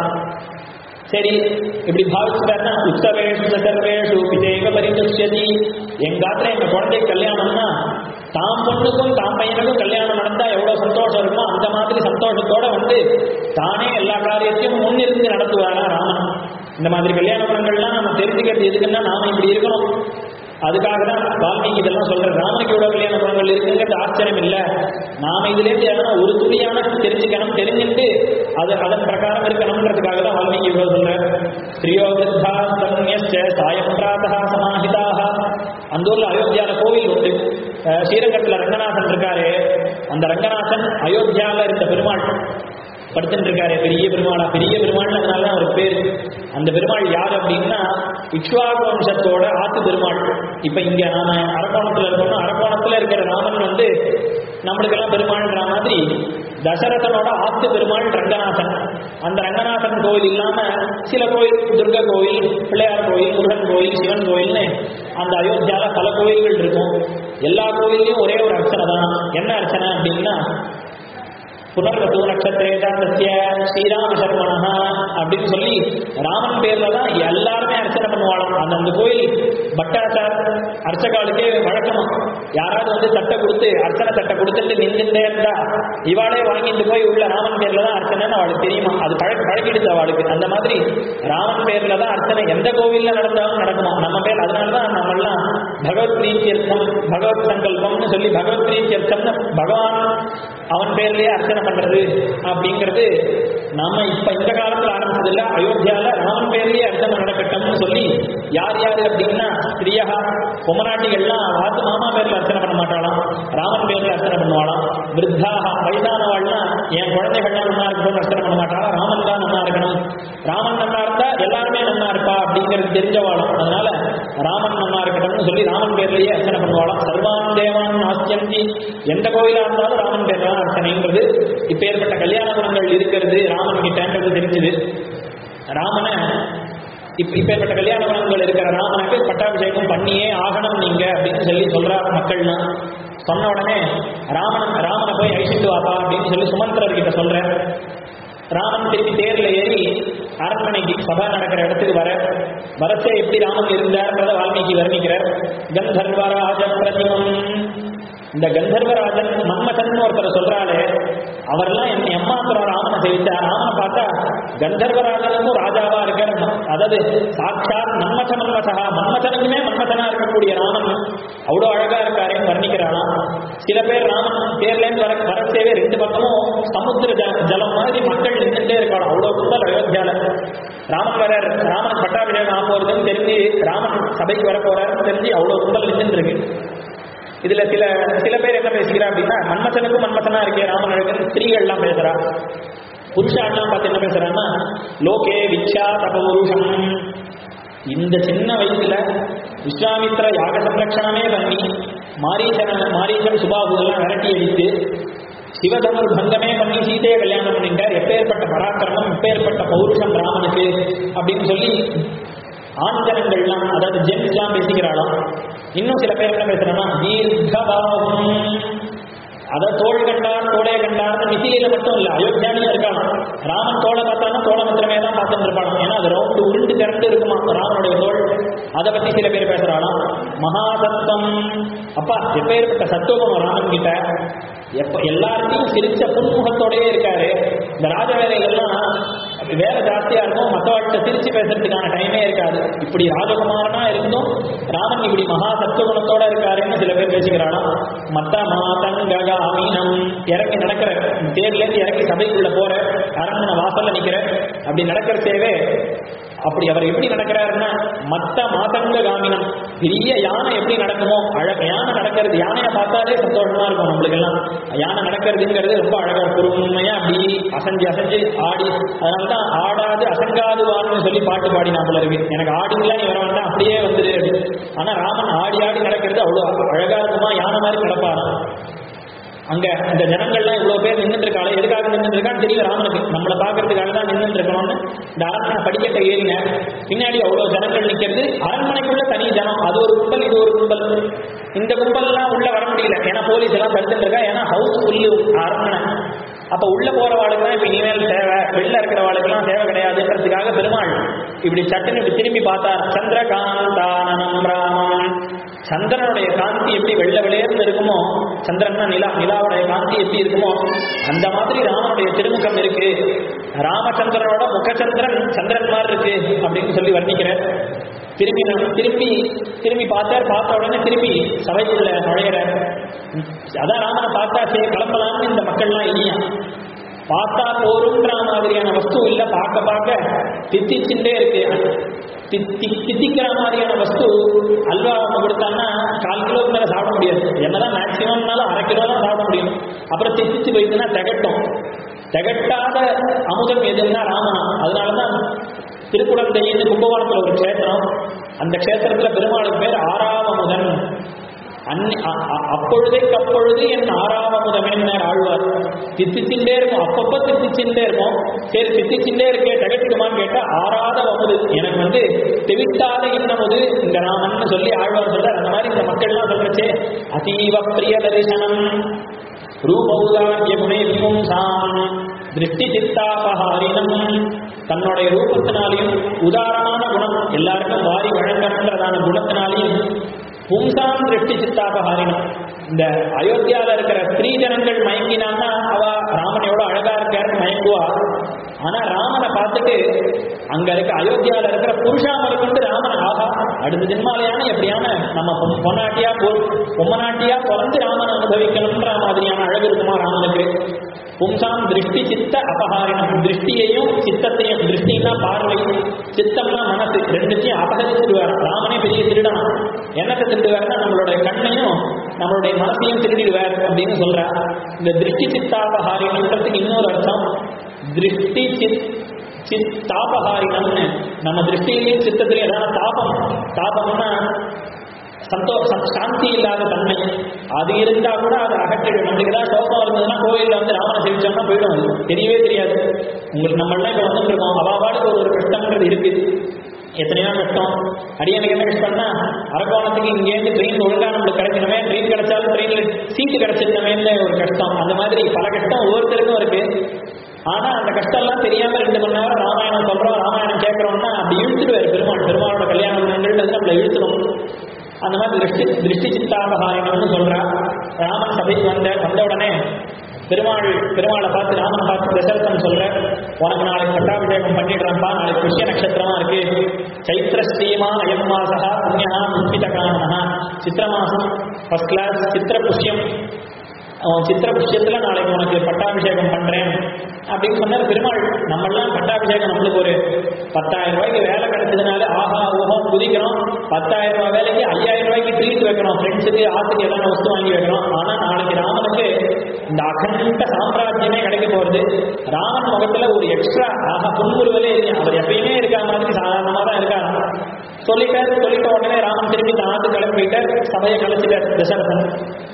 சரி இப்படி பாவிச்சுட்டாருன்னா உத்தவேஷு சர்வேஷு பிதேக பரிதுஷ்யதி எங்க ஆத்துல எங்க குழந்தைக்கு கல்யாணம்னா தாம் பொண்ணுக்கும் தாம் பையனுக்கும் கல்யாணம் நடந்தா எவ்வளவு சந்தோஷம் இருக்குமோ அந்த மாதிரி சந்தோஷத்தோட வந்து தானே எல்லா காரியத்தையும் முன்னிருந்து நடத்துவாரா ராமன் இந்த மாதிரி கல்யாண குணங்கள்லாம் நம்ம தெரிஞ்சுக்கிறது எதுக்குன்னா நாம இப்படி இருக்கணும் அதுக்காக தான் வால்மீகி இதெல்லாம் சொல்ற ராமனுக்கு எவ்வளவு கல்யாண குணங்கள் இருக்குங்கிறது ஆச்சரியம் இல்லை நாம இதுல இருந்து எதனா ஒரு துளியான தெரிஞ்சுக்கணும் தெரிஞ்சுட்டு அது அதன் பிரகாரம் இருக்கணும்ன்றதுக்காக தான் வால்மீகி இவ்வளவு சொல்ற ஸ்ரீயோ விருத்தா சன்யஸ்ய சாயம் பிராதா சமாஹிதாக அந்த ஊர்ல அயோத்தியால கோவில் உண்டு அஹ் ஸ்ரீரங்கத்துல ரங்கநாதன் இருக்காரு அந்த ரங்கநாதன் அயோத்தியால இருந்த பெருமாள் படுத்துட்டு இருக்காரு பெரிய பெருமாளா பெரிய பெருமாள் அதனால தான் அவருக்கு பேர் அந்த பெருமாள் யார் அப்படின்னா இக்ஷ்வாகு வம்சத்தோட ஆத்து பெருமாள் இப்ப இங்க நாம அரக்கோணத்துல இருக்கோம்னா அரக்கோணத்துல இருக்கிற ராமன் வந்து நம்மளுக்கெல்லாம் பெருமாள்ன்ற மாதிரி தசரதனோட ஆத்து பெருமாள் ரங்கநாதன் அந்த ரங்கநாதன் கோவில் இல்லாம சில கோயில் துர்கா கோவில் பிள்ளையார் கோயில் முருகன் கோயில் சிவன் கோயில்னு அந்த அயோத்தியால பல கோயில்கள் இருக்கும் எல்லா கோயில்லையும் ஒரே ஒரு அர்ச்சனை தான் என்ன அர்ச்சனை அப்படின்னா புனர்வசு நட்சத்திரேதாந்தஸ்ய ஸ்ரீராம சர்மணா அப்படின்னு சொல்லி ராமன் பேர்ல தான் எல்லாருமே அர்ச்சனை பண்ணுவாளாம் அந்த அந்த கோயில் பட்டாச்சார் அர்ச்சகாலுக்கே வழக்கமா யாராவது வந்து தட்டை கொடுத்து அர்ச்சனை தட்டை கொடுத்துட்டு நின்றுட்டே இருந்தா இவாளே வாங்கிட்டு போய் உள்ள ராமன் பேர்ல தான் அர்ச்சனைன்னு அவளுக்கு தெரியுமா அது பழக்க பழகிடுச்சு அவளுக்கு அந்த மாதிரி ராமன் பேர்ல தான் அர்ச்சனை எந்த கோவில்ல நடந்தாலும் நடக்குமா நம்ம பேர் அதனாலதான் நம்ம எல்லாம் பகவத் பிரீத்தியர்த்தம் பகவத் சங்கல்பம்னு சொல்லி பகவத் பிரீத்தியர்த்தம்னு பகவான் அவன் பேர்லயே அர்ச்சனை பண்றது அப்படிங்கிறது நாம இப்ப இந்த காலத்துல ஆரம்பிச்சது இல்ல அயோத்தியால ராமன் பேர்லயே அர்ச்சனை நடக்கட்டும்னு சொல்லி யார் யாரு அப்படின்னா ஸ்திரியா பொம்மநாட்டிகள்லாம் வாத்து மாமா பேர்ல அர்ச்சனை பண்ண மாட்டாளாம் ராமன் பேர்ல அர்ச்சனை பண்ணுவாளாம் விருத்தாக வயதானவாள்லாம் என் குழந்தைகள்லாம் நல்லா இருக்கணும்னு அர்ச்சனை பண்ண மாட்டாளா ராமன் தான் நல்லா இருக்கணும் ராமன் நல்லா இருந்தா எல்லாருமே நல்லா இருப்பா அப்படிங்கிறது தெரிஞ்சவாளாம் அதனால ராமன் நல்லா இருக்கட்டும்னு சொல்லி ராமன் பேர்லயே அர்ச்சனை பண்ணுவாளாம் சர்வான் தேவான் ஆஸ்யந்தி எந்த கோயிலா இருந்தாலும் ராமன் பேர்ல தான் அர்ச்சனைங்கிறது இப்ப ஏற்பட்ட கல்யாண குணங்கள் இருக்கிறது ராமன் கிட்டன்றது தெரிஞ்சது ராமனை இப்ப இப்பேற்பட்ட கல்யாண குணங்கள் இருக்கிற ராமனுக்கு பட்டாபிஷேகம் பண்ணியே ஆகணும் நீங்க அப்படின்னு சொல்லி சொல்றார் மக்கள்லாம் சொன்ன உடனே ராமன் ராமனை போய் அழிச்சிட்டு வாப்பா அப்படின்னு சொல்லி சுமந்திரர் கிட்ட சொல்றேன் ராமன் திருப்பி தேர்ல ஏறி அரண்மனைக்கு சபா நடக்கிற இடத்துக்கு வர வரச்சே எப்படி ராமன் இருந்தார்ன்றத வால்மீகி வர்ணிக்கிறார் கந்தர்வராஜ பிரதிமம் இந்த கந்தர்வராஜன் மன்மதன் ஒருத்தர் சொல்றாரு அவரெல்லாம் என் எம்மாத்திரம் ராமனை சேவிச்சா ராமனை பார்த்தா கந்தர்வராஜனுக்கும் ராஜாவா இருக்கார் அதாவது சாட்சாத் மன்மத மன்மதா மன்மதனுக்குமே மன்மதனா இருக்கக்கூடிய ராமன் அவ்வளோ அழகா இருக்காருன்னு வர்ணிக்கிறாராம் சில பேர் ராமன் பேர்ல இருந்து வர வரச்சேவே ரெண்டு பக்கமும் சமுத்திர ஜ- ஜலம் மாதிரி மக்கள் நின்றுட்டே இருக்காங்க அவ்வளோ கும்பல் அயோத்தியால ராமன் வரார் ராமன் பட்டாபிஷேகம் ஆக போறதுன்னு தெரிஞ்சு ராமன் சபைக்கு வர போறாருன்னு தெரிஞ்சு அவ்வளோ கும்பல் நின்றுட்டு இருக்கு இதுல சில சில பேர் என்ன பேசுகிறா அப்படின்னா மன்மதனுக்கும் மன்மதனா இருக்கே ராமன் அழகன் ஸ்திரீகள்லாம் பேசுறா புருஷாலாம் பார்த்து என்ன பேசுறான்னா லோகே விக்ஷாத பௌருஷம் இந்த சின்ன வயசுல விஸ்வாமித்திர யாக சம்ரக்ஷணமே பண்ணி மாரீசன மாரீசன் சுபாபுதெல்லாம் விரட்டி அடித்து சிவதனுர் பங்கமே பண்ணி சீதையை கல்யாணம் பண்ணிட்டார் எப்பேற்பட்ட பராக்கிரமம் எப்பேற்பட்ட பௌருஷம் ராமனுக்கு அப்படின்னு சொல்லி ஆண் ஜனங்கள்லாம் அதாவது ஜென்ஸ்லாம் பேசிக்கிறாளாம் இன்னும் சில பேர் என்ன பேசுறாங்கன்னா தீர்க்கபாகும் அத தோள் கண்டார் தோளே கண்டார்னு மிசிலியில மட்டும் இல்ல அயோத்தியாலையும் இருக்கலாம் ராமன் தோளை பார்த்தாலும் தோளை மாத்திரமே தான் பார்த்துட்டு இருப்பாங்க ஏன்னா அது ரவுண்டு உருண்டு திரண்டு இருக்குமா ராமனுடைய தோள் அதை பத்தி சில பேர் பேசுறாளாம் மகாசத்தம் அப்பா எப்பேற்பட்ட சத்துவம் ராமன் கிட்ட எப்ப எல்லார்ட்டையும் சிரிச்ச புன்முகத்தோடயே இருக்காரு இந்த ராஜ வேலைகள்லாம் வேலை ஜாஸ்தியா இருக்கும் மற்றவர்கிட்ட சிரிச்சு பேசுறதுக்கான டைமே இருக்காது இப்படி ராஜகுமாரனா இருந்தும் ராமன் இப்படி மகா சத்துவகுணத்தோட இருக்காருன்னு சில பேர் பேசிக்கிறானா மத்த மாதங்ககாமீனம் இறங்கி நடக்கிற தேர்ல இருந்து இறங்கி சபைக்குள்ள போற அரண்மனை வாசல்ல நிக்கிற அப்படி நடக்கிற சேவே அப்படி அவர் எப்படி நடக்கிறாருன்னா மத்த மாதங்க காமினம் பெரிய யானை எப்படி நடக்குமோ அழக யானை நடக்கிறது யானையை பார்த்தாலே சந்தோஷமா இருக்கும் நம்மளுக்கு எல்லாம் யானை நடக்கிறதுங்கிறது ரொம்ப அழகா பொறுமையா அப்படி அசைஞ்சு அசைஞ்சு ஆடி அதனால தான் ஆடாது அசங்காது வான்னு சொல்லி பாட்டு பாடி போல இருக்கு எனக்கு ஆடிங்களா நீ வர வேண்டாம் அப்படியே வந்துடு அப்படின்னு. ஆனா ராமன் ஆடி ஆடி நடக்கிறது அவ்வளவு அழகா இருக்குமா யானை மாதிரி நடப்பாராம் அங்க அந்த ஜனங்கள்லாம் இவ்வளவு பேர் நின்றுட்டு நின்றுட்டு இருக்கான்னு தெரியல ராமனுக்கு நம்மளை பார்க்கறதுக்காக தான் நின்றுட்டு இருக்கணும்னு இந்த அரண்மனை படிக்கட்டை ஏறிங்க பின்னாடி அவ்வளவு ஜனங்கள் நிக்கிறது அரண்மனைக்குள்ள தனி ஜனம் அது ஒரு கும்பல் இது ஒரு கும்பல் இந்த கும்பல்லாம் உள்ள வர முடியல ஏன்னா போலீஸ் எல்லாம் தடுத்துட்டு இருக்கா ஏன்னா ஹவுஸ் ஃபுல்லு அரண்மனை அப்ப உள்ள போறவாளுக்கு தான் இப்ப இனிமேல் தேவை வெளில இருக்கிறவாளுக்கெல்லாம் தேவை கிடையாதுன்றதுக்காக பெருமாள் இப்படி சட்டுன்னு இப்படி திரும்பி பார்த்தார் சந்திரகாந்தானனம் ராமன் சந்திரனுடைய காந்தி எப்படி வெள்ள வெளியேர்ந்து இருக்குமோ சந்திரன்னா நிலா நிலாவுடைய காந்தி எப்படி இருக்குமோ அந்த மாதிரி ராமனுடைய திருமுகம் இருக்கு ராமச்சந்திரனோட முகச்சந்திரன் சந்திரன் மாதிரி இருக்கு அப்படின்னு சொல்லி வர்ணிக்கிறார் திரும்பி நான் திரும்பி திரும்பி பார்த்தார் பார்த்த உடனே திரும்பி சபைக்குள்ள நுழையிறார் அதான் ராமனை பார்த்தா சரி கிளம்பலாம்னு இந்த மக்கள்லாம் இல்லையா பார்த்தா போருன்ற மாதிரியான வஸ்து இல்ல பார்க்க பார்க்க தித்திச்சுட்டே இருக்கு தி- தி- தித்திக்கிற மாதிரியான வஸ்து அல்வா அவங்க கொடுத்தாங்கன்னா கால் கிலோக்கு மேல சாப்பிட முடியாது என்னதான் மேக்சிமம்னாலும் அரை கிலோ தான் சாப்பிட முடியும் அப்புறம் தித்திச்சு போயிடுச்சுன்னா திகட்டும் திகட்டாத அமுதம் எதுன்னா ராமனா அதனாலதான் திருக்குடந்தைன்னு கும்பகோணத்துல ஒரு க்ஷேத்திரம் அந்த க்ஷேத்திரத்துல பெருமாளுக்கு பேர் ஆறாவமுதன் அன்னி அ- அ- அப்பொழுதைக்கு அப்பொழுது என் ஆறாவமுதமே ஆழ்வார் தித்திச்சுட்டே இருக்கும் அப்பப்போ தித்திச்சுட்டே இருக்கும் சரி தித்திச்சுட்டே இருக்கே தகட்டுமான்னு கேட்டா ஆறாத அமுது எனக்கு வந்து தெவிட்டாத இன்னமுது இந்த ராமன் சொல்லி ஆழ்வார் சொல்றார் அந்த மாதிரி இந்த மக்கள்லாம் சொல்றச்சே அதீவ பிரிய தரிசனம் ரூபௌதாரிய குணேபும்சாம் திருஷ்டி சித்தாபஹாரினம் தன்னுடைய ரூபத்தினாலையும் உதாரணமான குணம் எல்லாருக்கும் வாரி வழங்கன்றதான குணத்தினாலையும் பும்சாம் திருஷ்டி சித்தாபஹாரினம் இந்த அயோத்தியால இருக்கிற ஸ்திரீ ஜனங்கள் மயங்கினான்னா அவ ராமன் எவ்வளவு அழகா இருக்காருன்னு மயங்குவா ஆனா ராமனை பார்த்துட்டு அங்க இருக்க அயோத்தியால இருக்கிற புருஷாமலை கொண்டு ராமன் ஆகா அடுத்த ஜென்மாலையான எப்படியான நம்ம பொ- பொன்னாட்டியா பொ பொம்மநாட்டியா பிறந்து ராமன் அனுபவிக்கணும்ன்ற மாதிரியான அழகு இருக்குமா ராமனுக்கு பும்சாம் திருஷ்டி சித்த அபகாரினம் திருஷ்டியையும் சித்தத்தையும் திருஷ்டின்னா பார்வை சித்தம்னா மனசு ரெண்டுத்தையும் அபகரிச்சிடுவார் ராமனே பெரிய திருடனா என்னத்தை திருடுவார்னா நம்மளுடைய கண்ணையும் நம்மளுடைய மனசையும் திருடிடுவார் அப்படின்னு சொல்றார் இந்த திருஷ்டி சித்தாபகாரினம்ன்றதுக்கு இன்னொரு அர்த்தம் திருஷ்டி சித் சித்தாபகாரினம்னு நம்ம திருஷ்டியிலையும் சித்தத்திலையும் ஏதாவது தாபம் தாபம்னா சந்தோ ச- சாந்தி இல்லாத தன்மை அது இருந்தா கூட அதை அகற்றிடும் நம்மளுக்கு ஏதாவது சோகம் இருந்ததுன்னா கோயில்ல வந்து ராமனை சேவிச்சோம்னா போயிடும் அது தெரியவே தெரியாது உங்களுக்கு நம்ம எல்லாம் இப்ப வந்துட்டு இருக்கோம் அவாவாளுக்கு ஒரு ஒரு கஷ்டங்கிறது இருக்கு எத்தனையோ கஷ்டம் அடியனுக்கு என்ன கஷ்டம்னா அரக்கோணத்துக்கு இங்கேருந்து ட்ரெயின் ஒழுங்கா நம்மளுக்கு கிடைக்கணுமே ட்ரெயின் கிடைச்சாலும் ட்ரெயின்ல சீட்டு கிடைச்சிருந்தமேன்னு ஒரு கஷ்டம் அந்த மாதிரி பல கஷ்டம் ஒவ்வொருத்தருக்கும் இருக்கு ஆனா அந்த கஷ்டம் எல்லாம் தெரியாம ரெண்டு மணி நேரம் ராமாயணம் சொல்றோம் ராமாயணம் கேட்கறோம்னா அப்படி இழுத்துடுவார் பெருமாள் பெருமாளோட கல்யாணம் வந்து நம்மளை இழுத்துடும் அந்த மாதிரி திருஷ்டி திருஷ்டி சித்தாபகாரினம்னு சொல்றா ராமன் சபைக்கு வந்த வந்த உடனே பெருமாள் பெருமாளை பார்த்து ராமனை பார்த்து தசரதன் சொல்ற உனக்கு நாளைக்கு பட்டாபிஷேகம் பண்ணிடுறேன்ப்பா நாளைக்கு புஷ்ய நட்சத்திரமா இருக்கு சைத்திர ஸ்ரீமா அயம் மாசா புண்ணியா முக்கித காரணா சித்திர மாசம் ஃபர்ஸ்ட் கிளாஸ் சித்திர புஷ்யம் அவன் சித்திர புஷ்யத்துல நாளைக்கு உனக்கு பட்டாபிஷேகம் பண்றேன் அப்படின்னு சொன்னார் பெருமாள் நம்மெல்லாம் பட்டாபிஷேகம் நம்மளுக்கு ஒரு பத்தாயிரம் ரூபாய்க்கு வேலை கிடைச்சதுனால ஆஹா ஓஹோ குதிக்கிறோம் பத்தாயிரம் ரூபாய் வேலைக்கு ஐயாயிரம் ரூபாய்க்கு ட்ரீட் வைக்கிறோம் ஃப்ரெண்ட்ஸுக்கு ஆத்துக்கு எல்லாம் வஸ்து வாங்கி வைக்கிறோம் ஆனா நாளைக்கு ராமனுக்கு இந்த அகண்ட சாம்ராஜ்யமே கிடைக்க போறது ராமன் முகத்துல ஒரு எக்ஸ்ட்ரா ஆஹா புன்முறுவலே இல்லை அவர் எப்பயுமே இருக்கா மாதிரி சாதாரணமா தான் இருக்காரு சொல்லிட்டாரு சொல்லிட்ட உடனே ராமன் திரும்பி தான் ஆத்து கிளம்பிட்டார் சபையை கழிச்சிட்டார் தசரதன்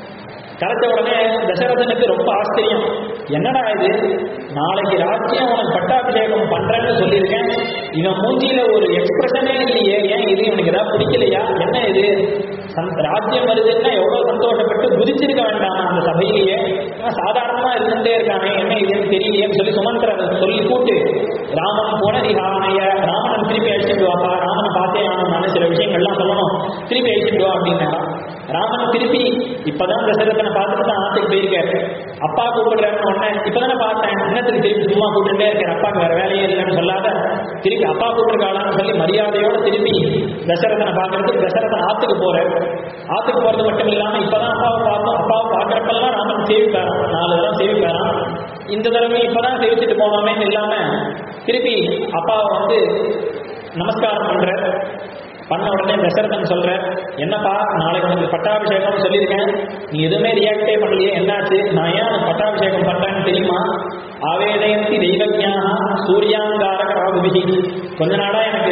கலைச்ச உடனே தசரதனுக்கு ரொம்ப ஆச்சரியம் என்னடா இது நாளைக்கு ராஜ்யம் உனக்கு பட்டாபிஷேகம் பண்றேன்னு சொல்லியிருக்கேன் இவன் மூஞ்சியில ஒரு எக்ஸ்பிரஷனே இல்லையே ஏன் இது இவனுக்கு ஏதாவது பிடிக்கலையா என்ன இது சந்- ராஜ்யம் வருதுன்னா எவ்வளவு சந்தோஷப்பட்டு குதிச்சிருக்க வேண்டாம் அந்த சபையிலேயே இவன் சாதாரணமா இருந்துட்டே இருக்கானே என்ன இதுன்னு தெரியலையேன்னு சொல்லி சுமந்திர சொல்லி கூட்டு ராமன் போன ரிஹானைய ராமன் திருப்பி அழிச்சிட்டு வாப்பா ராமனை பார்த்தே ஆகணும் சில விஷயங்கள்லாம் சொல்லணும் திருப்பி அழிச்சிட்டு வா அப்படின்னா ராமன் திருப்பி இப்பதான் தசரதனை பார்த்துட்டு தான் ஆத்துக்கு போயிருக்காரு அப்பா கூப்பிடுறாருன்னு உடனே இப்பதானே பார்த்தேன் இன்னத்துக்கு திருப்பி சும்மா கூப்பிட்டுட்டே இருக்காரு அப்பாக்கு வேற வேலையே இல்லைன்னு சொல்லாத திருப்பி அப்பா கூப்பிட்டுருக்காளான்னு சொல்லி மரியாதையோட திருப்பி தசரதனை பார்க்கறதுக்கு தசரதன் ஆத்துக்கு போறாரு ஆத்துக்கு போறது மட்டும் இல்லாம இப்பதான் அப்பாவை பார்த்தோம் அப்பாவை பார்க்கறப்பெல்லாம் ராமன் சேவிப்பாராம் நாலு தடவை சேவிப்பாராம் இந்த தடவை இப்பதான் சேவிச்சுட்டு போனோமேன்னு இல்லாம திருப்பி அப்பாவை வந்து நமஸ்காரம் பண்ற பண்ண உடனே தசரதன் சொல்ற என்னப்பா நாளைக்கு உனக்கு பட்டாபிஷேகம் சொல்லியிருக்கேன் நீ எதுவுமே ரியாக்டே பண்ணலையே என்னாச்சு நான் ஏன் உனக்கு பட்டாபிஷேகம் பண்றேன்னு தெரியுமா ஆவேதயந்தி தெய்வஜாக சூரியாங்காரக ராகுபிகி கொஞ்ச நாளா எனக்கு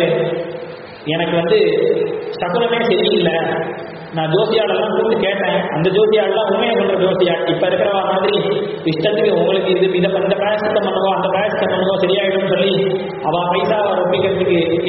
எனக்கு வந்து சகுனமே சரியில்லை நான் ஜோசியாளெல்லாம் கூப்பிட்டு கேட்டேன் அந்த ஜோசியாளெல்லாம் உண்மையை சொல்ற ஜோசியா இப்ப இருக்கிறவா மாதிரி இஷ்டத்துக்கு உங்களுக்கு இது இதை இந்த பிராயசத்தை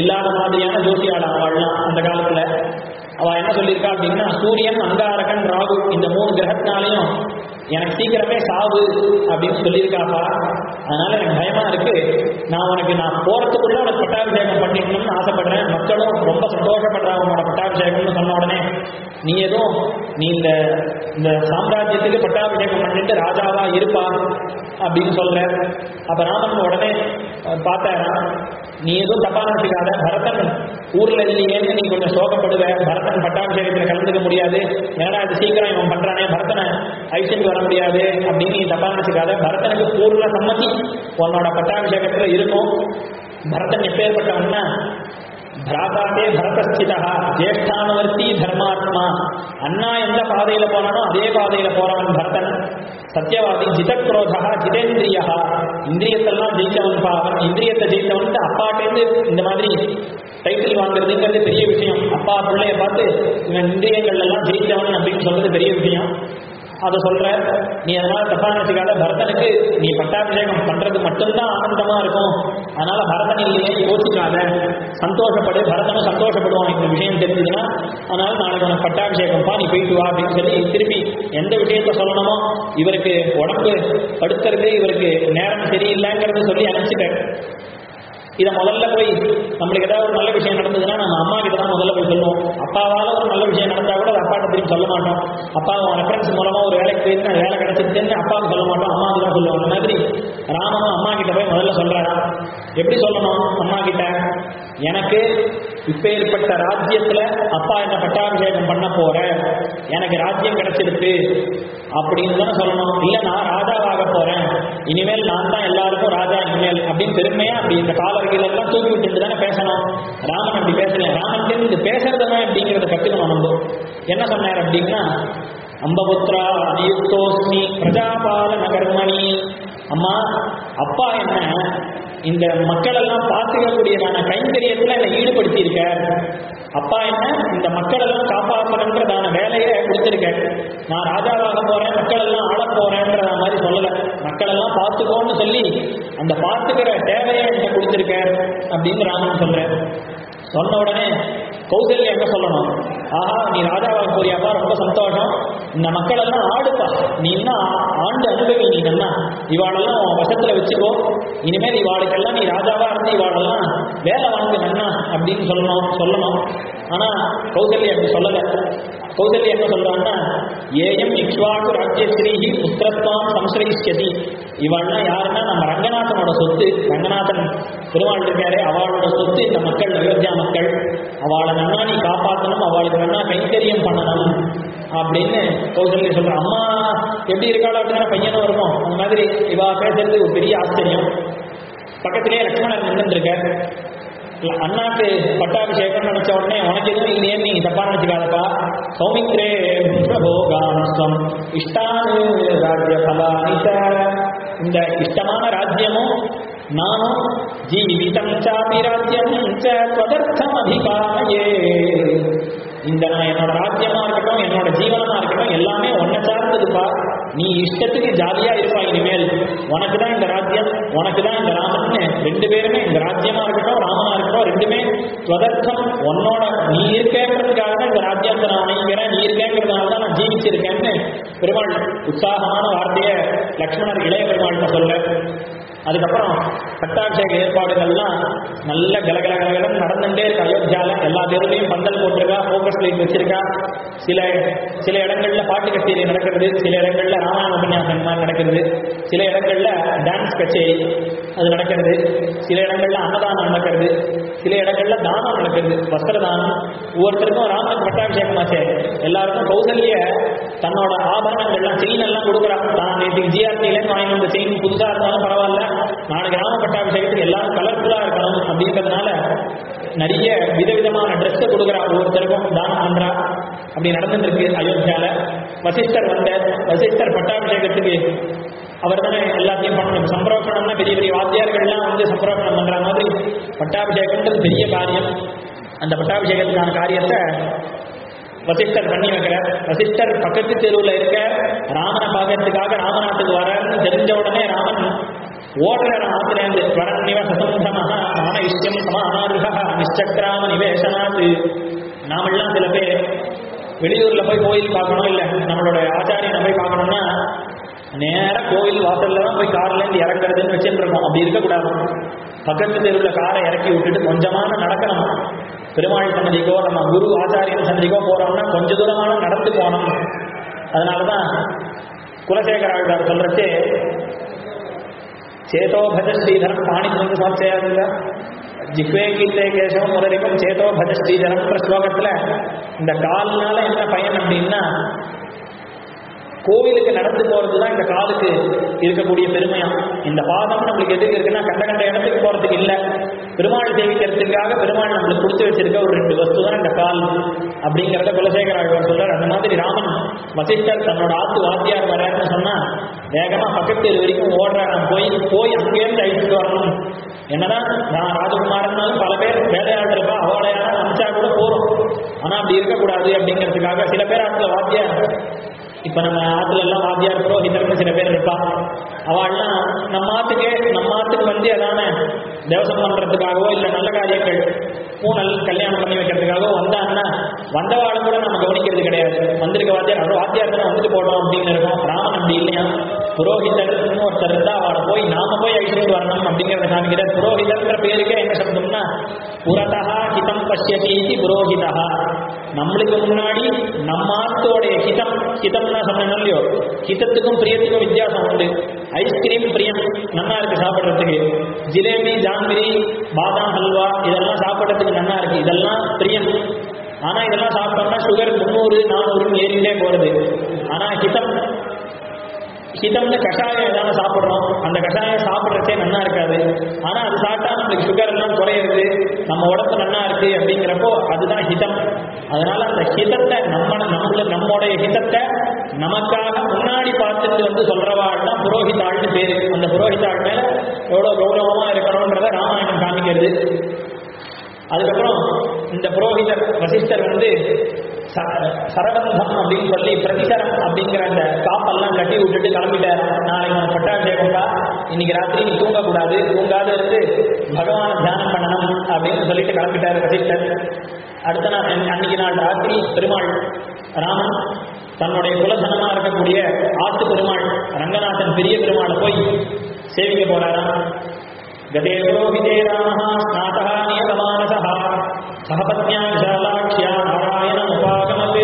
இல்லாத மாதிரியான ஜோசியாளா அவள்லாம் அந்த காலத்துல அவ என்ன சொல்லியிருக்கா அப்படின்னா சூரியன் அங்காரகன் ராகு இந்த மூணு கிரகத்தினாலையும் எனக்கு சீக்கிரமே சாவு அப்படின்னு சொல்லியிருக்காப்பா அதனால எனக்கு பயமா இருக்கு நான் உனக்கு நான் போறதுக்குள்ள உனக்கு பட்டாபிஷேகம் பண்ணிக்கணும்னு ஆசைப்படுறேன் மக்களும் ரொம்ப சந்தோஷப்படுறாங்க உன்னோட பட்டாபிஷேகம்னு சொன்ன உடனே நீ எதுவும் நீ இந்த இந்த சாம்ராஜ்யத்துக்கு பட்டாபிஷேகம் பண்ணிட்டு ராஜாவா இருப்பா அப்படின்னு சொல்ற அப்ப ராமன் உடனே அஹ், பார்த்தாரா நீ எதுவும் தப்பா நினைச்சுக்காத பரதன் ஊர்ல இல்லையேன்னு நீ கொஞ்சம் சோகப்படுவ பரதன் பட்டாபிஷேகத்துல கலந்துக்க முடியாது ஏன்னா இது சீக்கிரம் இவன் பண்றானே பரதனை ஐசிட்டு வர முடியாது அப்படின்னு நீ தப்பா நினைச்சுக்காத பரதனுக்கு பூர்ண சம்மதி உன்னோட பட்டாபிஷேகத்துல இருக்கும் பரதன் எப்பேற்பட்டவன்னா பிராதாதே பரதஸ்திதா ஜேஷ்டானுவர்த்தி தர்மாத்மா அண்ணா எந்த பாதையில போனானோ அதே பாதையில போறவன் பரதன் சத்தியவாதி ஜிதக்ரோதா ஜிதேந்திரியா இந்திரியத்தெல்லாம் ஜெயிச்சவன் பா அவன் இந்திரியத்தை ஜெயிச்சவன் அப்பாட்டேந்து இந்த மாதிரி டைட்டில் வாங்குறதுங்கிறது பெரிய விஷயம் அப்பா பிள்ளைய பார்த்து இவன் இந்திரியங்கள் எல்லாம் ஜெயிச்சவன் அப்படின்னு சொல்றது பெரிய விஷயம் அதை சொல்ற நீ அதனால தப்பா நினைச்சுக்காத பரதனுக்கு நீ பட்டாபிஷேகம் பண்றது மட்டும்தான் ஆனந்தமா இருக்கும் அதனால பரதன் இல்லையே யோசிக்காத சந்தோஷப்படு பரதனும் சந்தோஷப்படுவான் இந்த விஷயம் தெரிஞ்சதுன்னா அதனால நாளைக்கு உனக்கு பட்டாபிஷேகம் பா நீ போயிட்டு வா அப்படின்னு சொல்லி திருப்பி எந்த விஷயத்த சொல்லணுமோ இவருக்கு உடம்பு படுத்துறது இவருக்கு நேரம் சரியில்லைங்கிறத சொல்லி அனுப்பிச்சிட்டேன் இதை முதல்ல போய் நம்மளுக்கு ஏதாவது ஒரு நல்ல விஷயம் நடந்ததுன்னா நம்ம அம்மா கிட்ட தான் முதல்ல போய் சொல்லுவோம் அப்பாவால ஒரு நல்ல விஷயம் நடந்தா கூட அது அப்பாட்ட திரும்பி சொல்ல மாட்டோம் அப்பா ரெஃபரன்ஸ் மூலமா ஒரு வேலைக்கு போயிருந்து அந்த வேலை கிடைச்சிருச்சுன்னு அப்பாவுக்கு சொல்ல மாட்டோம் அம்மாவுக்கு தான் சொல்லுவோம் அந்த மாதிரி ராமனும் அம்மா கிட்ட போய் முதல்ல சொல்றாராம் எப்படி சொல்லணும் அம்மா கிட்ட எனக்கு இப்பேற்பட்ட ராஜ்யத்துல அப்பா என்ன பட்டாபிஷேகம் பண்ண போற எனக்கு ராஜ்யம் கிடைச்சிருக்கு அப்படின்னு தானே சொல்லணும் இல்ல நான் ராஜாவாக போறேன் இனிமேல் நான் தான் எல்லாருக்கும் ராஜா இனிமேல் அப்படின்னு பெருமையா அப்படி இந்த காலர்கள் எல்லாம் தூக்கி விட்டுட்டு தானே பேசணும் ராமன் அப்படி பேசல ராமன் இது பேசுறதுதான் அப்படிங்கிறத கத்துக்கணும் நம்ம என்ன சொன்னார் அப்படின்னா அம்பபுத்ரா நியுக்தோஸ்மி பிரஜாபாலன கர்மணி அம்மா அப்பா என்ன இந்த மக்கள் எல்லாம் பார்த்துக்கக்கூடியதான கைங்கரியத்துல என்னை ஈடுபடுத்தி இருக்க அப்பா என்ன இந்த மக்கள் எல்லாம் காப்பாற்றணுன்றதான வேலையை கொடுத்திருக்க நான் ராஜாவாக போறேன் மக்கள் எல்லாம் ஆள போறேன்ற மாதிரி சொல்லல மக்கள் எல்லாம் பார்த்துக்கோன்னு சொல்லி அந்த பார்த்துக்கிற தேவையை என்கிட்ட கொடுத்திருக்க அப்படின்னு ராமன் சொல்றேன் சொன்ன உடனே கௌசல்யா என்ன சொல்லணும் ஆஹா நீ ராஜாவாக போறியாப்பா ரொம்ப சந்தோஷம் இந்த மக்கள் எல்லாம் ஆடுப்பா நீ இன்னும் ஆ- ஆண்டு அனுபவி நீ நல்லா இவாளெல்லாம் உன் வசத்துல வச்சுக்கோ இனிமேல் இவாளுக்கெல்லாம் நீ ராஜாவா இருந்து இவாளெல்லாம் வேலை வாங்கு நன்னா அப்படின்னு சொல்லணும் சொல்லணும் ஆனா கௌசல்யா அப்படி சொல்லல கௌசல்யா என்ன சொல்றான்னா ஏயம் இக்ஷ்வாக்கு ராஜ்யஸ்ரீஹி புத்திரத்வாம் சம்ஸ்ரயிஷ்யதி இவாள்லாம் யாருன்னா நம்ம ரங்கநாதனோட சொத்து ரங்கநாதன் பெருமாள் இருக்காரே அவளோட சொத்து இந்த மக்கள் அயோத்தியா மக்கள் அவளை நன்னா நீ காப்பாற்றணும் அவளுக்கு நன்னா கைங்கரியம் பண்ணணும் அப்படின்னு கௌசல்யா சொல்ற அம்மா எப்படி இருக்காளோ அப்படின்னா பையனும் இருக்கும் அந்த மாதிரி இவா பேசுறது ஒரு பெரிய ஆச்சரியம் பக்கத்திலேயே லக்ஷ்மணன் நின்றுருக்க அண்ணாக்கு பட்டாபிஷேகம் நினைச்ச உடனே உனக்கு எதுவும் இல்லையே நீ தப்பா நினைச்சுக்காதப்பா சௌமித்ரே புத்திரபோகாம்ஸ்வம் இஷ்டானு ராஜ்ய பலானித இந்த இஷ்டமான ராஜ்யமும் நானும் ஜீவிதம் சாபி ராஜ்யம் ச त्वदर्थம் அதிகாயே இந்த நான் என்னோட ராஜ்யமா இருக்கட்டும் என்னோட ஜீவனமா இருக்கட்டும் எல்லாமே உன்னை சார்ந்ததுப்பா நீ இஷ்டத்துக்கு ஜாலியா இருப்பா இனிமேல் உனக்கு தான் இந்த ராஜ்யம் உனக்கு தான் இந்த ராமன்னு ரெண்டு பேருமே இந்த ராஜ்யமா இருக்கட்டும் ராமனா இருக்கட்டும் ரெண்டுமே ஸ்வதர்த்தம் உன்னோட நீ இருக்கேங்கிறதுக்காக தான் இந்த ராஜ்யத்தை நான் வாங்கிக்கிறேன் நீ இருக்கேங்கிறதுனால தான் நான் ஜீவிச்சிருக்கேன்னு பெருமாள் உற்சாகமான வார்த்தையை லக்ஷ்மணர் இளைய பெருமாள்கிட்ட சொல்ல அதுக்கப்புறம் பட்டாபிஷேக ஏற்பாடுகள்லாம் நல்ல கலகல கலகலன்னு நடந்துட்டே இருக்கு அயோத்தியால எல்லா தெருவிலையும் பந்தல் போட்டிருக்கா ஃபோக்கஸ் லைட் வச்சிருக்கா சில சில இடங்கள்ல பாட்டு கச்சேரி நடக்கிறது சில இடங்கள்ல ராமாயண உபன்யாசம் மாதிரி நடக்கிறது சில இடங்கள்ல டான்ஸ் கச்சேரி அது நடக்கிறது சில இடங்கள்ல அன்னதானம் நடக்கிறது சில இடங்கள்ல தானம் நடக்கிறது வஸ்திர தானம் ஒவ்வொருத்தருக்கும் ராமனுக்கு பட்டாபிஷேகம் ஆச்சே எல்லாருக்கும் கௌசல்ய தன்னோட ஆபரணங்கள்லாம் செயின் எல்லாம் கொடுக்குறா தான் நேற்றுக்கு ஜிஆர்டிலேருந்து வாங்கி வந்த செயின் புதுசா இருந்தாலும் பரவாயில்ல நாளைக்கு ராம பட்டாபிஷேகத்துக்கு எல்லாரும் கலர்ஃபுல்லா இருக்கணும் அப்படிங்கிறதுனால நிறைய விதவிதமான ட்ரெஸ்ஸை கொடுக்குறா ஒவ்வொருத்தருக்கும் தானம் பண்றா அப்படி நடந்துட்டு இருக்கு அயோத்தியால வசிஷ்டர் வந்த வசிஷ்டர் பட்டாபிஷேகத்துக்கு அவர் தானே எல்லாத்தையும் பண்ணணும் சம்பிரோஷணம்னா பெரிய பெரிய வாத்தியார்கள்லாம் வந்து சம்பிரோஷணம் பண்ற மாதிரி பட்டாபிஷேகம்ன்றது பெரிய காரியம் அந்த பட்டாபிஷேகத்துக்கான காரியத்தை வசிஷ்டர் பண்ணி வைக்கிறார் வசிஷ்டர் பக்கத்து தெருவில் இருக்க ராமனை பார்க்கறதுக்காக ராமநாட்டுக்கு வராருன்னு தெரிஞ்ச உடனே ராமன் ஓடுற ஆத்திரேந்து வரநிவ சசந்தமஹ மான இஷ்டம் சமானாருக நிச்சக்ராம நிவேசனாத்து நாமெல்லாம் சில பேர் வெளியூர்ல போய் கோயில் பார்க்கணும் இல்ல நம்மளோட ஆச்சாரியனை போய் பார்க்கணும்னா நேரா கோயில் வாசல்ல தான் போய் கார்ல இருந்து இறங்குறதுன்னு வச்சுட்டு இருக்கோம் அப்படி இருக்கக்கூடாது பக்கத்து தெருவில் காரை இறக்கி விட்டுட்டு கொஞ்சமான நடக்கணும் பெருமாள் சன்னதிக்கோ நம்ம குரு ஆச்சாரியன் சன்னதிக்கோ போறோம்னா கொஞ்ச தூரமான நடந்து போகணும் அதனாலதான் குலசேகர ஆழ்வார் சொல்றச்சே சேதோ பஜ ஸ்ரீதரம் பாணி வந்து சமர்ச்சையாதுங்க ஜிக்வே கீர்த்தே கேசவம் முதலிக்கும் சேதோ பஜ ஸ்ரீதரம் ஸ்லோகத்துல இந்த கால்னால என்ன பயன் அப்படின்னா கோவிலுக்கு நடந்து போறது தான் இந்த காலுக்கு இருக்கக்கூடிய பெருமையா இந்த பாதம் நம்மளுக்கு எதுக்கு இருக்குன்னா கண்ட கண்ட இடத்துக்கு போறதுக்கு இல்ல பெருமாள் சேவிக்கிறதுக்காக பெருமாள் நம்மளுக்கு கொடுத்து வச்சிருக்க ஒரு ரெண்டு வஸ்து தான் இந்த கால் அப்படிங்கிறத குலசேகர ஆழ்வார் சொல்றார் அந்த மாதிரி ராமன் வசிஷ்டர் தன்னோட ஆத்து வாத்தியார் வராருன்னு சொன்னா வேகமா பக்கத்து தெரு வரைக்கும் ஓடுறார் நான் போய் போய் அங்கேயிருந்து அழிச்சுட்டு வரணும் என்னதான் நான் ராஜகுமாரன்னாலும் பல பேர் வேலையாள் இருக்கா அவளையான அமிச்சா கூட போறோம் ஆனா அப்படி இருக்கக்கூடாது அப்படிங்கிறதுக்காக சில பேர் ஆத்துல வாத்தியார் இப்ப நம்ம ஆத்துல எல்லாம் வாத்தியார் புரோஹிதர்னு சில பேர் இருப்பா அவள்லாம் நம்ம ஆத்துக்கே நம்ம ஆத்துக்கு வந்து அதான தேவசம் பண்றதுக்காகவோ இல்ல நல்ல காரியங்கள் பூனல் கல்யாணம் பண்ணி வைக்கிறதுக்காகவோ வந்தான்னா வந்தவாளை கூட நம்ம கவனிக்கிறது கிடையாது வந்திருக்க வாத்தியார் அவர் வாத்தியார் தானே வந்துட்டு போட்டோம் அப்படின்னு இருக்கும் ராமன் அப்படி இல்லையா புரோஹிதர்னு ஒருத்தர் இருந்தா அவளை போய் நாம போய் அழிச்சுட்டு வரணும் அப்படிங்கிறத காமிக்கிறார் புரோஹிதர்ன்ற பேருக்கே என்ன சப்தம்னா புறதா ஹிதம் பசியதி புரோஹிதா நம்மளுக்கு முன்னாடி நம்ம ஆத்தோடைய ஹிதம் ஹிதம்னா சொன்னேன் இல்லையோ ஹிதத்துக்கும் பிரியத்துக்கும் வித்தியாசம் உண்டு ஐஸ்கிரீம் பிரியம் நல்லா இருக்கு சாப்பிட்றதுக்கு ஜிலேபி ஜாங்கிரி பாதாம் ஹல்வா இதெல்லாம் சாப்பிட்றதுக்கு நல்லா இருக்கு இதெல்லாம் பிரியம் ஆனா இதெல்லாம் சாப்பிட்டோம்னா சுகர் முந்நூறு நானூறுன்னு ஏறிட்டே போறது ஆனா ஹிதம் ஹிதம்னு கஷாயம் ஏதாவது சாப்பிட்றோம் அந்த கஷாயம் சாப்பிட்றதே நல்லா இருக்காது ஆனா அது சாப்பிட்டா நம்மளுக்கு சுகர் எல்லாம் குறையிறது நம்ம உடம்பு நல்லா இருக்கு அப்படிங்கிறப்போ அதுதான் ஹிதம் அதனால அந்த ஹிதத்தை நம்ம நம்மள நம்மளுடைய ஹிதத்தை நமக்காக முன்னாடி பார்த்துட்டு வந்து சொல்றவாள் தான் புரோஹிதாள்னு பேரு அந்த புரோஹிதாள் மேல எவ்வளவு கௌரவமா இருக்கணும்ன்றத ராமாயணம் காமிக்கிறது அதுக்கப்புறம் இந்த புரோஹிதர் வசிஷ்டர் வந்து ச- சரபந்தம் அப்படின்னு சொல்லி பிரதிசரம் அப்படிங்கிற அந்த காப்பெல்லாம் கட்டி விட்டுட்டு கிளம்பிட்டார் நாளைக்கு உனக்கு பட்டாபிஷேகம்டா இன்னைக்கு ராத்திரி நீ தூங்கக்கூடாது தூங்காத இருந்து பகவானை தியானம் பண்ணணும் அப்படின்னு சொல்லிட்டு கிளம்பிட்டார் வசிஷ்டர் அடுத்த நாள் அன்னை- அன்னைக்கு நாள் ராத்திரி பெருமாள் ராமன் தன்னுடைய குலசனமா இருக்கக்கூடிய ஆத்து பெருமாள் ரங்கநாதன் பெரிய பெருமாளை போய் சேவிக்க போறாராம் गते पुरोहिते रामः स्नातः नियतमानसः सहपत्न्या विशालाक्ष्या नारायणमुपागमत्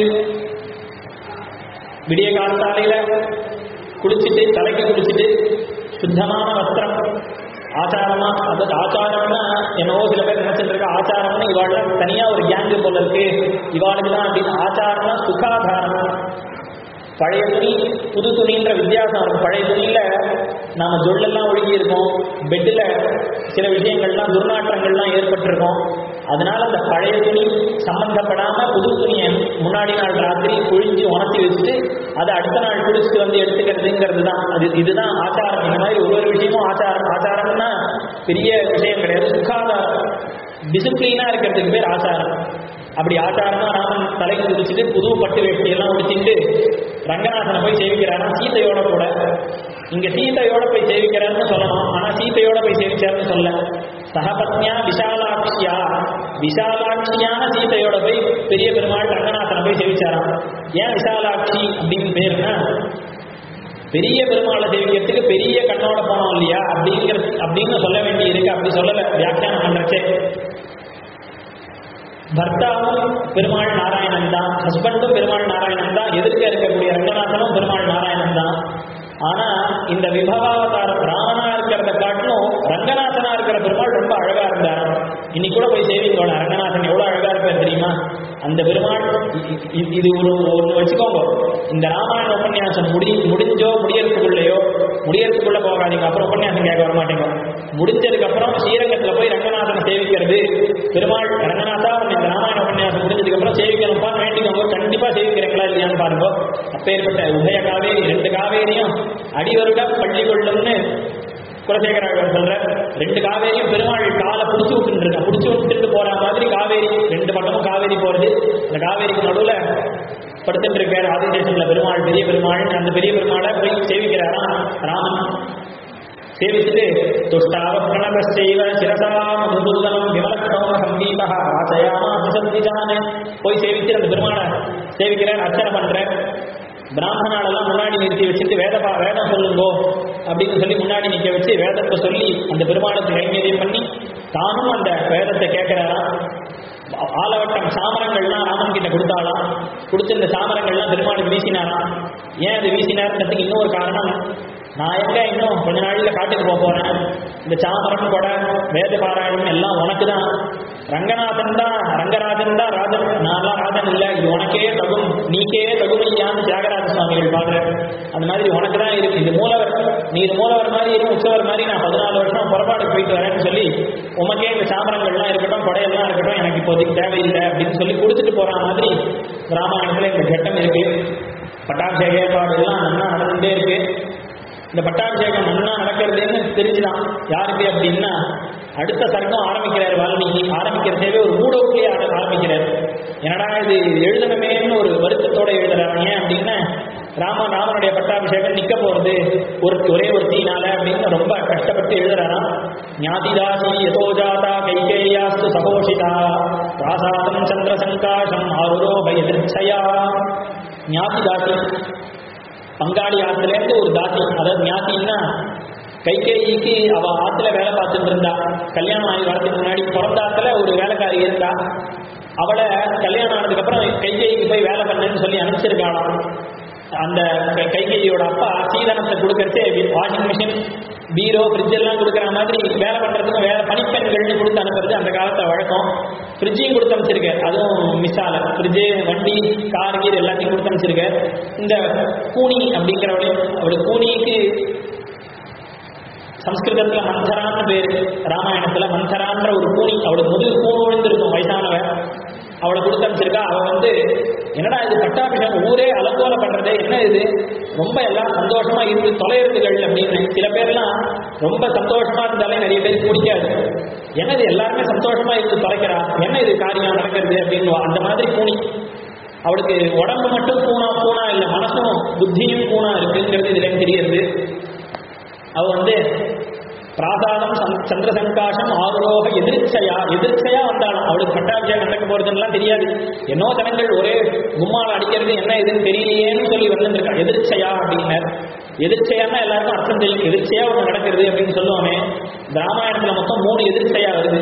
விடிய காலத்தாலையில குளிச்சுட்டு தலைக்கு குளிச்சுட்டு சுத்தமான வஸ்திரம் ஆச்சாரமா அது ஆச்சாரம்னா என்னவோ சில பேர் நினைச்சிட்டு இருக்க ஆச்சாரம்னு இவாள் தனியா ஒரு கேங்கு போல இருக்கு இவாளுக்கு தான் அப்படின்னு ஆச்சாரம்னா சுகாதாரம் பழைய துணி புது துணின்ற வித்தியாசம் இருக்கும் பழைய துணியில நாம ஜொல்லெல்லாம் ஒழுகி இருக்கோம் பெட்டில் சில விஷயங்கள்லாம் துர்நாற்றங்கள்லாம் ஏற்பட்டிருக்கும் அதனால அந்த பழைய துணி சம்பந்தப்படாம புது துணியை முன்னாடி நாள் ராத்திரி குழிஞ்சு உணர்த்தி வச்சுட்டு அதை அடுத்த நாள் குளிச்சுட்டு வந்து எடுத்துக்கிறதுங்கிறது தான் அது இதுதான் ஆச்சாரம் இந்த மாதிரி ஒரு ஒரு விஷயமும் ஆச்சாரம் ஆச்சாரம்னா பெரிய விஷயம் கிடையாது சுகாதாரம் டிசிப்ளினா இருக்கிறதுக்கு பேர் ஆச்சாரம் அப்படி ஆச்சாரமா ராமன் தலைக்கு குதிச்சுட்டு புது பட்டு வேஷ்டியெல்லாம் உடுத்திட்டு ரங்கநாதனை போய் சேவிக்கிறாரா சீதையோட கூட இங்க சீதையோட போய் சேவிக்கிறாருன்னு சொல்லணும் ஆனா சீதையோட போய் சேவிச்சாருன்னு சொல்ல சகபத்னியா விஷாலாட்சியா விஷாலாட்சியான சீதையோட போய் பெரிய பெருமாள் ரங்கநாதனை போய் சேவிச்சாராம் ஏன் விஷாலாட்சி அப்படின்னு பேருனா பெரிய பெருமாளை சேவிக்கிறதுக்கு பெரிய கண்ணோட போனோம் இல்லையா அப்படிங்கிற அப்படின்னு சொல்ல வேண்டி இருக்கு அப்படி சொல்லல வியாக்கியானம் பண்றச்சே பர்த்தாவும் பெருமாள் நாராயணன் தான் ஹஸ்பண்டும் பெருமாள் நாராயணன் தான் எதிர்க்க இருக்கக்கூடிய ரங்கநாதனும் பெருமாள் நாராயணன் தான் ஆனா இந்த விபவாவதாரம் ராமனா இருக்கிறத காட்டிலும் ரங்கநாதனா இருக்கிற பெருமாள் ரொம்ப அழகா இருந்தார் இன்னைக்கு கூட போய் சேவிங்கோட ரங்கநாதன் எவ்வளவு அழகா இருப்பார் தெரியுமா அந்த பெருமாள் இ- இ- இது ஒரு ஒன்று வச்சுக்கோங்க இந்த ராமாயண உபன்யாசம் முடி முடிஞ்சோ முடியறதுக்குள்ளேயோ முடியறதுக்குள்ள போகாதீங்க அப்புறம் உபன்யாசம் கேட்க வர மாட்டேங்க முடிஞ்சதுக்கு அப்புறம் ஸ்ரீரங்கத்துல போய் ரங்கநாதனை சேவிக்கிறது பெருமாள் ரங்கநாதா உன்னை இந்த ராமாயண உபன்யாசம் முடிஞ்சதுக்கு அப்புறம் சேவிக்கணும்ப்பா வேண்டிக்கோங்க கண்டிப்பா சேவிக்கிறீங்களா இல்லையான்னு பாருங்க அப்பேற்பட்ட உபய காவேரி ரெண்டு காவேரியும் அடிவருட பள்ளி கொள்ளும்னு குலசேகராக சொல்ற ரெண்டு காவேரியும் பெருமாள் காலை பிடிச்சு விட்டுட்டு இருக்கான் பிடிச்சு விட்டுட்டு போற மாதிரி காவேரி ரெண்டு பக்கமும் காவேரி போறது அந்த காவேரிக்கு நடுவுல படுத்துட்டு இருக்காரு ஆதிசேஷன்ல பெருமாள் பெரிய பெருமாள் அந்த பெரிய பெருமாளை போய் சேவிக்கிறாராம் ராமன் சேவிச்சுட்டு துஷ்டாவ பிரணவஸ்தெய்வ சிரசா மதுதூதனம் விமலக்கோம சங்கீதா வாசயாமா சந்திஜானே போய் சேவிச்சு அந்த பெருமானை சேவிக்கிறேன் அர்ச்சனை பண்றேன் பிராமணாலெல்லாம் முன்னாடி நிறுத்தி வச்சுட்டு வேத பா- வேதம் சொல்லுங்கோ அப்படின்னு சொல்லி முன்னாடி நிக்க வச்சு வேதத்தை சொல்லி அந்த பெருமாளுக்கு கைங்கரியம் பண்ணி தானும் அந்த வேதத்தை கேட்கிறாராம் ஆலவட்டம் சாமரங்கள்லாம் ராமன் கிட்ட கொடுத்தாலாம் கொடுத்து இந்த சாமரங்கள்லாம் பெருமாளுக்கு வீசினாராம் ஏன் அது வீசினார்ன்றதுக்கு இன்னொரு காரணம் நான் எங்க இன்னும் கொஞ்ச நாள்ல காட்டுக்கு போக போறேன் இந்த சாமரம் கொடை வேத பாராயணம் எல்லாம் உனக்கு தான் ரங்கநாதன் தான் ரங்கராஜன் தான் ராஜன் நான்லாம் ராஜன் இல்லை இது உனக்கே தகும் நீக்கே தகுமையான்னு தியாகராஜ சுவாமிகள் பாடுற அந்த மாதிரி உனக்கு தான் இருக்கு இது மூலவர் நீ இது மூலவர் மாதிரி இரு உற்சவர் மாதிரி நான் பதினாலு வருஷம் புறப்பாடு போயிட்டு வரேன்னு சொல்லி உமக்கே இந்த சாமரங்கள்லாம் இருக்கட்டும் கொடையெல்லாம் இருக்கட்டும் எனக்கு இப்போதைக்கு தேவையில்லை அப்படின்னு சொல்லி கொடுத்துட்டு போற மாதிரி ராமாயணத்துல இந்த கட்டம் இருக்கு பட்டாபிஷேக ஏற்பாடு எல்லாம் நல்லா நடந்துட்டே இருக்கு இந்த பட்டாபிஷேகம் நன்னா நடக்கிறதுன்னு தெரிஞ்சுதான் யாருக்கு அப்படின்னா அடுத்த சர்க்கம் ஆரம்பிக்கிறார் வால்மீகி ஆரம்பிக்கிறதே ஒரு மூட விட்லயே ஆரம்பிக்கிறார் என்னடா இது எழுதணுமேன்னு ஒரு வருத்தத்தோட எழுதுறாங்க ஏன் அப்படின்னா ராம ராமனுடைய பட்டாபிஷேகம் நிக்க போறது ஒரு ஒரே ஒரு தீனால அப்படின்னு ரொம்ப கஷ்டப்பட்டு எழுதுறாராம் ஞாதிதாசி யதோஜாதா கைகேயாஸ்து சகோஷிதா ராசாதம் சந்திர சங்காசம் ஆருரோப எதிர்ச்சயா ஞாதிதாசி பங்காளி ஆத்துலேருந்து ஒரு தாசி அதாவது ஞாத்தின்னா கைகேயிக்கு அவ ஆத்துல வேலை பார்த்துட்டு இருந்தா கல்யாணம் ஆகி வரதுக்கு முன்னாடி பிறந்த ஆத்துல ஒரு வேலைக்காரி இருந்தா அவளை கல்யாணம் ஆனதுக்கு அப்புறம் கைகேயிக்கு போய் வேலை பண்ணுன்னு சொல்லி அனுப்பிச்சிருக்காளாம் அந்த கை- கைகேயியோட அப்பா சீதனத்தை கொடுக்கறதே வாஷிங் மிஷின் பீரோ ஃப்ரிட்ஜ் எல்லாம் கொடுக்குற மாதிரி வேலை பண்றதுக்கு வேலை பணிப்பெண்கள்னு கொடுத்து அனுப்புறது அந்த காலத்தை வழக்கம் ஃப்ரிட்ஜையும் கொடுத்து அனுப்பிச்சிருக்கேன் அதுவும் மிஸ் ஆகல ஃப்ரிட்ஜு வண்டி கார் கீர் எல்லாத்தையும் கொடுத்து அனுப்பிச்சிருக்கேன் இந்த கூனி அப்படிங்கிறவளே அவளுக்கு கூனிக்கு சம்ஸ்கிருதத்துல மந்தரான்னு பேரு ராமாயணத்துல மந்தரான்ற ஒரு கூனி அவளுக்கு முதுகு கூணு விழுந்திருக்கும் வயசானவ அவளை கொடுத்து அனுப்பிச்சிருக்கா அவ வந்து என்னடா இது பட்டாபிஷேகம் ஊரே அலங்கோல பண்றதே என்ன இது ரொம்ப எல்லாம் சந்தோஷமா இருந்து தொலைறதுகள் அப்படின்னு சில பேர்லாம் ரொம்ப சந்தோஷமா இருந்தாலே நிறைய பேருக்கு பிடிக்காது என்ன இது எல்லாருமே சந்தோஷமா இருந்து தொலைக்கிறா என்ன இது காரியம் நடக்கிறது அப்படின்னு அந்த மாதிரி கூனி அவளுக்கு உடம்பு மட்டும் பூனா பூனா இல்லை மனசும் புத்தியும் பூனா இருக்குங்கிறது இதுல தெரியுது அவ வந்து பிராசாதம் சந்- சந்திர சங்காசம் ஆரோக எதிர்ச்சையா எதிர்ச்சையா வந்தாலும் அவளுக்கு பட்டாபிஷேகம் நடக்க போறதுலாம் தெரியாது என்னோ தனங்கள் ஒரே கும்மால அடிக்கிறது என்ன இதுன்னு தெரியலையேன்னு சொல்லி வந்துருக்கா எதிர்ச்சையா அப்படின்னார் எதிர்ச்சையான்னா எல்லாருக்கும் அர்த்தம் தெரியும் எதிர்ச்சையா ஒன்று நடக்கிறது அப்படின்னு சொல்லுவோமே இந்த ராமாயணத்துல மொத்தம் மூணு எதிர்ச்சையா வருது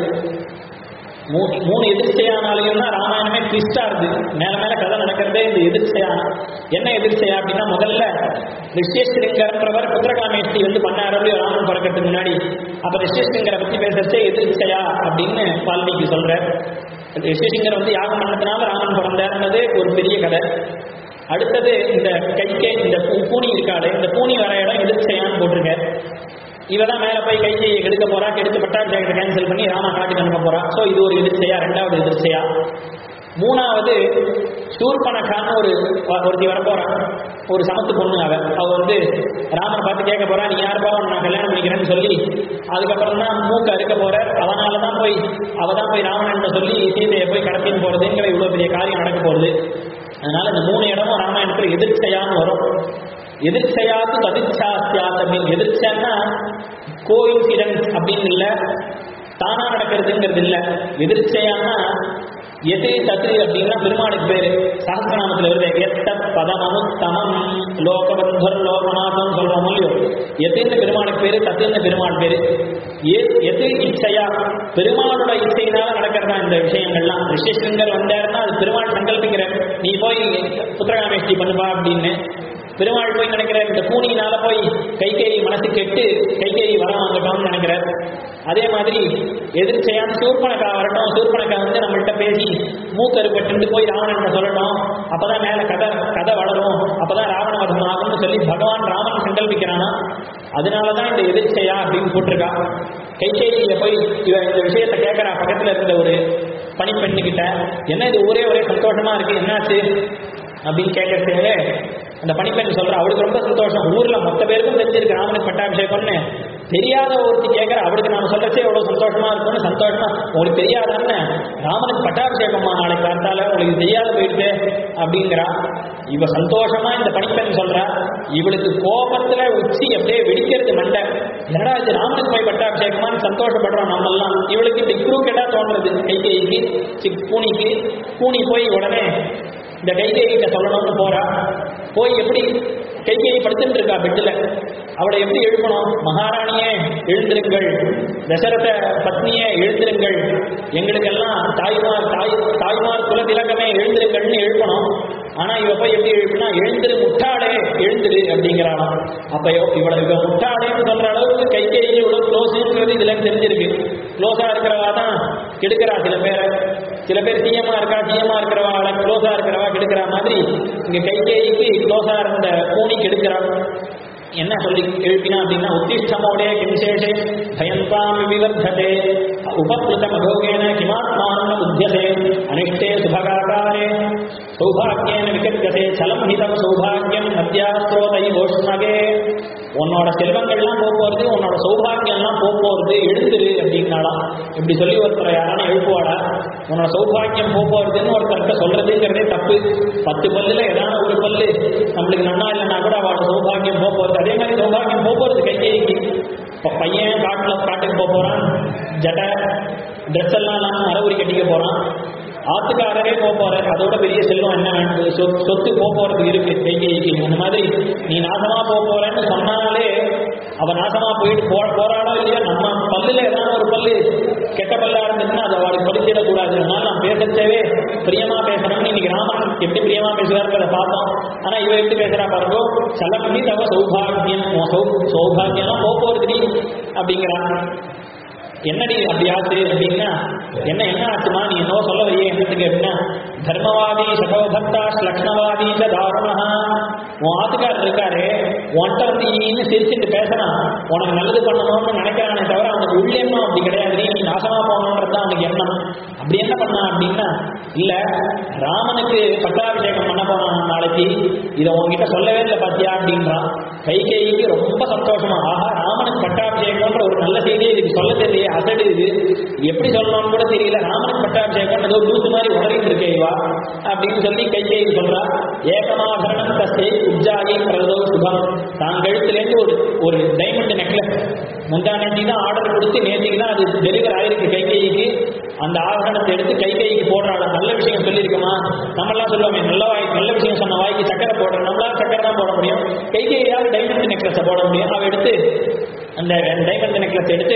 மூ- மூணு எதிர்ச்சையானாலையும் தான் ராமாயணமே ட்விஸ்டா இருக்கு மேல மேல கதை நடக்கிறதே இந்த எதிர்ச்சையான என்ன எதிர்ச்சையா அப்படின்னா முதல்ல ரிஷேஷ்லிங்கர்ன்றவர் புத்திரகாமேஷ்டி வந்து பண்ணாரு ராமன் பிறக்கிறதுக்கு முன்னாடி அப்ப ரிஷேஷ்லிங்கரை பத்தி பேசுறதே எதிர்ச்சையா அப்படின்னு வால்மீகி சொல்ற ரிஷேஷ்லிங்கர் வந்து யாகம் பண்ணதுனால ராமன் பிறந்தாருன்றது ஒரு பெரிய கதை அடுத்தது இந்த கைக்கே இந்த பூ- பூனி இருக்காடு இந்த பூனி வர இடம் எதிர்ச்சையான்னு போட்டிருக்க இவ தான் மேல போய் கைக்கு எடுக்க போறா கெடுத்து பட்டாபிஷேகத்தை கேன்சல் பண்ணி ராம காட்டுக்கு அனுப்ப போறா ஸோ இது ஒரு எதிர்ச்சையா ரெண்டாவது எதிர்ச்சையா மூணாவது சூர்பனக்கான ஒரு ஒருத்தி வரப்போறான் ஒரு சமத்து பொண்ணு அவ அவ வந்து ராமனை பார்த்து கேட்க போறா நீ யாருப்பா உன்னை நான் கல்யாணம் பண்ணிக்கிறேன்னு சொல்லி அதுக்கப்புறம் தான் மூக்க அறுக்க போற அவனால தான் போய் அவ தான் போய் ராவணன் சொல்லி சீதையை போய் கடத்தின்னு போறதுங்கிற இவ்வளவு பெரிய காரியம் நடக்க போகுது அதனால இந்த மூணு இடமும் ராமாயணத்துல எதிர்ச்சையான்னு வரும் எதிர்ச்சையாத்து ததிர்ச்சாத்தியாத் அப்படின்னு எதிர்ச்சைன்னா கோயின்சிடன்ஸ் அப்படின்னு இல்ல தானா நடக்கிறதுங்கிறது இல்ல எதிர்ச்சையானா எது தது அப்படின்னா பெருமாளுக்கு பேரு சஹஸ்ரநாமத்துல வருது எத்த பதமனுத்தமம் லோகபந்தர் லோகநாதம் சொல்றோம் இல்லையோ எதுன்னு பெருமாளுக்கு பேரு தத்துன்னு பெருமாள் பேரு எ- எது இச்சையா பெருமாளோட இச்சையினால நடக்கிறதா இந்த விஷயங்கள்லாம் ரிஷிசிங்கர் வந்தாருன்னா அது பெருமாள் சங்கல்பிக்கிற நீ போய் புத்திரகாமேஷ்டி பண்ணுப்பா அப்படின்னு பெருமாள் போய் நினைக்கிறார் இந்த பூனியினால போய் கைகேயி மனசு கெட்டு கைகேயி வரம் வாங்கட்டோம்னு நினைக்கிறார் அதே மாதிரி எதிர்ச்சையான சூர்பனக்கா வரட்டும் சூர்பனக்கா வந்து நம்மள்ட்ட பேசி மூக்கருப்பட்டு போய் ராவணன் சொல்லட்டும் அப்பதான் மேல கதை கதை வளரும் அப்பதான் ராவண வதம் ஆகும்னு சொல்லி பகவான் ராமன் சங்கல்பிக்கிறானா அதனாலதான் இந்த எதிர்ச்சையா அப்படின்னு போட்டிருக்கா கைகேயில போய் இவ இந்த விஷயத்தை கேட்கறா பக்கத்துல இருந்த ஒரு பணிப்பெண்ணுகிட்ட என்ன இது ஒரே ஒரே சந்தோஷமா இருக்கு என்னாச்சு அப்படின்னு கேட்கறதுக்கு அந்த பணிப்பெண் சொல்றா அவளுக்கு ரொம்ப சந்தோஷம் ஊர்ல மொத்த பேருக்கும் தெரிஞ்சிருக்கு ராமனுக்கு பட்டாபிஷேகம்னு தெரியாத ஒருத்தி கேட்கிற அவளுக்கு நாம சொல்றச்சே எவ்வளவு சந்தோஷமா இருக்கும்னு சந்தோஷமா உங்களுக்கு தெரியாதான்னு ராமனுக்கு பட்டாபிஷேகம்மா நாளைக்கு பார்த்தால உங்களுக்கு தெரியாத போயிடுது அப்படிங்கிறா இவ சந்தோஷமா இந்த பணிப்பெண் சொல்றா இவளுக்கு கோபத்துல உச்சி அப்படியே வெடிக்கிறது மண்டை என்னடா இது ராமனுக்கு போய் பட்டாபிஷேகமான்னு சந்தோஷப்படுறோம் நம்ம எல்லாம் இவளுக்கு இப்படி குரூக்கெட்டா தோன்றது கைகைக்கு சி- பூனிக்கு பூனி போய் உடனே இந்த கைகை கிட்ட சொல்லணும்னு போறா போய் எப்படி கைகையை படுத்துட்டு இருக்கா பெட்டில் அவளை எப்படி எழுப்பணும் மகாராணியே எழுந்திருங்கள் தசரத பத்னியே எழுந்திருங்கள் எங்களுக்கெல்லாம் தாய்மார் தாய் தாய்மார் குல திலகமே எழுந்திருங்கள்னு எழுப்பணும் ஆனா இவ போய் எப்படி எழுப்பினா எழுந்திரு முட்டாளே எழுந்திரு அப்படிங்கிறாளாம் அப்ப இவ- இவளை இவ முட்டாளேன்னு சொல்ற அளவுக்கு கைகேயி இவ்வளவு க்ளோஸ்ங்கிறது இதுல தெரிஞ்சிருக்கு க்ளோஸா இருக்கிறவா தான் கெடுக்கிறா சில பேரை சில பேர் சிஎம்மா இருக்கா சிஎம்மா இருக்கிறவா க்ளோஸா இருக்கிறவா கெடுக்கிற மாதிரி இங்க கைகேயிக்கு க்ளோஸா இருந்த பூனி கெடுக்கிறா என்ன சொல்லி எழுப்பினா அப்படின்னா உத்திஷ்டமோடே கிம்சேஷே பயந்தாம் விவர்த்ததே உபப்ளுத மகோகேன கிமாத்மானம் உத்தியதே அனிஷ்டே சுபகாகாரே சௌபாகியேன விகத்தியதே சலம் ஹிதம் சௌபாகியம் நத்யாஸ்ரோதை ஓஷ்ணகே உன்னோட செல்வங்கள்லாம் போக போறது உன்னோட சௌபாகியம்லாம் போக போறது எழுந்துரு அப்படின்னாலாம் இப்படி சொல்லி ஒருத்தர் யாரான எழுப்புவாடா உன்னோட சௌபாகியம் போக போறதுன்னு ஒருத்தர்கிட்ட சொல்றதுங்கிறதே தப்பு பத்து பல்லுல ஏதான ஒரு பல்லு நம்மளுக்கு நன்னா இல்லைன்னா கூட அவளோட சௌபாகியம் போக போறது அதே மாதிரி சௌபாகியம் போக போறது கைகேயிக்கு இப்போ பையன் காட்டுல காட்டுக்கு போக போறான் ஜடை ட்ரெஸ் எல்லாம் இல்லாம அறவுரி கட்டிக்க போறான் ஆத்துக்காரரே போக போறாரு அதோட பெரிய செல்வம் என்ன வேணும் சொத்து சொத்து போக போறது இருக்கு கைகைக்கு அந்த மாதிரி நீ நாசமா போக போறேன்னு சொன்னாலே அவ நாசமா போயிட்டு போ போராடோ இல்லையா நம்ம பல்லுல ஏதாவது ஒரு பல்லு கெட்ட பல்லா இருந்துச்சுன்னா அதை அவளுக்கு படுத்திடக்கூடாது அதனால நான் பேசச்சவே பிரியமா பேசணும்னு இன்னைக்கு ராமன் எப்படி பிரியமா பேசுறாருன்றத பார்த்தோம் ஆனா இவ எப்படி பேசுறா பாருங்க சலமி தவ சௌபாகியம் உன் சௌ- சௌபாகியம்லாம் போக போறது அப்படிங்கிறான் என்னடி அப்படி ஆச்சு அப்படின்னா என்ன என்ன ஆச்சுமா நீ என்னவோ சொல்ல வரையே என்னத்துக்கு அப்படின்னா தர்மவாதி சகோபக்தா லக்ஷ்மவாதி ச தாருணா உன் ஆத்துக்காரர் இருக்காரு உன்கிட்ட வந்து இன்னும் சிரிச்சுட்டு பேசுறான் உனக்கு நல்லது பண்ணணும்னு நினைக்கிறானே தவிர அவனுக்கு உள்ளேன்னும் அப்படி கிடையாது நீ நாசமா போகணுன்றது தான் அவனுக்கு எண்ணம் அப்படி என்ன பண்ணான் அப்படின்னா இல்ல ராமனுக்கு பட்டாபிஷேகம் பண்ண போனான் நாளைக்கு இதை உன்கிட்ட சொல்லவே இல்லை பாத்தியா அப்படின்றான் கைகேயிக்கு ரொம்ப சந்தோஷமா ஆஹா ராமனுக்கு பட்டாபிஷேகம்ன்ற ஒரு நல்ல செய்தியை இதுக்கு சொல்ல தெரியல அசடு இது எப்படி சொல்லணும்னு கூட தெரியல ராமனுக்கு பட்டாபிஷேகம் ஏதோ லூசு மாதிரி உடறிட்டு இருக்கே இவா அப்படின்னு சொல்லி கைகேயி சொல்றா ஏகமாபரணம் தஸ்தை உஜ்ஜாகி பிரதோ சுபம் தான் கழுத்துலேருந்து ஒரு ஒரு டைமண்ட் நெக்லஸ் முந்தா நேத்தி தான் ஆர்டர் கொடுத்து நேத்திக்கு தான் அது டெலிவர் ஆயிருக்கு கைகைக்கு அந்த ஆபரணத்தை எடுத்து கைகைக்கு போடுறாள் நல்ல விஷயம் சொல்லியிருக்கமா நம்மளாம் சொல்லுவோமே நல்ல வாய் நல்ல விஷயம் சொன்ன வாய்க்கு சக்கரை போடுறோம் நம்மளால சக்கரை தான் போட முடியும் கைகையாவது டைமண்ட் நெக்லஸை போட முடியும் அவ எடுத்து அந்த டைமண்ட் நெக்லஸ் எடுத்து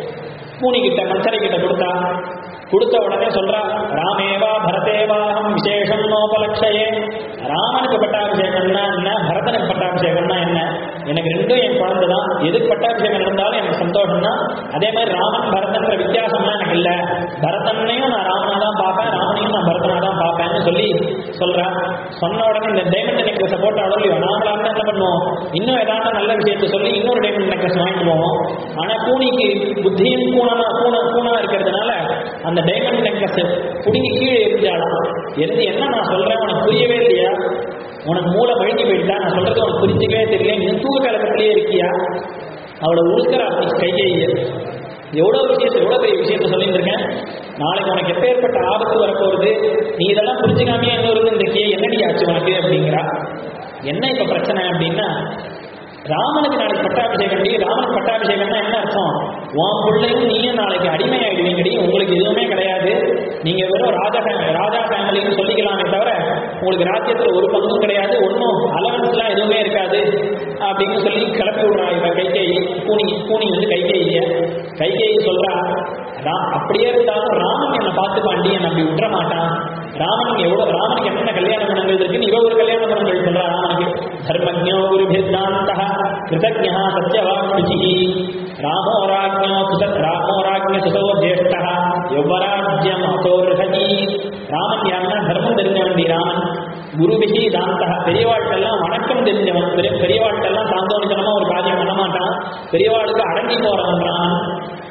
பூனி கிட்ட மன்சரை கிட்ட கொடுத்தா கொடுத்த உடனே சொல்றா ராமேவா பரதேவாகம் விசேஷம் நோபலட்சயே ராமனுக்கு பட்டாபிஷேகம்னா என்ன பரதனுக்கு பட்டாபிஷேகம்னா என்ன எனக்கு ரெண்டும் என் குழந்தை தான் எதுக்கு பட்டாபிஷேகம் நடந்தாலும் எனக்கு சந்தோஷம் தான் அதே மாதிரி ராமன் பரதன்ற வித்தியாசம்லாம் எனக்கு இல்லை பரதனையும் நான் ராமனா தான் பார்ப்பேன் ராமனையும் நான் பரதனா தான் பார்ப்பேன்னு சொல்லி சொல்றா சொன்ன உடனே இந்த டைமண்ட் நெக்லஸை போட்டு அடலையோ நாமளா இருந்தா என்ன பண்ணுவோம் இன்னும் ஏதாவது நல்ல விஷயத்தை சொல்லி இன்னொரு டைமண்ட் நெக்லஸ் வாங்கிட்டு போவோம் ஆனா கூனிக்கு புத்தியும் கூணமா கூண கூணா இருக்கிறதுனால அந்த டைமண்ட் நெக்லஸ் புடுங்கி கீழே எரிஞ்சாலாம் எரிஞ்சு என்ன நான் சொல்றேன் உனக்கு புரியவே இல்லையா உனக்கு மூளை வழுங்கி போயிட்டா நான் சொல்றது உனக்கு புரிஞ்சுக்கவே தெரியல நீ தூக்க கலக்கத்திலேயே இருக்கியா அவளை உழுக்கிற அப்படி கைகையை எவ்வளவு விஷயத்தை எவ்வளவு பெரிய விஷயத்த சொல்லிட்டு இருக்கேன் நாளைக்கு உனக்கு எப்பேற்பட்ட ஆபத்து வரப்போகுது நீ இதெல்லாம் புரிஞ்சுக்காமையே என்ன வருது இந்த கே என்னடி ஆச்சு உனக்கு அப்படிங்கிறா என்ன இப்ப பிரச்சனை அப்படின்னா ராமனுக்கு நாளைக்கு பட்டாபிஷேகம் டி ராமனுக்கு பட்டாபிஷேகம்னா என்ன அர்த்தம் உன் பிள்ளையும் நீயும் நாளைக்கு அடிமை ஆயிடுவீங்கடி உங்களுக்கு எதுவுமே கிடையாது நீங்க வெறும் ராஜா ஃபே- ராஜா ஃபேமிலின்னு சொல்லிக்கலாமே தவிர உங்களுக்கு ராஜ்யத்துல ஒரு பங்கும் கிடையாது ஒன்றும் அலவன்ஸ்லாம் எதுவுமே இருக்காது அப்படின்னு சொல்லி கிளப்பி விடுறா இவ கைகேயி பூனி பூனி வந்து கைகேயிய கைகேயி சொல்றா ரா- அப்படியே இருந்தாலும் ராமன் என்னை பார்த்து பாண்டி என்னை அப்படி விட்டுற மாட்டான் ராமனுக்கு எவ்வளவு ராமனுக்கு என்னென்ன கல்யாண குணங்கள் இருக்குன்னு இவ ஒரு கல்யாண குணங்கள் சொல்றா ராமனுக்கு தர்மஜோ குருபிர்தாந்த கிருதஜா சத்யவான் சுச்சி ராமோ ராஜ்யோ சுத ராமோ ராஜ்ய சுதோ ஜேஷ்டா யௌவராஜ்யம் அசோர்ஹதி ராமன் யாருன்னா தர்மம் தெரிஞ்சவன் டி ராமன் குருபிகி தாந்தா பெரியவாழ்க்கெல்லாம் வணக்கம் தெரிஞ்சவன் பெரிய பெரியவாழ்க்கெல்லாம் சாந்தோனித்தனமா ஒரு காரியம் பண்ண மாட்டான் பெரியவாளுக்கு அடங்கி போறவன் ராமன்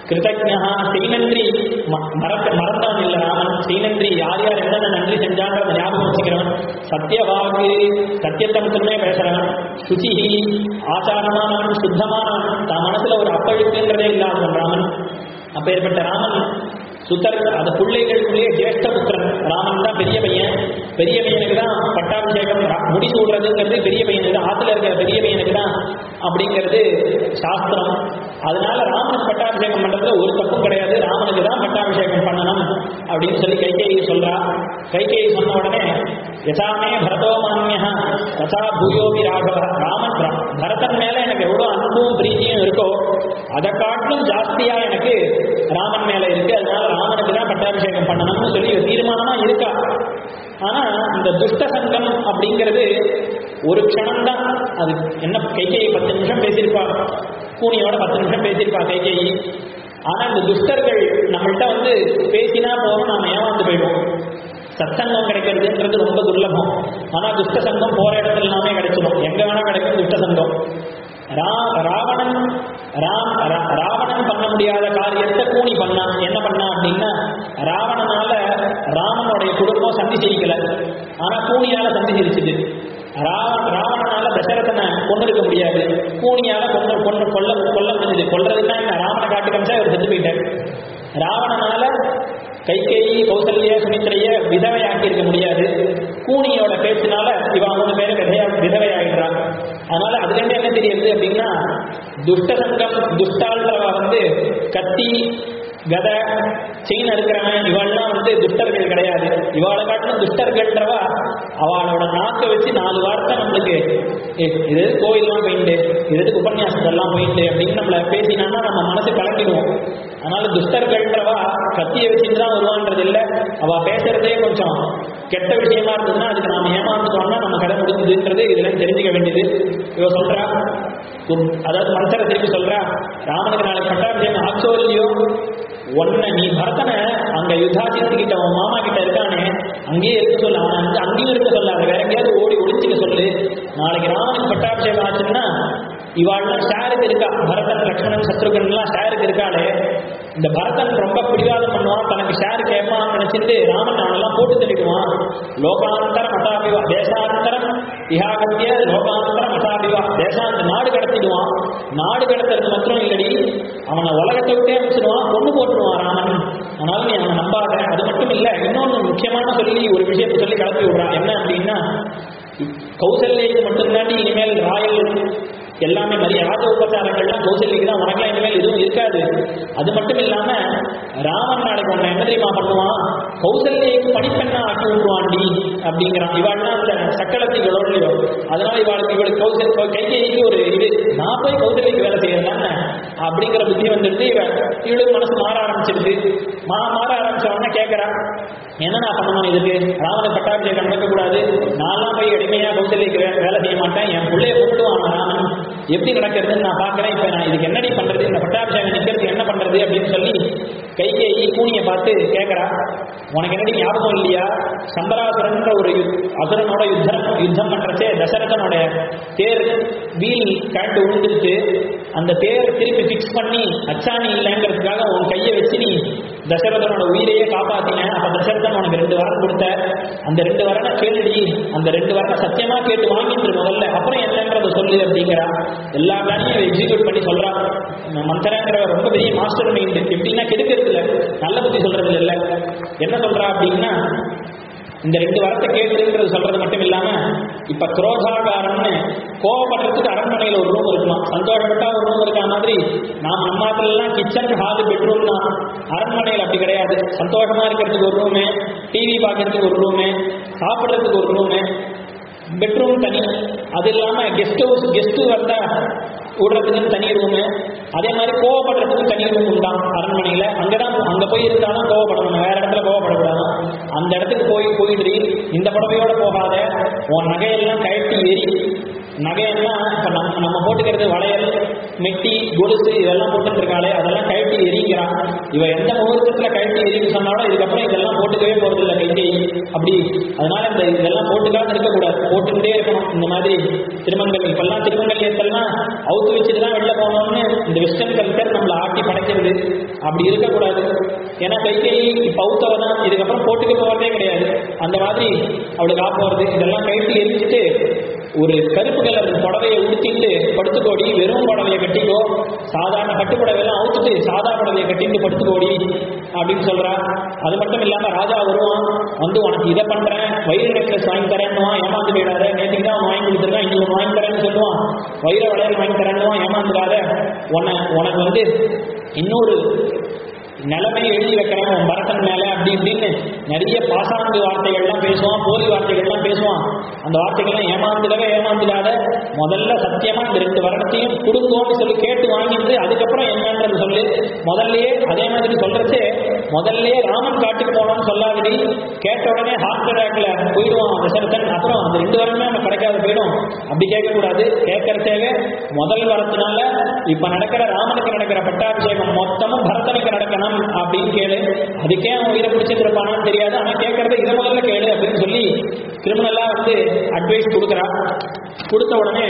கிருதஜா செய்நன்றி ம- மறக்க மறந்தான் இல்ல ராமன் செய்நன்றி யார் யார் என்னென்ன நன்றி செஞ்சாங்கிறத ஞாபகம் வச்சுக்கிறவன் சத்தியவாக்கு சத்தியத்தை மட்டுமே பேசுறவன் சுச்சிஹி ஆச்சாரமானவன் சுத்தமானவன் தான் மனசுல ஒரு அப்பழுக்குன்றதே இல்லாதவன் ராமன் அப்பேற்பட்ட ராமன் சுத்தர் அந்த பிள்ளைகளுக்குள்ளேயே ஜேஷ்ட புத்திரன் ராமன் தான் பெரிய பையன் பெரிய பையனுக்கு தான் பட்டாபிஷேகம் ரா- முடி சூடுறதுங்கிறது பெரிய பையனுக்கு தான் ஆத்துல இருக்கிற பெரிய பையனுக்கு தான் அப்படிங்கிறது சாஸ்திரம் அதனால ராமனுக்கு பட்டாபிஷேகம் பண்றதுல ஒரு தப்பும் கிடையாது ராமனுக்கு தான் பட்டாபிஷேகம் பண்ணணும் அப்படின்னு சொல்லி கைகேயி சொல்றா கைகேயி சொன்ன உடனே யசாமே பரதோ மாமியா ததா பூயோபி ராகவ ராமன் ர- பரதன் மேல எனக்கு எவ்வளவு அன்பும் பிரீத்தியும் இருக்கோ அதை காட்டிலும் ஜாஸ்தியா எனக்கு ராமன் மேல இருக்கு அதனால ராமனுக்கு தான் பட்டாபிஷேகம் பண்ணணும்னு சொல்லி ஒரு தீர்மானமா இருக்கா ஆனா இந்த துஷ்ட சங்கம் அப்படிங்கிறது ஒரு க்ஷணம் தான் அது என்ன கைகேயி பத்து நிமிஷம் பேசியிருப்பா கூனியோட பத்து நிமிஷம் பேசியிருப்பா கைகேயி ஆனா இந்த துஷ்டர்கள் நம்மள்ட்ட வந்து பேசினா போதும் நாம ஏமாந்து போயிடுவோம் சத்சங்கம் கிடைக்கிறதுன்றது ரொம்ப துர்லபம் ஆனா துஷ்ட சங்கம் போற இடத்துல எல்லாமே கிடைச்சிடும் எங்க வேணா கிடைக்கும் துஷ்ட சங்கம் ரா ராவணன் ராம் ரா- ராவணன் பண்ண முடியாத காரியத்தை கூனி பண்ணான் என்ன பண்ணான் அப்படின்னா ராவணனால ராமனுடைய குடும்பம் சந்தி சிரிக்கல ஆனா கூனியால சந்தி சிரிச்சுது ரா- ராவணனால தசரதனை கொண்டு இருக்க முடியாது கூனியால கொண்டு கொண்டு கொல்ல கொல்ல முடிஞ்சது கொல்றதுன்னா என்ன ராவண காட்டு காமிச்சா அவர் செத்து போயிட்டார் ராவணனால கைகேயி கௌசல்யா சுமித்திரைய விதவையாக்கி இருக்க முடியாது கூனியோட பேச்சினால இவன் மூணு பேரும் விதையா விதவையாயிடுறான் அதனால அதுல இருந்து என்ன தெரியுது அப்படின்னா துஷ்ட சங்கம் துஷ்டாள்ன்றவ வந்து கத்தி கதை செயின் இருக்கிறவன் இவெல்லாம் வந்து துஷ்டர்கள் கிடையாது இவாளை காட்டிலும் துஷ்டர்கள்ன்றவா அவளோட நாக்கை வச்சு நாலு வார்த்தை நம்மளுக்கு "ஏய், இது எதுக்கு கோயில்லாம் போயிட்டு இது எதுக்கு உபன்யாசத்தெல்லாம் போயிட்டு அப்படின்னு நம்மள பேசினான்னா நம்ம மனசு கலக்கிடுவோம் அதனால துஷ்டர்கள்ன்றவா கத்தியை வச்சுட்டு தான் வருவான்றது இல்ல அவ பேசுறதே கொஞ்சம் கெட்ட விஷயமா இருந்ததுன்னா அதுக்கு நாம ஏமாந்துட்டோம்னா நம்ம கடை முடிஞ்சதுன்றது இதுல இருந்து தெரிஞ்சுக்க வேண்டியது இவ சொல்றா உம், அதாவது மனுஷரை திருப்பி சொல்றா ராமனுக்கு நாளைக்கு பட்டாபிஷேகம் ஆச்சோ இல்லையோ ஒன்ன நீ பரதனை அங்க யுத்தாசித்து கிட்ட உன் மாமா கிட்ட இருக்கானே அங்கேயே இருக்க சொல்லு அவன் அங்க அங்கேயும் இருக்க சொல்லாத வேற எங்கேயாவது ஓடி ஒளிஞ்சுக்க சொல்லு நாளைக்கு ராமனுக்கு பட்டாபிஷேகம் ஆச்சுன்னா இவாள்லாம் ஷேருக்கு இருக்கா பரதன் லக்ஷ்மணன் சத்ருகன்லாம் ஷேருக்கு இருக்காளே இந்த பரதன் ரொம்ப பிடிவாதம் பண்ணுவான் தனக்கு ஷேர் கேட்பான்னு நினைச்சிட்டு ராமன் அவனெல்லாம் போட்டு தள்ளிடுவான் லோகாந்தர மதாபிவா தேசாந்தரம் இஹாகத்திய லோகாந்தர மதாபிவா தேசாந்த நாடு கடத்திடுவான் நாடு கடத்துறது மாத்திரம் இல்லடி அவனை உலகத்தை விட்டே அனுப்பிச்சிடுவான் கொண்டு போட்டுருவான் ராமன் அதனால நீ அவனை நம்பாத அது மட்டும் இல்ல இன்னொன்னு முக்கியமான சொல்லி ஒரு விஷயத்தை சொல்லி கலப்பி விடுறான் என்ன அப்படின்னா கௌசல்யக்கு மட்டும்தாண்டி இனிமேல் ராயல் எல்லாமே நிறைய ராஜ உபச்சாரங்கள்லாம் கௌசல்யக்கு தான் உனக்கெல்லாம் இனிமேல் எதுவும் இருக்காது அது மட்டும் இல்லாம ராமன் நாளைக்கு உன்னை என்ன தெரியுமா பண்ணுவான் கௌசல்யக்கு பணிப்பெண்ணா ஆக்கி விடுவாண்டி அப்படிங்கிறான் இவாள்லாம் அந்த சக்கலத்திகளோடலையோ அதனால இவாளுக்கு இவளுக்கு கௌசல் கைகேயிக்கு ஒரு இது நான் போய் கௌசல்யக்கு வேலை செய்யறேன் அப்படிங்கிற புத்தி வந்துடுது இவ இவளுக்கு மனசு மாற ஆரம்பிச்சிருது மா மாற ஆரம்பிச்ச உடனே கேட்கறா என்ன நான் பண்ணணும் இதுக்கு ராமனுக்கு பட்டாபிஷேகம் நடக்கக்கூடாது நான்லாம் போய் எளிமையா கௌசல்யக்கு வே- வேலை செய்ய மாட்டேன் என் பிள்ளைய கூப்பிடுவான் ராமன் எப்படி நடக்கிறதுன்னு நான் பார்க்கறேன் இப்ப நான் இதுக்கு என்னடி பண்றது இந்த பட்டாபிஷேகம் நிக்கிறதுக்கு என்ன பண்றது அப்படின்னு சொல்லி கைகேயி கூனிய பார்த்து கேட்கறா உனக்கு என்னடி ஞாபகம் இல்லையா சம்பராசுரன்ற ஒரு யுத்- அசுரனோட யுத்தம் யுத்தம் பண்றச்சே தசரதனோட தேர் வீல் கழண்டு விழுந்துருச்சு அந்த தேர் திருப்பி ஃபிக்ஸ் பண்ணி அச்சாணி இல்லைங்கிறதுக்காக உன் கையை வச்சு நீ தசரதனோட உயிரையே காப்பாத்தின அப்ப தசரதன் உனக்கு ரெண்டு வாரம் கொடுத்த அந்த ரெண்டு வரனை கேளுடி அந்த ரெண்டு வரனை சத்தியமா கேட்டு வாங்கிட்டு முதல்ல அப்புறம் என்னன்றத சொல்லு அப்படிங்கிறா எல்லா பிளானையும் எக்ஸிக்யூட் பண்ணி சொல்றா மந்திரங்கிற ரொம்ப பெரிய மாஸ்டர் மைண்ட் எப்படின்னா கெடுக்கிறது இல்ல நல்ல புத்தி சொல்றது இல்ல என்ன சொல்றா அப்படின்னா இந்த ரெண்டு வரத்தை கேட்குதுன்றது சொல்றது மட்டும் இல்லாம இப்ப குரோதாகாரம்னு கோவப்படுறதுக்கு அரண்மனையில ஒரு ரூம் இருக்குமா சந்தோஷப்பட்டா ஒரு ரூம் இருக்கா மாதிரி நாம் நம்ம எல்லாம் கிச்சன் ஹால் பெட்ரூம் தான் அரண்மனையில் அப்படி கிடையாது சந்தோஷமா இருக்கிறதுக்கு ஒரு ரூமு டிவி பார்க்கறதுக்கு ஒரு ரூமு சாப்பிட்றதுக்கு ஒரு ரூமு பெட்ரூம் தனி அது இல்லாம கெஸ்ட் ஹவுஸ் கெஸ்ட் வந்தா விடுறதுக்குன்னு தனி ரூமு அதே மாதிரி கோவப்படுறதுக்கு தனி ரூம் உண்டாம் அரண்மனையில அங்கதான் அங்க போய் இருந்தாலும் கோவப்படணும் வேற இடத்துல கோவப்படக்கூடாது அந்த இடத்துக்கு போய் போயிடுறி இந்த புடவையோட போகாத உன் நகையெல்லாம் கழட்டி ஏறி நகையெல்லாம் இப்ப நம்ம நம்ம போட்டுக்கிறது வளையல் மெட்டி கொலுசு இதெல்லாம் போட்டுட்டு இருக்காளே அதெல்லாம் கழட்டி எரிக்கிறான் இவ எந்த முகூர்த்தத்துல கழட்டி எரிக்க சொன்னாலும் இதுக்கப்புறம் இதெல்லாம் போட்டுக்கவே போறது இல்லை கைட்டி அப்படி அதனால இந்த இதெல்லாம் போட்டுக்காம இருக்கக்கூடாது போட்டுக்கிட்டே இருக்கணும் இந்த மாதிரி திருமங்கல் இப்பெல்லாம் திருமங்கல்யத்தெல்லாம் அவுத்து வச்சுட்டு தான் வெளில போகணும்னு இந்த வெஸ்டர்ன் கல்ச்சர் நம்மளை ஆட்டி படைக்கிறது அப்படி இருக்கக்கூடாது ஏன்னா கைகேயி பௌத்தவ தான் இதுக்கப்புறம் போட்டுக்க போகிறதே கிடையாது அந்த மாதிரி அவளுக்கு ஆப் போகிறது இதெல்லாம் கைட்டு எரிச்சிட்டு ஒரு கருப்பு கலர் புடவையை உடுத்திட்டு படுத்துக்கோடி வெறும் புடவையை கட்டிக்கோ சாதாரண பட்டு புடவையெல்லாம் அவுத்துட்டு சாதா புடவையை கட்டிட்டு படுத்துக்கோடி அப்படின்னு சொல்றா அது மட்டும் இல்லாம ராஜா வருவான் வந்து உனக்கு இதை பண்றேன் வயிறு நெக்லஸ் வாங்கி தரேன்னுவான் ஏமாந்து போயிடாத நேற்றுக்கு தான் அவன் வாங்கி கொடுத்துருக்கான் இன்னைக்கு ஒன்று வாங்கி தரேன்னு சொல்லுவான் வயிறு வளையல் வாங்கி தரேன்னுவான் ஏமாந்துடாத உன்னை உனக்கு வந்து இன்னொரு நிலைமையை எழுதி வைக்கிறேன் உன் பரதன் மேல அப்படி இப்படின்னு நிறைய பாசாங்கு வார்த்தைகள்லாம் பேசுவான் போலி வார்த்தைகள்லாம் பேசுவான் அந்த வார்த்தைகள்லாம் ஏமாந்துடவே ஏமாந்துடாத முதல்ல சத்தியமா இந்த ரெண்டு வருடத்தையும் கொடுங்கோன்னு சொல்லி கேட்டு வாங்கிட்டு அதுக்கப்புறம் என்னன்றது சொல்லு முதல்லயே அதே மாதிரி சொல்றச்சு முதல்லயே ராமன் காட்டுக்கு போனோம்னு சொல்லாதடி கேட்ட உடனே ஹார்ட் அட்டாக்ல போயிடுவான் தசரதன் அப்புறம் அந்த ரெண்டு வரமே நம்ம கிடைக்காது போயிடும் அப்படி கேட்கக்கூடாது கேட்கறதேவே முதல் வரத்தினால இப்ப நடக்கிற ராமனுக்கு நடக்கிற பட்டாபிஷேகம் மொத்தமும் பரதனுக்கு நடக்கணும் அப்படின்னு கேளு அதுக்கே அவன் உயிரை பிடிச்சிட்டு இருப்பானான்னு தெரியாது ஆனா கேட்கறது இதை முதல்ல கேளு அப்படின்னு சொல்லி கிரிமினலா வந்து அட்வைஸ் கொடுக்குறான் கொடுத்த உடனே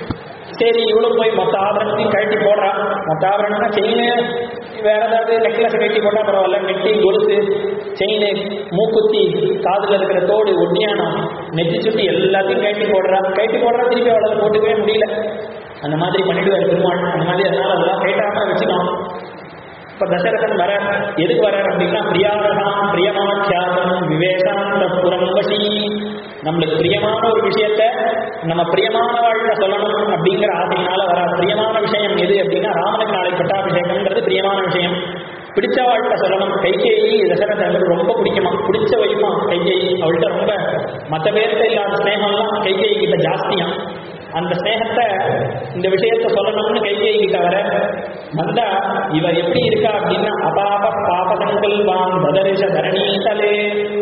சரி இவ்வளவு போய் மொத்த ஆபரணத்தையும் கழட்டி போடுறா மொத்த ஆபரணம்னா செயின் வேற ஏதாவது நெக்லஸ் கழட்டி போட்டா பரவாயில்ல நெட்டி கொலுசு செயின் மூக்குத்தி காதுல இருக்கிற தோடு ஒட்டியானம் நெத்தி சுட்டி எல்லாத்தையும் கழட்டி போடுறா கழட்டி போடுறா திருப்பி அவளால போட்டுக்கவே முடியல அந்த மாதிரி பண்ணிடுவார் பெருமாள் அந்த மாதிரி அதனால அதெல்லாம் கைட்டாம வச்சுக்கணும் இப்ப தசரதன் வர எதுக்கு வர அப்படின்னா பிரியாரதாம் பிரியமாக்கியாதம் விவேகாந்த புறம்பசி நம்மளுக்கு பிரியமான ஒரு விஷயத்த நம்ம பிரியமான வாழ்க்கை சொல்லணும் அப்படிங்கிற ஆசையினால வர பிரியமான விஷயம் எது அப்படின்னா ராமனுக்கு நாளை பட்டாபிஷேகம்ன்றது பிரியமான விஷயம் பிடிச்ச வாழ்க்கை சொல்லணும் கைகேயி தசரதனுக்கு ரொம்ப பிடிக்குமா பிடிச்ச வைமா கைகேயி அவள்கிட்ட ரொம்ப மற்ற பேர்கிட்ட இல்லாத ஸ்நேகம்லாம் கைகேயி கிட்ட ஜாஸ்தியாம் அந்த ஸ்நேகத்தை இந்த விஷயத்த சொல்லணும்னு கைகேயி கிட்ட வர வந்தா இவர் எப்படி இருக்கா அப்படின்னா அபாப பாபகங்கள் வாம் பதரிஷ தரணீதலே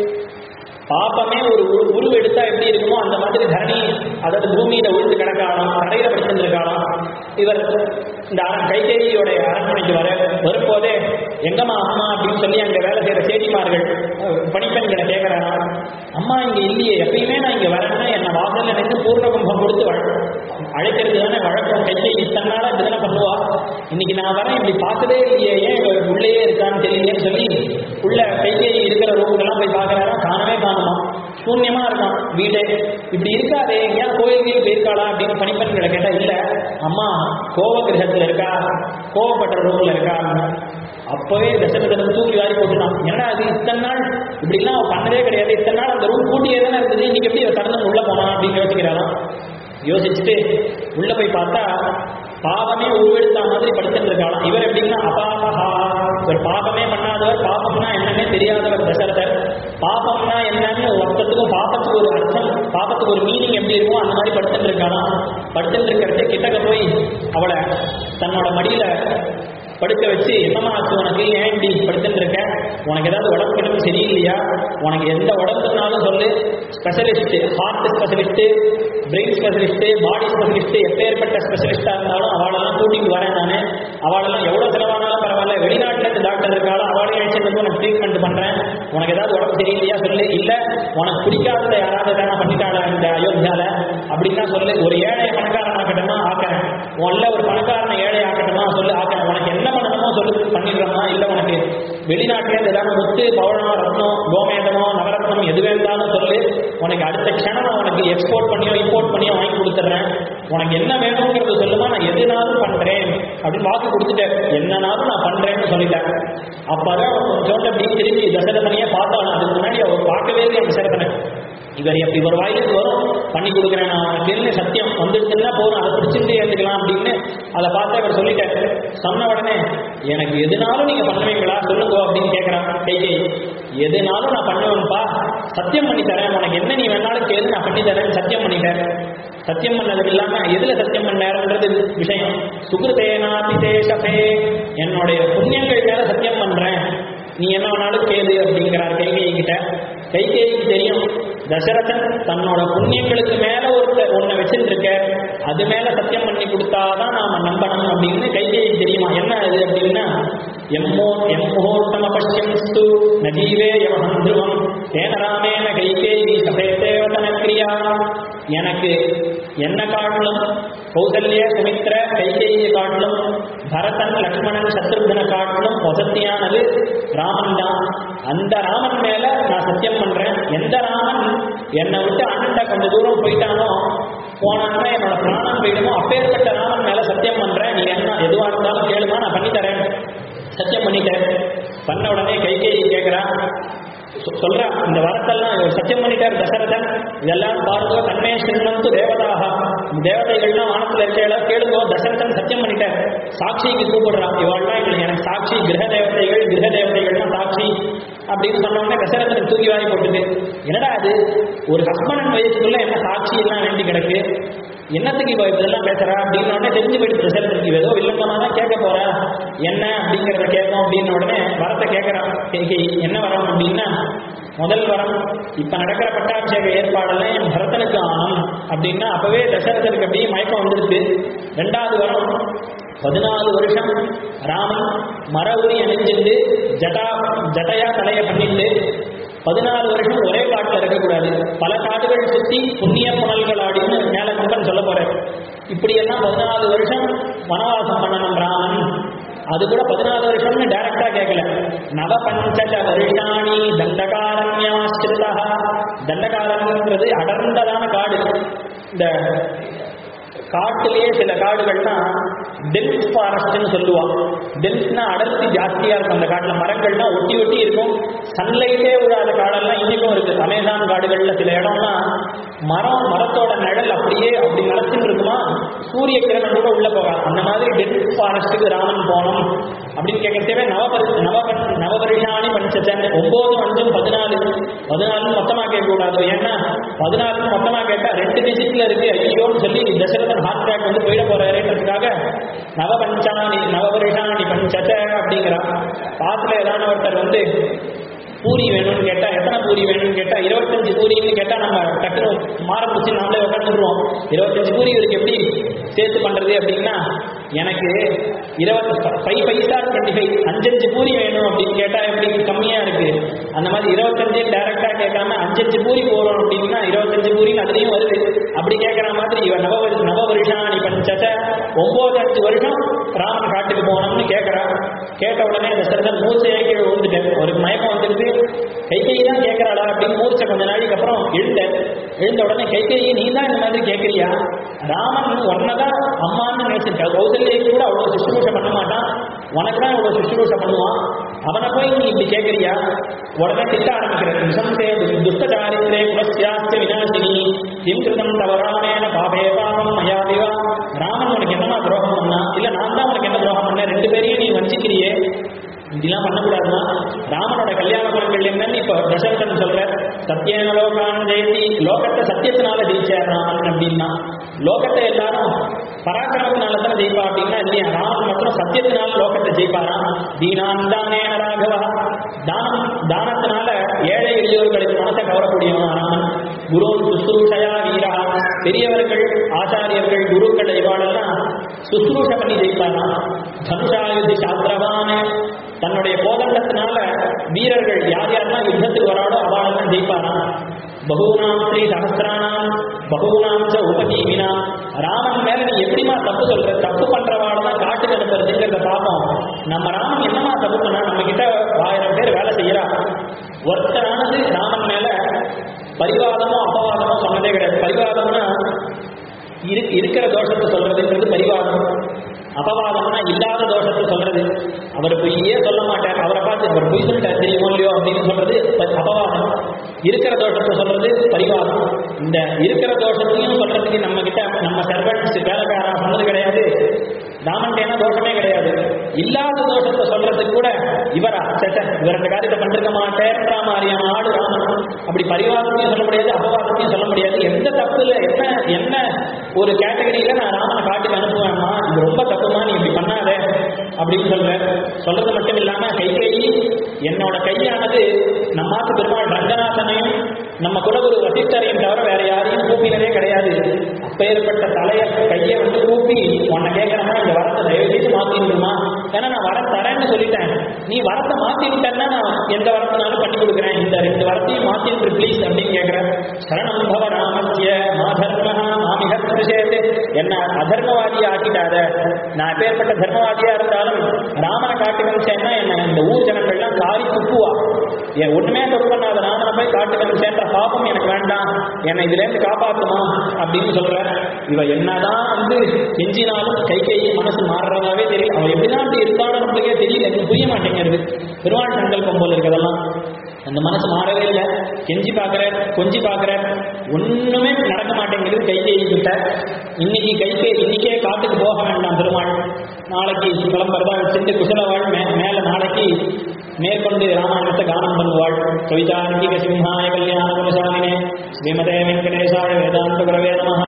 பாப்பமே ஒரு உரு- உருவெடுத்தா எப்படி இருக்குமோ அந்த மாதிரி தரணி அதாவது பூமியில விழுந்து கிடக்காளாம் தரையில படுத்திருக்காளாம் இவர் இந்த அரண் கைகேயியோட அரண்மனைக்கு வர வரும்போதே எங்கம்மா அம்மா அப்படின்னு சொல்லி அங்க வேலை செய்யற சேதிமார்கள் அஹ், பணிப்பெண்களை கேட்கறாங்க அம்மா இங்க இல்லையே எப்பயுமே நான் இங்க வரேன்னா என்ன வாசல்ல நின்று பூர்ண கும்பம் கொடுத்து வழ- அழைக்கிறது தானே வழக்கம் கைகை இத்தனை நாளா இப்படிதானே பண்ணுவா இன்னைக்கு நான் வரேன் இப்படி பார்த்ததே இல்லையே ஏன் இவ உள்ளேயே இருக்கான்னு தெரியலையேன்னு சொல்லி உள்ள கைகை இருக்கிற ரூமுக்கெல்லாம் போய் பார்க்கறாரா காணவே காணுமா சூன்யமா இருக்கான் வீடே இப்படி இருக்காதே ஏன் கோயிலுக்கு போயிருக்காளா அப்படின்னு பணிப்பெண்களை கேட்டா இல்ல அம்மா கோவ கிரகத்துல இருக்கா கோவப்பட்ட ரூம்ல இருக்கா அப்பவே தசரதன் தூக்கி வாரி போட்டுனான் என்னடா அது இத்தனை நாள் இப்படிலாம் அவ பண்ணதே கிடையாது இத்தனை நாள் அந்த ரூம் பூட்டியே தானே இருந்தது இன்னைக்கு எப்படி சடனம் உள்ள போனா அப்படின்னு யோசிக்கிறாராம் யோசிச்சுட்டு உள்ள போய் பார்த்தா பாவமே உருவெடுத்த மாதிரி படுத்துட்டு இருக்காளாம் இவர் எப்படின்னா அபாபஹா ஒரு பாபமே பண்ணாதவர் பாபம்னா என்னன்னே தெரியாதவர் தசரதர் பாபம்னா என்னன்னு ஒருத்தத்துக்கும் பாபத்துக்கு ஒரு அர்த்தம் பாபத்துக்கு ஒரு மீனிங் எப்படி இருக்குமோ அந்த மாதிரி படுத்துட்டு இருக்காளாம் படுத்துட்டு இருக்கிறத கிட்டக்க போய் அவளை தன்னோட மடியில படுக்க வச்சு என்னமா ஆச்சு உனக்கு ஏன் இப்படி படுத்துட்டு இருக்க உனக்கு ஏதாவது உடம்பு கிடப்பு சரியில்லையா உனக்கு எந்த உடம்புனாலும் சொல்லு specialist heart specialist brain specialist body specialist எப்பேற்பட்ட ஸ்பெஷலிஸ்டா இருந்தாலும் அவளெல்லாம் கூட்டிட்டு வரேன் நான் அவளெல்லாம் எவ்வளவு செலவானாலும் பரவாயில்ல வெளிநாட்டுல இருந்து டாக்டர் இருக்காலும் அவளையும் அழைச்சிட்டு வந்து உனக்கு ட்ரீட்மெண்ட் பண்றேன் உனக்கு ஏதாவது உடம்பு சரியில்லையா சொல்லு இல்ல உனக்கு பிடிக்காதத யாராவது எதனா பண்ணிட்டாளா இந்த அயோத்தியால அப்படின்னா சொல்லு ஒரு ஏழை பணக்காரன் ஆக்கட்டுமா ஆக்கிறேன் உன்ல ஒரு பணக்காரனை ஏழை ஆக்கட்டுமா சொல்லு ஆக்கிறேன் உனக்கு என்ன பண்ணணுமோ சொல்லு பண்ணிடுறோமா இல்ல உனக்கு வெளிநாட்டுல இருந்து ஏதாவது முத்து பவழம் ரத்னம் கோமேதமோ நவரத்னம் எது வேண்டாலும் சொல்லு உனக்கு அடுத்த க்ஷணம் நான் உனக்கு எக்ஸ்போர்ட் பண்ணியோ இம்போர்ட் பண்ணியோ வாங்கி கொடுத்துட்றேன் உனக்கு என்ன வேணுங்கிறது சொல்லுமா நான் எதுனாலும் பண்றேன் அப்படின்னு வாக்கு கொடுத்துட்டேன் என்னனாலும் நான் பண்றேன்னு சொல்லிட்டேன் அப்பதான் அவன் கொஞ்சோண்டு அப்படி திரும்பி தசரதனையே பார்த்தாலும் அதுக்கு முன்னாடி அவர் பார்க்கவே இல்லை தசரதனை இவர் எப்படி ஒரு வாயிலிருந்து வரும் பண்ணி கொடுக்குறேன் நான் உனக்கு சத்தியம் வந்துடுச்சுன்னா போதும் அதை பிடிச்சிட்டு ஏற்றுக்கலாம் அப்படின்னு அதை பார்த்தா இவர் சொல்லிட்டாரு சொன்ன உடனே எனக்கு எதுனாலும் நீங்க பண்ணுவீங்களா சொல்லுங்க அப்படின்னு கேட்கறான் கைகை எதுனாலும் நான் பண்ணுவேன்ப்பா சத்தியம் பண்ணி தரேன் உனக்கு என்ன நீ வேணாலும் கேளு நான் பண்ணி தரேன் சத்தியம் பண்ணிட்டேன் சத்தியம் பண்ணது இல்லாம எதுல சத்தியம் பண்ணாருன்றது விஷயம் சுகிருதேனாபி தேசபே என்னுடைய புண்ணியங்கள் மேல சத்தியம் பண்றேன் நீ என்ன வேணாலும் கேளு அப்படிங்கிறார் கைகேயி கிட்ட கைகேயிக்கு தெரியும் தசரதன் தன்னோட புண்ணியங்களுக்கு மேல ஒருத்த ஒன்ன வச்சுட்டு இருக்க அது மேல சத்தியம் பண்ணி கொடுத்தாதான் நாம நம்பணும் அப்படின்னு கைகேயிக்கு தெரியுமா என்ன அது அப்படின்னா எம்மோ எம்மோத்தம பஷ்யம்ஸ்து நஜீவே யமஹந்துவம் தேன ராமேன கைகேயி சபேதேவதன கிரியா எனக்கு என்ன காட்டிலும் கௌசல்ய சுமித்ர கைகேயை காட்டிலும் பரதன் லக்ஷ்மணன் சத்ருகனை காட்டிலும் வசத்தியானது ராமன் தான் அந்த ராமன் மேல நான் சத்தியம் பண்றேன் எந்த ராமன் என்னை விட்டு அண்ணன்ட்ட கொஞ்சம் தூரம் போயிட்டானோ போனான்னா என்னோட பிராணம் போயிடுமோ அப்பேற்பட்ட ராமன் மேல சத்தியம் பண்றேன் நீ என்ன எதுவா இருந்தாலும் கேளுமா நான் பண்ணி தரேன் சத்தியம் பண்ணிட்டேன் பண்ண உடனே கைகேயி கேட்கிறா சொ- சொல்றா இந்த வரத்தெல்லாம் இவர் சத்தியம் பண்ணிட்டார் தசரதன் இதெல்லாம் பாருங்க தன்மே சின்னந்து தேவதாக தேவதைகள்லாம் வானத்துல இருக்கையில கேளுங்கோ தசரதன் சத்தியம் பண்ணிட்டார் சாட்சிக்கு கூப்பிடுறான் இவாள்லாம் எங்களுக்கு எனக்கு சாட்சி கிரக தேவதைகள் கிரக தேவதைகள்லாம் சாட்சி அப்படின்னு சொன்ன உடனே தசரதன் தூக்கி வாரி போட்டுது என்னடா அது ஒரு ஹஸ்பண்ட் அண்ட் வயசுக்குள்ள என்ன சாட்சி எல்லாம் வேண்டி கிடக்கு என்னத்துக்கு இப்போ இதெல்லாம் பேசுறா அப்படின்னு உடனே தெரிஞ்சு போயிட்டு தசரதனுக்கு ஏதோ வில்லங்கமா தான் கேட்க போறா என்ன அப்படிங்கிறத கேட்கும் அப்படின்னு உடனே வரத்தை கேட்கறான் கேக்கை என்ன வரம் அப்படின்னா முதல் வரம் இப்ப நடக்கிற பட்டாபிஷேக ஏற்பாடெல்லாம் என் பரதனுக்கு ஆனம் அப்படின்னா அப்பவே தசரதனுக்கு அப்படியே மயக்கம் வந்துருச்சு ரெண்டாவது வரம் பதினாலு வருஷம் ராமன் மர உரி அணிஞ்சிட்டு ஜட்டா ஜட்டையா தலைய பண்ணிட்டு பதினாலு வருஷம் ஒரே காட்டுல இருக்கக்கூடாது பல காடுகள் சுத்தி புண்ணிய புனல்கள் ஆடின்னு மேல கம்பன் சொல்ல போறேன் இப்படியெல்லாம் பதினாலு வருஷம் வனவாசம் பண்ணணும் ராமன் அது கூட பதினாலு வருஷம்னு டைரக்டா கேட்கல நவ பஞ்சச வருஷாணி தண்டகாரண்யாஸ்திருதா தண்டகாரண்யங்கிறது அடர்ந்ததான காடு இந்த காட்டிலேயே சில காடுகள்னா டென்ஸ் ஃபாரஸ்ட்னு சொல்லுவான் டென்ஸ்னா அடர்த்தி ஜாஸ்தியா இருக்கும் அந்த காட்டுல மரங்கள்லாம் ஒட்டி ஒட்டி இருக்கும் சன்லைட்டே விழாத காடெல்லாம் இன்னைக்கும் இருக்கு அமேசான் காடுகள்ல சில இடம்லாம் மரம் மரத்தோட நிழல் அப்படியே அப்படி நடத்திட்டு இருக்குமா சூரிய கிரணம் கூட உள்ள போகாது அந்த மாதிரி டென்ஸ் ஃபாரஸ்ட்டுக்கு ராமன் போனோம் அப்படின்னு கேட்கறதே நவபரி நவ நவபரிஷாணி பஞ்சச்சன் ஒன்பது அஞ்சும் பதினாலு பதினாலு மொத்தமா கேட்கக்கூடாது ஏன்னா பதினாலு மொத்தமா கேட்டா ரெண்டு டிஜிட்ல இருக்கு ஐயோன்னு சொல்லி தசரதன் ஹார்ட் அட்டாக் வந்து போயிட போறாருன்றதுக்காக நவபஞ்சாணி நவபரிஷாணி பஞ்சச்ச அப்படிங்கிறான் பாத்துல ஏதான ஒருத்தர் வந்து பூரி வேணும்னு கேட்டா எத்தனை பூரி வேணும்னு கேட்டா இருபத்தஞ்சு பூரின்னு கேட்டா நம்ம டக்குனு மாற பிடிச்சி நாமளே உட்காந்துருவோம் இருபத்தஞ்சு பூரி இவருக்கு எப்படி சேர்த்து பண்றது அப்படின்னா எனக்கு இருபத்தி ஃபைவ் பைசா டுவெண்ட்டி ஃபைவ் அஞ்சஞ்சு பூரி வேணும் அப்படின்னு கேட்டா எப்படி கம்மியா இருக்கு அந்த மாதிரி இருபத்தஞ்சு டைரக்டா கேட்காம அஞ்சஞ்சு பூரி போறோம் அப்படின்னா இருபத்தஞ்சு பூரின்னு அதுலயும் வருது அப்படி கேட்கற மாதிரி இவன் நவ நவ வருஷாணி பஞ்சத ஒன்பது அஞ்சு வருஷம் ராமன் காட்டுக்கு போனோம்னு கேட்கறான் கேட்ட உடனே தசரதன் மூச்சையே கீழே விழுந்துட்டேன் ஒரு மயக்கம் வந்துருது கைகை தான் கேட்கறாளா அப்படின்னு மூச்சை கொஞ்ச நாளைக்கு அப்புறம் எழுந்தேன் எழுந்த உடனே கைகேயி நீ தான் இந்த மாதிரி கேட்கறியா ராமன் உன்னதான் அம்மான்னு நினைச்சிருக்க கௌசல்யக்கு கூட அவ்வளவு சுஷ்ரூஷை பண்ண மாட்டான் உனக்கு தான் இவ்வளவு சுஷ்ரூஷை பண்ணுவான் அவனை போய் நீ இப்படி கேட்கறியா உடனே திட்ட ஆரம்பிக்கிற நிசம்சே துஷ்டச்சாரித்ரே குலஸ்யாஸ்ய விநாசினி கிம் கிருதம் தவறானேன பாபே பாபம் மயாதிவா ராமன் உனக்கு என்னமா துரோகம் பண்ணா இல்ல நான் தான் உனக்கு என்ன துரோகம் பண்ணேன் ரெண்டு பேரையும் நீ வஞ்சிக்கிறியே இதெல்லாம் பண்ணக்கூடாதுன்னா ராமனோட கல்யாண குணங்கள் என்னன்னு இப்போ தசரதன் சொல்ற சத்தியன லோகான் ஜெயதி லோகத்தை சத்தியத்தினால ஜெயிச்சார் ராமன் அப்படின்னா லோகத்தை எல்லாரும் பராக்கிரமத்தினால தான் ஜெயிப்பா அப்படின்னா இல்லையா ராமன் மட்டும் சத்தியத்தினால லோகத்தை ஜெயிப்பாராம் தீனான் தானேன ராகவா தானம் தானத்தினால ஏழை எளியோர்களுக்கு மனசை கவரக்கூடியவன் ராமன் குரு சுசுரூஷயா வீரா பெரியவர்கள் ஆச்சாரியர்கள் குருக்கள் இவாளெல்லாம் சுசுரூஷ பண்ணி ஜெயிப்பாராம் தனுஷாயுதி சாஸ்திரவான தன்னுடைய கோதண்டத்தினால வீரர்கள் யார் யாரெல்லாம் யுத்தத்துக்கு வராடோ அவளெல்லாம் ஜெயிப்பாராம் பகூனாம் ஸ்ரீ சகசிரானாம் பகூனாம் ச உபஜீவினா ராமன் மேல நீ எப்படிமா தப்பு சொல்ற தப்பு பண்றவாள் தான் காட்டுக்கு அனுப்புறதுங்கிறத பார்ப்போம் நம்ம ராமன் என்னமா தப்பு பண்ணா நம்ம கிட்ட ஆயிரம் பேர் வேலை செய்யறா ஒருத்தரானது ராமன் மேல பரிவாதமோ அபவாதமோ சொன்னதே கிடையாது பரிவாதம்னா இரு இருக்கிற தோஷத்தை சொல்றதுன்றது பரிவாதம் அபவாதம்னா இல்லாத தோஷத்தை சொல்றது அவர் பொய்யே சொல்ல மாட்டார் அவரை பார்த்து அவர் பொய் சொல்லிட்டார் தெரியுமோ இல்லையோ அப்படின்னு சொல்றது ப- அபவாதம் இருக்கிற தோஷத்தை சொல்றது பரிவாதம் இந்த இருக்கிற தோஷத்தையும் சொல்றதுக்கு நம்ம கிட்ட நம்ம சர்வன்ஸ் வேலைக்காரா சொன்னது கிடையாது ராமன்டேனா தோஷமே கிடையாது இல்லாத தோஷத்தை சொல்றதுக்கு கூட இவரா சேச்ச இவர் அந்த காரியத்தை பண்ணிருக்க மாட்டேன்ற மாதிரியான ஆடு ராமன் அப்படி பரிவாதத்தையும் சொல்ல முடியாது அபவாதத்தையும் சொல்ல முடியாது எந்த தப்பு இல்லை என்ன என்ன ஒரு கேட்டகரியில நான் ராமனை காட்டுக்கு அனுப்புவேன்மா இது ரொம்ப தப்புமா நீ இப்படி பண்ணாத அப்படின்னு சொல்றேன் சொல்றது மட்டும் இல்லாம கைகேயி என்னோட கையானது நம்மாத்து பெருமாள் ரங்கநாதனையும் நம்ம குலகுரு வசிஷ்டரையும் தவிர வேற யாரையும் கூப்பினதே கிடையாது அப்பேற்பட்ட தலைய கையை வந்து கூப்பி உன்னை கேட்கறமா இந்த வரத்தை தயவு செய்து மாத்திடுமா ஏன்னா நான் வர தரேன்னு சொல்லிட்டேன் நீ வரத்தை மாத்தி விட்டேன்னா நான் எந்த வரத்தினாலும் பண்ணி கொடுக்குறேன் இந்த ரெண்டு வரத்தையும் மாத்தி விட்டு ப்ளீஸ் அப்படின்னு கேட்கிறேன் சரணம் பவ ராமஸ்ய மாதர்மஹா மாமிகத்வ ஸ்பிருஷேத்து என்ன அதர்மவாதியா ஆக்கிட்டாத நான் எப்பேற்பட்ட தர்மவாதியா இருந்தாலும் ராமனை காட்டு கமிச்சேன்னா என்ன இந்த ஊர் ஜனங்கள்லாம் காரி துப்புவா என் ஒண்ணுமே தப்பு பண்ணாத ராமனை போய் காட்டு கமிச்சேன்ற பாப்பம் எனக்கு வேண்டாம் என்னை இதுல இருந்து காப்பாத்துமா அப்படின்னு சொல்ற இவ என்னதான் வந்து கெஞ்சினாலும் கை கையை மனசு மாறுறதாவே தெரியல அவன் எப்படிதான் அப்படி இருந்தாலும் நம்மளுக்கே தெரியல எனக்கு புரிய மாட்டேங்கிறது பெருமாள் சங்கல்பம் போல இருக்கிறதெல்லாம் அந்த மனசு மாறவே இல்லை கெஞ்சி பார்க்குற கொஞ்சி பார்க்குற ஒண்ணுமே நடக்க மாட்டேங்குது கை கை கிட்ட இன்னைக்கு கை கை இன்னைக்கே காட்டுக்கு போக வேண்டாம் பெருமாள் நாளைக்கு கிளம்புறதா வச்சுட்டு குசலவாள் மே மேல நாளைக்கு மேற்கொண்டு ராமாயணத்தை கானம் பண்ணுவாள் கவிதார்க்கிக சிம்ஹாய கல்யாண குணசாலினே ஸ்ரீமதே வெங்கடேசாய வேதாந்த குரவே நமः